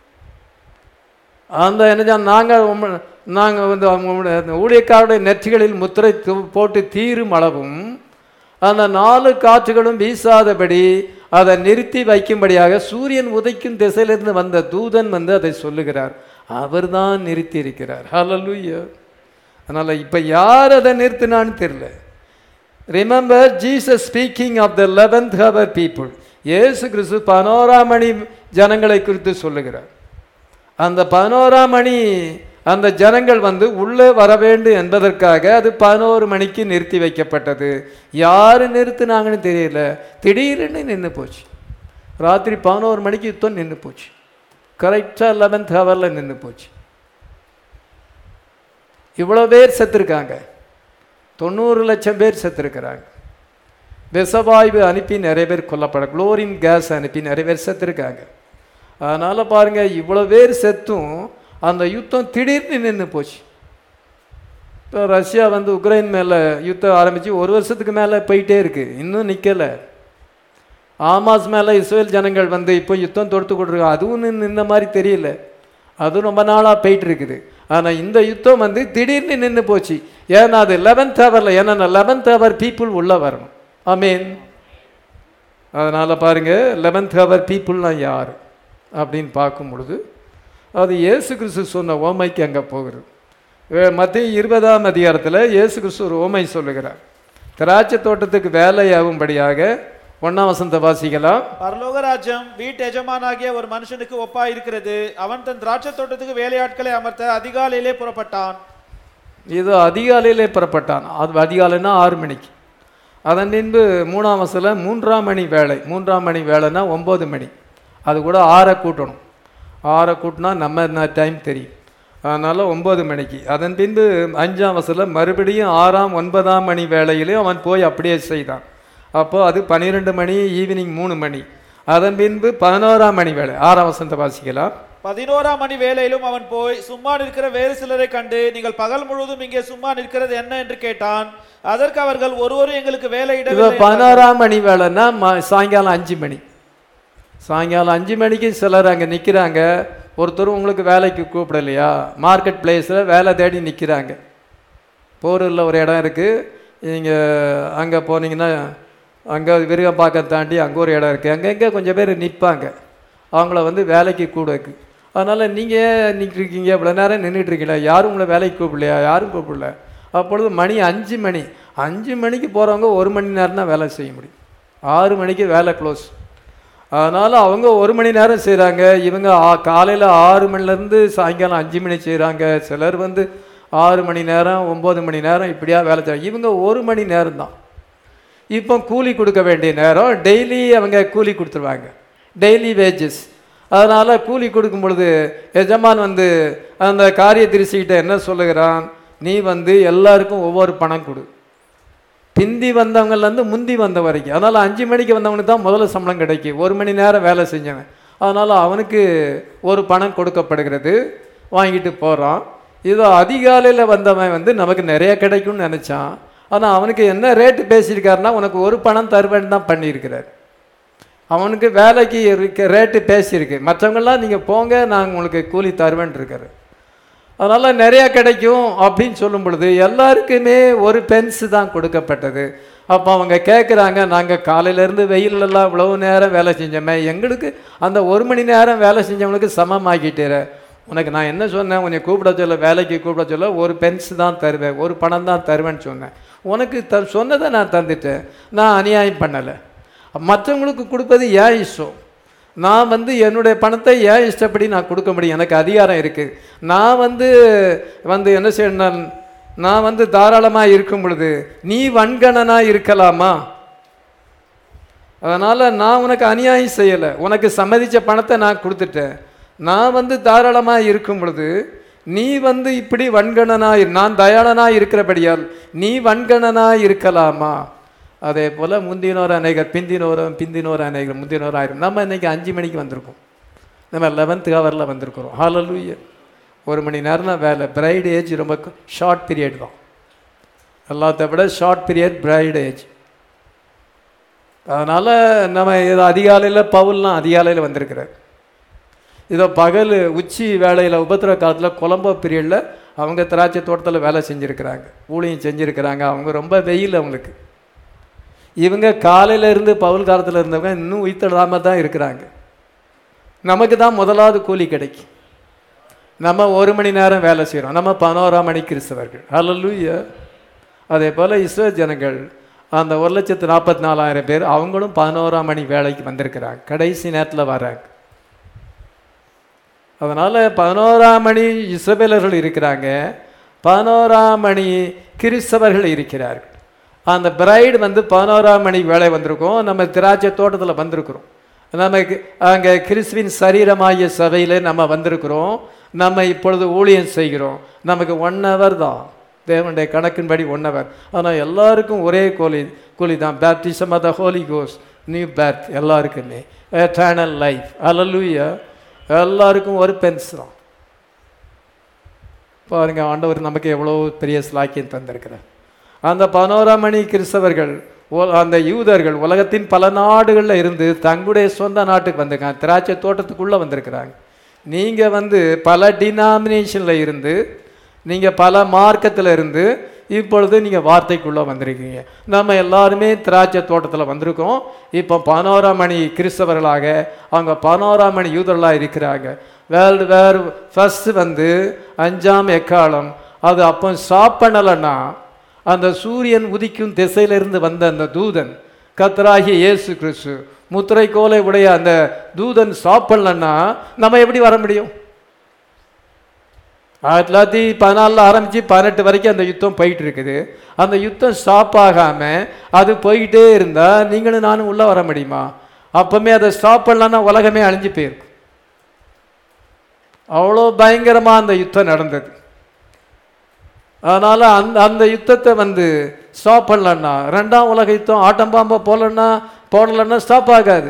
Speaker 1: அந்த என்ன நாங்கள் நாங்கள் வந்து அவங்களுடைய அந்த ஊழியக்காரருடைய நெற்றிகளில் முத்திரை து- போட்டு தீரும் அளவும் அந்த நாலு காற்றுகளும் வீசாதபடி அதை நிறுத்தி வைக்கும்படியாக சூரியன் உதைக்கும் திசையிலிருந்து வந்த தூதன் வந்து அதை சொல்லுகிறார் அவர்தான் நிறுத்தி இருக்கிறார் ஹalleluya அதனால் இப்போ யார் அதை நிறுத்தினான்னு தெரியல remember Jesus speaking of the eleventh hour people இயேசு கிறிஸ்து பதினோராம் மணி ஜனங்களை குறித்து சொல்லுகிறார் அந்த பதினோராம் மணி அந்த ஜனங்கள் வந்து உள்ளே வர வேண்டும் என்பதற்காக அது பதினோரு மணிக்கு நிறுத்தி வைக்கப்பட்டது யார் நிறுத்தினாங்கன்னு தெரியல திடீர்னு நின்று போச்சு ராத்திரி பதினோரு மணிக்கு யுத்தம் நின்று போச்சு கரெக்டாக லெவன்த் ஹவரில் நின்று போச்சு இவ்வளோ பேர் செத்துருக்காங்க தொண்ணூறு லட்சம் பேர் செத்துருக்கிறாங்க விஷவாயு அனுப்பி நிறைய பேர் கொல்லப்பட குளோரின் கேஸ் அனுப்பி நிறைய பேர் செத்துருக்காங்க அதனால் பாருங்கள் இவ்வளோ பேர் செத்தும் அந்த யுத்தம் திடீர்னு நின்று போச்சு இப்போ ரஷ்யா வந்து உக்ரைன் மேலே யுத்தம் ஆரம்பித்து ஒரு வருஷத்துக்கு மேலே போயிட்டே இருக்குது இன்னும் நிற்கலை ஆமாஸ் மேலே இஸ்ரேல் ஜனங்கள் வந்து இப்போ யுத்தம் தொடுத்து கொடுத்துருக்காங்க அதுவும் நின்னு நின்ன மாதிரி தெரியல அதுவும் ரொம்ப நாளாக போயிட்டு இருக்குது ஆனால் இந்த யுத்தம் வந்து திடீர்னு நின்று போச்சு ஏன்னா அது லெவன்த் ஹவரில் ஏன்னா லெவன்த் ஹவர் பீப்புள் உள்ளே வரணும் ஐ மீன் அதனால் பாருங்கள் லெவன்த் ஹவர் பீப்புள்னா யார் அப்படின்னு பார்க்கும் பொழுது அது இயேசு கிறிஸ்து சொன்ன ஓமைக்கு அங்கே போகிறது மத்திய இருபதாம் அதிகாரத்தில் இயேசு கிறிஸ்து ஒரு ஓமை சொல்லுகிறார் திராட்சை தோட்டத்துக்கு வேலையாகும்படியாக ஒன்றாம் வசந்த வாசிக்கலாம்
Speaker 2: பரலோக ராஜ்யம் வீட்டு எஜமானாகிய ஒரு மனுஷனுக்கு ஒப்பா இருக்கிறது அவன் தன் திராட்சை தோட்டத்துக்கு வேலையாட்களை அமர்த்த அதிகாலையிலே புறப்பட்டான்
Speaker 1: இது அதிகாலையிலே புறப்பட்டான் அது அதிகாலைன்னா ஆறு மணிக்கு அதன் பின்பு மூணாம் வசல மூன்றாம் மணி வேலை மூன்றாம் மணி வேலைன்னா ஒம்பது மணி அது கூட ஆறை கூட்டணும் ஆறை கூட்டினா நம்ம டைம் தெரியும் அதனால் ஒம்பது மணிக்கு அதன் பின்பு அஞ்சாம் வசல மறுபடியும் ஆறாம் ஒன்பதாம் மணி வேலையிலையும் அவன் போய் அப்படியே செய்தான் அப்போ அது பன்னிரெண்டு மணி ஈவினிங் மூணு மணி அதன் பின்பு பதினோராம் மணி வேலை ஆறாம் வசந்த வாசிக்கலாம்
Speaker 2: பதினோராம் மணி வேளையிலும் அவன் போய் சும்மா நிற்கிற வேறு சிலரை கண்டு நீங்கள் பகல் முழுவதும் இங்கே சும்மா நிற்கிறது என்ன என்று கேட்டான் அதற்கு அவர்கள் ஒருவரும் எங்களுக்கு
Speaker 1: இப்போ
Speaker 2: வேலையிடவில்லை
Speaker 1: பதினோராம் மணி வேலைன்னா ம- சாயங்காலம் அஞ்சு மணி சாயங்காலம் அஞ்சு மணிக்கு சிலர் அங்கே நிற்கிறாங்க ஒருத்தர் உங்களுக்கு வேலைக்கு கூப்பிடலையா மார்க்கெட் பிளேஸில் வேலை தேடி நிற்கிறாங்க போரூரில் ஒரு இடம் இருக்குது நீங்கள் அங்கே போனீங்கன்னா அங்கே விருகம்பாக்கம் தாண்டி அங்கே ஒரு இடம் இருக்குது அங்கங்கே கொஞ்சம் பேர் நிற்பாங்க அவங்கள வந்து வேலைக்கு கூடக்கு அதனால் நீங்கள் நிற்கிறீங்க இவ்வளோ நேரம் நின்றுட்டு இருக்கீங்களா யாரும் உங்களை வேலைக்கு கூப்பிடலையா யாரும் கூப்பிடல அப்பொழுது மணி அஞ்சு மணி அஞ்சு மணிக்கு போகிறவங்க ஒரு மணி நேரம் தான் வேலை செய்ய முடியும் ஆறு மணிக்கு வேலை க்ளோஸ் அதனால் அவங்க ஒரு மணி நேரம் செய்கிறாங்க இவங்க காலையில் ஆறு மணிலேருந்து சாயங்காலம் அஞ்சு மணி செய்கிறாங்க சிலர் வந்து ஆறு மணி நேரம் ஒம்பது மணி நேரம் இப்படியா வேலை செய்கிறாங்க இவங்க ஒரு மணி நேரம் தான் இப்போ கூலி கொடுக்க வேண்டிய நேரம் டெய்லி அவங்க கூலி கொடுத்துருவாங்க டெய்லி வேஜஸ் அதனால் கூலி கொடுக்கும் பொழுது எஜமான் வந்து அந்த காரிய திருச்சிக்கிட்ட என்ன சொல்லுகிறான் நீ வந்து எல்லாருக்கும் ஒவ்வொரு பணம் கொடு பிந்தி வந்தவங்கலேருந்து முந்தி வந்த வரைக்கும் அதனால் அஞ்சு மணிக்கு வந்தவனுக்கு தான் முதல்ல சம்பளம் கிடைக்கும் ஒரு மணி நேரம் வேலை செஞ்சவன் அதனால் அவனுக்கு ஒரு பணம் கொடுக்கப்படுகிறது வாங்கிட்டு போகிறான் இதோ அதிகாலையில் வந்தவன் வந்து நமக்கு நிறைய கிடைக்கும்னு நினச்சான் ஆனால் அவனுக்கு என்ன ரேட்டு பேசியிருக்காருன்னா உனக்கு ஒரு பணம் தருவேன்னு தான் பண்ணியிருக்கிறார் அவனுக்கு வேலைக்கு இருக்க ரேட்டு பேசியிருக்கு மற்றவங்கெல்லாம் நீங்கள் போங்க நான் உங்களுக்கு கூலி தருவேன் இருக்காரு அதனால் நிறையா கிடைக்கும் அப்படின்னு சொல்லும் பொழுது எல்லாருக்குமே ஒரு பென்ஸ் தான் கொடுக்கப்பட்டது அப்போ அவங்க கேட்குறாங்க நாங்கள் காலையிலேருந்து வெயிலெல்லாம் இவ்வளவு நேரம் வேலை செஞ்சோமே எங்களுக்கு அந்த ஒரு மணி நேரம் வேலை செஞ்சவங்களுக்கு சமமாக்கிட்டே உனக்கு நான் என்ன சொன்னேன் உன்னை கூப்பிட சொல்ல வேலைக்கு கூப்பிட சொல்ல ஒரு பென்ஸ் தான் தருவேன் ஒரு பணம் தான் தருவேன்னு சொன்னேன் உனக்கு த சொன்னதை நான் தந்துட்டேன் நான் அநியாயம் பண்ணலை மற்றவங்களுக்கு கொடுப்பது ஏன் இஷ்டம் நான் வந்து என்னுடைய பணத்தை ஏன் இஷ்டப்படி நான் கொடுக்க முடியும் எனக்கு அதிகாரம் இருக்குது நான் வந்து வந்து என்ன செய்யணும் நான் நான் வந்து தாராளமாக இருக்கும் பொழுது நீ வன்கணனாக இருக்கலாமா அதனால் நான் உனக்கு அநியாயம் செய்யலை உனக்கு சம்மதிச்ச பணத்தை நான் கொடுத்துட்டேன் நான் வந்து தாராளமாக இருக்கும் பொழுது நீ வந்து இப்படி வன்கணனாக இரு- நான் தயாளனாக இருக்கிறபடியால் நீ வன்கணனாக இருக்கலாமா அதே போல் முந்தினோர் அநேகர் பிந்தினோரும் பிந்தினோர் அநேகர் முந்தினோர் ஆயிரம் நம்ம இன்னைக்கு அஞ்சு மணிக்கு வந்திருக்கோம் நம்ம லெவன்த் ஹவரில் வந்திருக்கிறோம் ஹalleluya ஒரு மணி நேரம் தான் வேலை பிரைட் ஏஜ் ரொம்ப ஷார்ட் பீரியட் தான் எல்லாத்த விட ஷார்ட் பீரியட் பிரைட் ஏஜ் அதனால் நம்ம இது அதிகாலையில் பவுல்லாம் அதிகாலையில் வந்திருக்கிறார் இதோ பகல் உச்சி வேலையில் உபத்திரவ காலத்தில் கொலம்போ பீரியடில் அவங்க திராட்சை தோட்டத்தில் வேலை செஞ்சுருக்கிறாங்க ஊழியம் செஞ்சுருக்கிறாங்க அவங்க ரொம்ப வெயில் அவங்களுக்கு இவங்க காலையில இருந்து பவுல் காலத்தில் இருந்தவங்க இன்னும் உயிர்த்தெழாம தான் இருக்கிறாங்க நமக்கு தான் முதலாவது கூலி கிடைக்கும் நம்ம ஒரு மணி நேரம் வேலை செய்கிறோம் நம்ம பதினோராம் மணி கிறிஸ்தவர்கள் ஹalleluya அதே போல் இஸ்ரேல் ஜனங்கள் அந்த ஒரு லட்சத்து நாற்பத்தி நாலாயிரம் பேர் அவங்களும் பதினோராம் மணி வேலைக்கு வந்திருக்கிறாங்க கடைசி நேரத்தில் வராங்க அதனால் பதினோராம் மணி இஸ்ரவேலர்கள் இருக்கிறாங்க பதினோராம் மணி கிறிஸ்தவர்கள் இருக்கிறார்கள் அந்த பிரைடு வந்து பதினோராம் மணி வேலை வந்திருக்கோம் நம்ம திராட்சை தோட்டத்தில் வந்திருக்கிறோம் நமக்கு அங்கே கிறிஸ்துவின் சரீரமாகிய சபையில் நம்ம வந்திருக்கிறோம் நம்ம இப்பொழுது ஊழியம் செய்கிறோம் நமக்கு ஒன் ஹவர் தான் தேவனுடைய கணக்கின்படி ஒன் ஹவர் ஆனால் எல்லாருக்கும் ஒரே கூலி கூலி தான் பேப்டிசம் ஆஃப் த ஹோலி கோஸ் நியூ பேர்த் எல்லாருக்குமே எட்டர்னல் லைஃப் அல்லூயா எல்லாருக்கும் ஒரு பென்ஸ் தான் பாருங்க ஆண்டவர் நமக்கு எவ்வளோ பெரிய ஸ்லாக்கியம் தந்திருக்கிறார் அந்த பதினோராம் மணி கிறிஸ்தவர்கள் ஒ- அந்த யூதர்கள் உலகத்தின் பல நாடுகளில் இருந்து தங்களுடைய சொந்த நாட்டுக்கு வந்திருக்காங்க திராட்சை தோட்டத்துக்குள்ளே வந்திருக்கிறாங்க நீங்கள் வந்து பல டினாமினேஷனில் இருந்து நீங்கள் பல மார்க்கத்தில் இருந்து இப்பொழுது நீங்கள் வார்த்தைக்குள்ளே வந்திருக்கீங்க நம்ம எல்லாருமே திராட்சை தோட்டத்தில் வந்திருக்கோம் இப்போ பதினோராம் மணி கிறிஸ்தவர்களாக அவங்க பதினோராம் மணி யூதர்களாக இருக்கிறாங்க வேர்ல்டு வேர் ஃபஸ்ட்டு வந்து அஞ்சாம் எக்காலம் அது அப்போ ஸ்டாப் பண்ணலைன்னா அந்த சூரியன் உதிக்கும் திசையிலிருந்து வந்த அந்த தூதன் கத்தராகிய இயேசு கிறிஸ்து முத்திரை கோலை உடைய அந்த தூதன் ஸ்டாப் பண்ணலன்னா நம்ம எப்படி வர முடியும் ஆயிரத்தி தொள்ளாயிரத்தி பதினாலில் ஆரம்பித்து பதினெட்டு வரைக்கும் அந்த யுத்தம் போயிட்டு இருக்குது அந்த யுத்தம் ஸ்டாப் ஆகாமல் அது போயிட்டே இருந்தால் நீங்களும் நானும் உள்ளே வர முடியுமா அப்போமே அதை ஸ்டாப் பண்ணலன்னா உலகமே அழிஞ்சு போயிருக்கும் அவ்வளோ பயங்கரமாக அந்த யுத்தம் நடந்தது அதனால் அந்த அந்த யுத்தத்தை வந்து ஸ்டாப் பண்ணலன்னா ரெண்டாம் உலக யுத்தம் ஆட்டம் பாம்பை போடலன்னா போடலன்னா ஸ்டாப் ஆகாது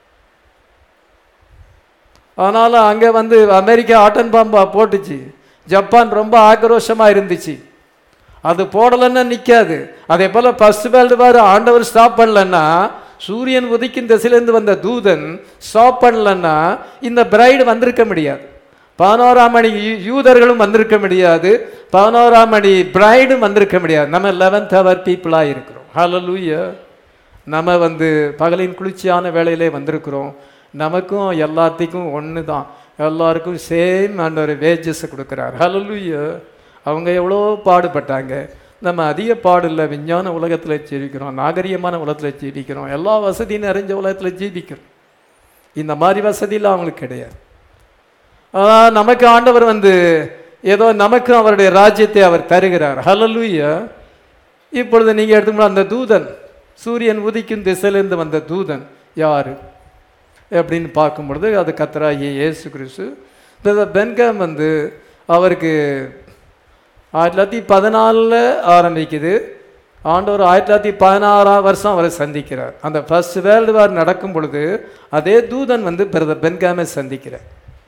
Speaker 1: அதனால் அங்கே வந்து அமெரிக்கா ஆட்டன் பாம்பா போட்டுச்சு ஜப்பான் ரொம்ப ஆக்ரோஷமாக இருந்துச்சு அது போடலைன்னா நிற்காது அதே போல் ஃபர்ஸ்ட் வேர்ல்டு வார் ஆண்டவர் ஸ்டாப் பண்ணலன்னா சூரியன் உதிக்கும் திசையிலேருந்து வந்த தூதன் ஸ்டாப் பண்ணலன்னா இந்த பிரைடு வந்திருக்க முடியாது பதினோராம் மணி யூ- யூதர்களும் வந்திருக்க முடியாது பதினோராம் மணி பிரைடும் வந்திருக்க முடியாது நம்ம லெவன்த் ஹவர் பீப்புளாக இருக்கிறோம் ஹalleluya நம்ம வந்து பகலின் குளிர்ச்சியான வேளையிலே வந்திருக்கிறோம் நமக்கும் எல்லாத்துக்கும் ஒன்று தான் எல்லாருக்கும் சேம் ஆண்டவர் வேஜஸ் கொடுக்குறார் ஹalleluya அவங்க எவ்வளோ பாடுபட்டாங்க நம்ம அதிக பாடில்ல விஞ்ஞான உலகத்தில் ஜீவிக்கிறோம் நாகரிகமான உலகத்தில் ஜீவிக்கிறோம் எல்லா வசதியும் நிறைஞ்ச உலகத்தில் ஜீவிக்கிறோம் இந்த மாதிரி வசதியெல்லாம் அவங்களுக்கு கிடையாது ஆனால் நமக்கு ஆண்டவர் வந்து ஏதோ நமக்கும் அவருடைய ராஜ்யத்தை அவர் தருகிறார் ஹalleluya இப்பொழுது நீங்கள் எடுத்துக்கணும் அந்த தூதன் சூரியன் உதிக்கும் திசையிலிருந்து வந்த தூதன் யார் அப்படின்னு பார்க்கும் பொழுது அது கத்தராகிய இயேசு கிறிஸ்து இந்த பென்காம் வந்து அவருக்கு ஆயிரத்தி தொள்ளாயிரத்தி பதினாலில் ஆரம்பிக்குது ஆண்டவர் ஆயிரத்தி தொள்ளாயிரத்தி பதினாறாம் வருஷம் அவரை சந்திக்கிறார் அந்த ஃபர்ஸ்ட் வேர்ல்டு வார் நடக்கும் பொழுது அதே தூதன் வந்து பிரதர் பென்காமை சந்திக்கிறார்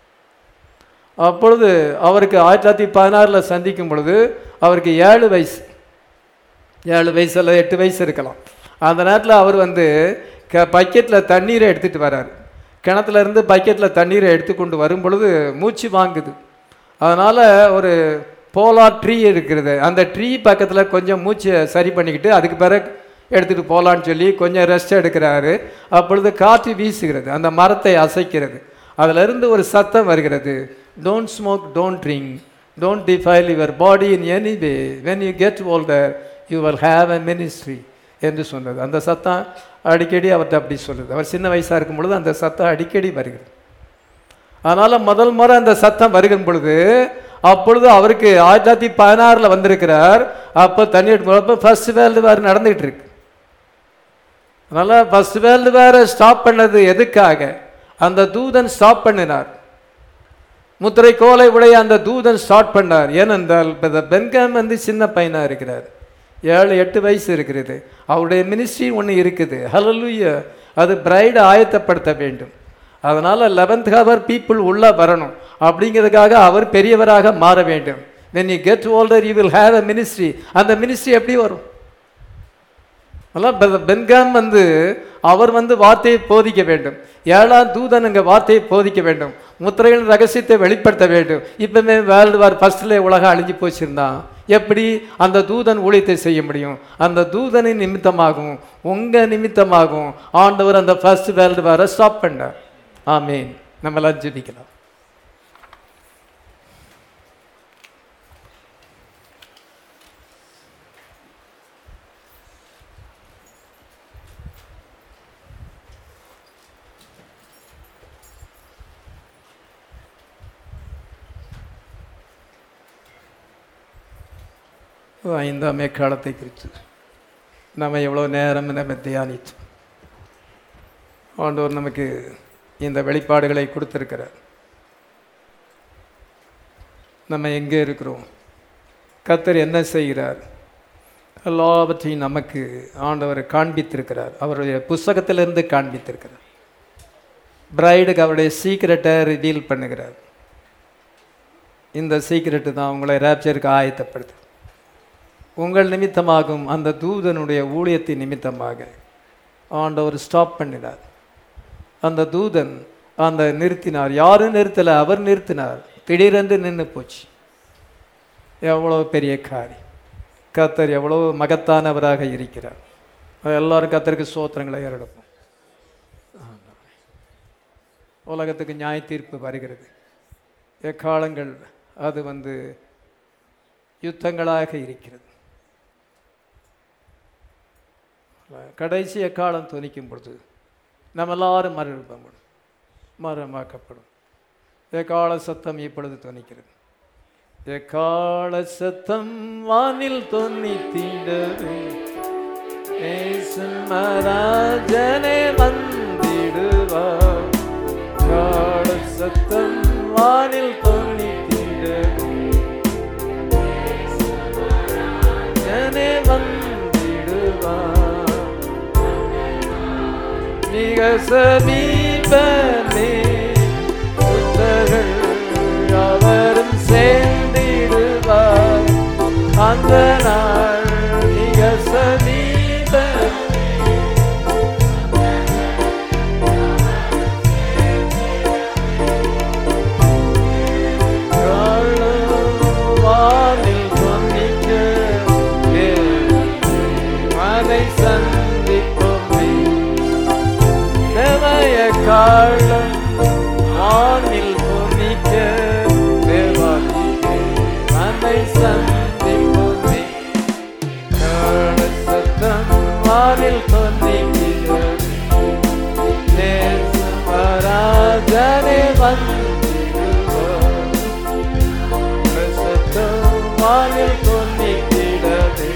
Speaker 1: அப்பொழுது அவருக்கு ஆயிரத்தி தொள்ளாயிரத்தி பதினாறில் சந்திக்கும் பொழுது அவருக்கு ஏழு வயசு ஏழு வயசு அல்லது எட்டு வயசு இருக்கலாம் அந்த நேரத்தில் அவர் வந்து க பக்கெட்டில் தண்ணீரை எடுத்துகிட்டு வரார் கிணத்துல இருந்து பக்கெட்டில் தண்ணீரை எடுத்துக்கொண்டு வரும் பொழுது மூச்சு வாங்குது அதனால் ஒரு போலார் ட்ரீ இருக்கிறது அந்த ட்ரீ பக்கத்தில் கொஞ்சம் மூச்சை சரி பண்ணிக்கிட்டு அதுக்கு பிறகு எடுத்துகிட்டு போகலான்னு சொல்லி கொஞ்சம் ரெஸ்ட் எடுக்கிறாரு அப்பொழுது காற்று வீசுகிறது அந்த மரத்தை அசைக்கிறது அதிலிருந்து ஒரு சத்தம் வருகிறது don't smoke don't drink don't defile your body in any way when you get older you will have a ministry என்று சொன்னது அந்த சத்தம் அடிக்கடி அவர்கிட்ட அப்படி சொல்லுது அவர் சின்ன வயசாக இருக்கும் பொழுது அந்த சத்தம் அடிக்கடி வருகிறது அதனால் முதல் முறை அந்த சத்தம் வருகிற பொழுது அப்பொழுது அவருக்கு ஆயிரத்தி தொள்ளாயிரத்தி பதினாறில் வந்திருக்கிறார் அப்போ தண்ணி எடுக்கும் ஃபர்ஸ்ட் வேர்ல்டு வார் நடந்துகிட்டு இருக்கு அதனால் ஃபர்ஸ்ட் வேர்ல்டு வாரை ஸ்டாப் பண்ணது எதுக்காக அந்த தூதன் ஸ்டாப் பண்ணினார் முத்திரை கோலை உடைய அந்த தூதன் ஸ்டார்ட் பண்ணார் ஏனென்றால் இப்போ இந்த பென்காம் வந்து சின்ன பையனாக இருக்கிறார் ஏழு எட்டு வயசு இருக்கிறது அவருடைய மினிஸ்ட்ரி ஒன்று இருக்குது ஹலலுய அது பிரைடை ஆயத்தப்படுத்த வேண்டும் அதனால் லெவன்த் ஹவர் பீப்புள் உள்ளே வரணும் அப்படிங்கிறதுக்காக அவர் பெரியவராக மாற வேண்டும் when you get older you will have a ministry அந்த மினிஸ்ட்ரி எப்படி வரும் அதெல்லாம் பெ- பென்காம் வந்து அவர் வந்து வார்த்தையை போதிக்க வேண்டும் ஏழாம் தூதன் அங்கே வார்த்தையை போதிக்க வேண்டும் முத்திரைகளின் ரகசியத்தை வெளிப்படுத்த வேண்டும் இப்பவுமே வேர்ல்டு வார் ஃபர்ஸ்ட்ல உலகம் அழிஞ்சு போச்சிருந்தான் எப்படி அந்த தூதன் ஊழியத்தை செய்ய முடியும் அந்த தூதனின் நிமித்தமாகவும் உங்க நிமித்தமாகவும் ஆண்டவர் அந்த ஃபர்ஸ்ட் வேர்ல்டு வாரை ஸ்டாப் பண்ணார் ஆமீன் நம்மளாம் ஜெபிக்கலாம் ஐந்தாம் காலத்தை குறித்து நம்ம எவ்வளோ நேரம் நம்ம தியானித்தோம் ஆண்டவர் நமக்கு இந்த வெளிப்பாடுகளை கொடுத்திருக்கிறார் நம்ம எங்கே இருக்கிறோம் கர்த்தர் என்ன செய்கிறார் எல்லாவற்றையும் நமக்கு ஆண்டவர் காண்பித்திருக்கிறார் அவருடைய புஸ்தகத்திலிருந்து காண்பித்திருக்கிறார் பிரைடுக்கு அவருடைய சீக்கிரட்டை ரிவீல் பண்ணுகிறார் இந்த சீக்கிரட்டு தான் உங்களை ரேப்சருக்கு ஆயத்தப்படுது உங்கள் நிமித்தமாகும் அந்த தூதனுடைய ஊழியத்தின் நிமித்தமாக ஆண்டவர் ஸ்டாப் பண்ணினார் அந்த தூதன் அந்த நிறுத்தினார் யாரும் நிறுத்தலை அவர் நிறுத்தினார் திடீரென்று நின்று போச்சு எவ்வளோ பெரிய காரியம் கத்தர் எவ்வளோ மகத்தானவராக இருக்கிறார் அது எல்லாரும் கத்தருக்கு சோத்திரங்களை ஏறெடுப்போம் உலகத்துக்கு நியாய தீர்ப்பு வருகிறது எக்காலங்கள் அது வந்து யுத்தங்களாக இருக்கிறது கடைசி எக்காலம் துணிக்கும் பொழுது நம்ம எல்லாரும் மறுபடும் மரமாக்கப்படும் எக்கால சத்தம் இப்பொழுது துணிக்கிறது எக்கால சத்தம் வானில் தொன்னி தீண்டது மராஜனே வந்திடுவார் கால சத்தம் வானில் தொன்னி தீண்டது ஜனே வந்திடுவார் மிக சமீபமே புத்தர்கள் யாவரும் சேர்ந்திடுவார் அந்த நாள் மிக சமீபமே வானில் தொன்னிக்க அதை சந்திப்போமே தேவய காலம் வானில் தொன்னிக்க தேவாதிக்கே அதை சந்திப்போமே கால சத்தம் வானில் தொன்னிக்கிறது நேசமராஜனே வந்திடுவார் சத்தம் வானில் தொன்னிக்கிறது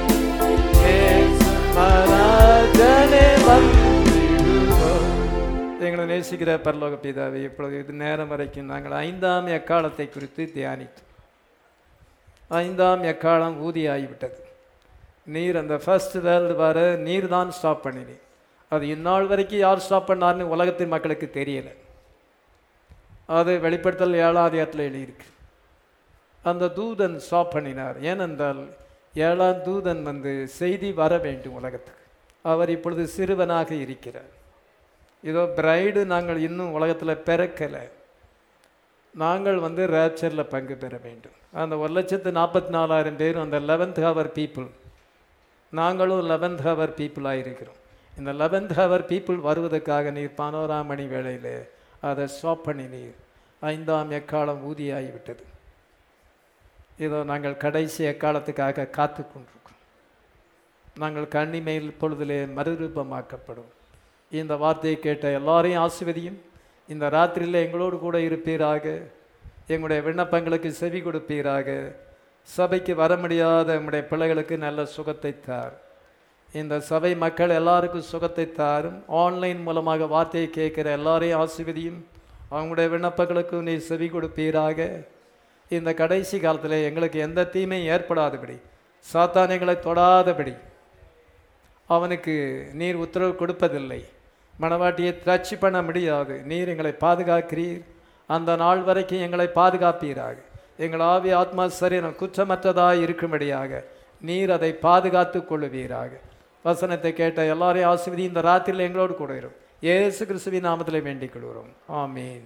Speaker 1: நேசமராஜனே வந்திடுவார் எங்களை நேசிக்கிற பரலோக பிதாவே இப்பொழுது இது நேரம் வரைக்கும் நாங்கள் ஐந்தாம் எக்காலத்தை குறித்து தியானித்தோம் ஐந்தாம் எக்காலம் ஊதியாகிவிட்டது நீர் அந்த ஃபர்ஸ்ட் வேர்ல்டு வர நீர் தான் ஸ்டாப் பண்ணினீர் அது இந்நாள் வரைக்கும் யார் ஸ்டாப் பண்ணார்னு உலகத்தின் மக்களுக்கு தெரியலை அது வெளிப்படுத்தல் ஏழாம் அதிகாரத்தில் எழுதியிருக்கு அந்த தூதன் ஸ்டாப் பண்ணினார் ஏனென்றால் ஏழாம் தூதன் வந்து செய்தி வர வேண்டும் உலகத்துக்கு அவர் இப்பொழுது சிறுவனாக இருக்கிறார் இதோ பிரைடு நாங்கள் இன்னும் உலகத்தில் பிறக்கலை நாங்கள் வந்து ரேப்சரில் பங்கு பெற வேண்டும் அந்த ஒரு லட்சத்து நாற்பத்தி நாலாயிரம் பேரும் அந்த லெவன்த் ஹவர் பீப்புள் நாங்களும் லெவன்த் ஹவர் பீப்புளாக இருக்கிறோம் இந்த லெவன்த் ஹவர் பீப்புள் வருவதற்காக நீர் பதினோராம் மணி வேளையில் அதை ஸ்டாப் பண்ணி நீர் ஐந்தாம் எக்காலம் ஊதியாகிவிட்டது இதோ நாங்கள் கடைசி எக்காலத்துக்காக காத்து கொண்டிருக்கோம் நாங்கள் கண்ணிமையில் பொழுதிலே மறுரூபமாக்கப்படும் இந்த வார்த்தையை கேட்ட எல்லாரையும் ஆசிர்வதியும் இந்த ராத்திரியில் எங்களோடு கூட இருப்பீராக எங்களுடைய விண்ணப்பங்களுக்கு செவி கொடுப்பீராக சபைக்கு வர முடியாத நம்முடைய பிள்ளைகளுக்கு நல்ல சுகத்தை தார் இந்த சபை மக்கள் எல்லாருக்கும் சுகத்தை தாரும் ஆன்லைன் மூலமாக வார்த்தையை கேட்கிற எல்லாரையும் ஆசிர்வதியும் அவங்களுடைய விண்ணப்பங்களுக்கு நீ செவி கொடுப்பீராக இந்த கடைசி காலத்தில் எங்களுக்கு எந்த தீமையும் ஏற்படாதபடி சாத்தான் எங்களை தொடாதபடி அவனுக்கு நீர் உத்தரவு கொடுப்பதில்லை மணவாட்டியை திரட்சி பண்ண முடியாது நீர் எங்களை பாதுகாக்கிறீர் அந்த நாள் வரைக்கும் எங்களை பாதுகாப்பீராக எங்கள் ஆவி ஆத்மா சரீரம் குற்றமற்றதாக இருக்கும்படியாக நீர் அதை பாதுகாத்து கொள்ளுவீராக வசனத்தை கேட்ட எல்லாரையும் ஆசிர்வதி இந்த ராத்திரியில் எங்களோடு கூட இரும் இயேசு கிறிஸ்துவின் நாமத்தில் வேண்டிக் கொள்கிறோம் ஆமீன்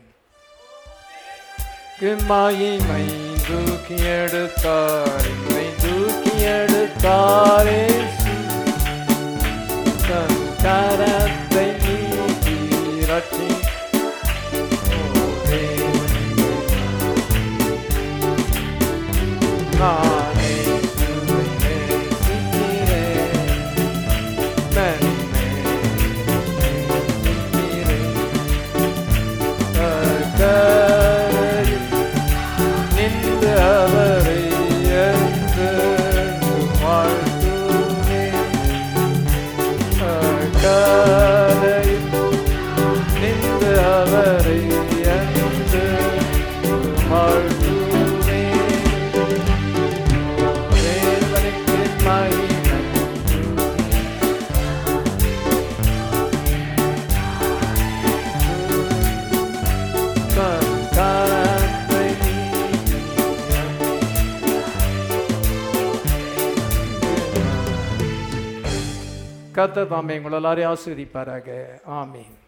Speaker 1: மகிமை தூக்கி எடுத்தார் என்னை தூக்கி எடுத்தாரே தன் கரத்தை நீட்டி ரட்சி நானே உம்மை நேசிக்கிறேன். நன்மை நேசிக்கிறேன். கர்த்தரையும் நின்று அவரை என்றென்றும் வாழ்த்துவேன். கத்த தாமே உங்கள் எல்லாரையும் ஆஸ்வதிப்பாராக ஆமீன்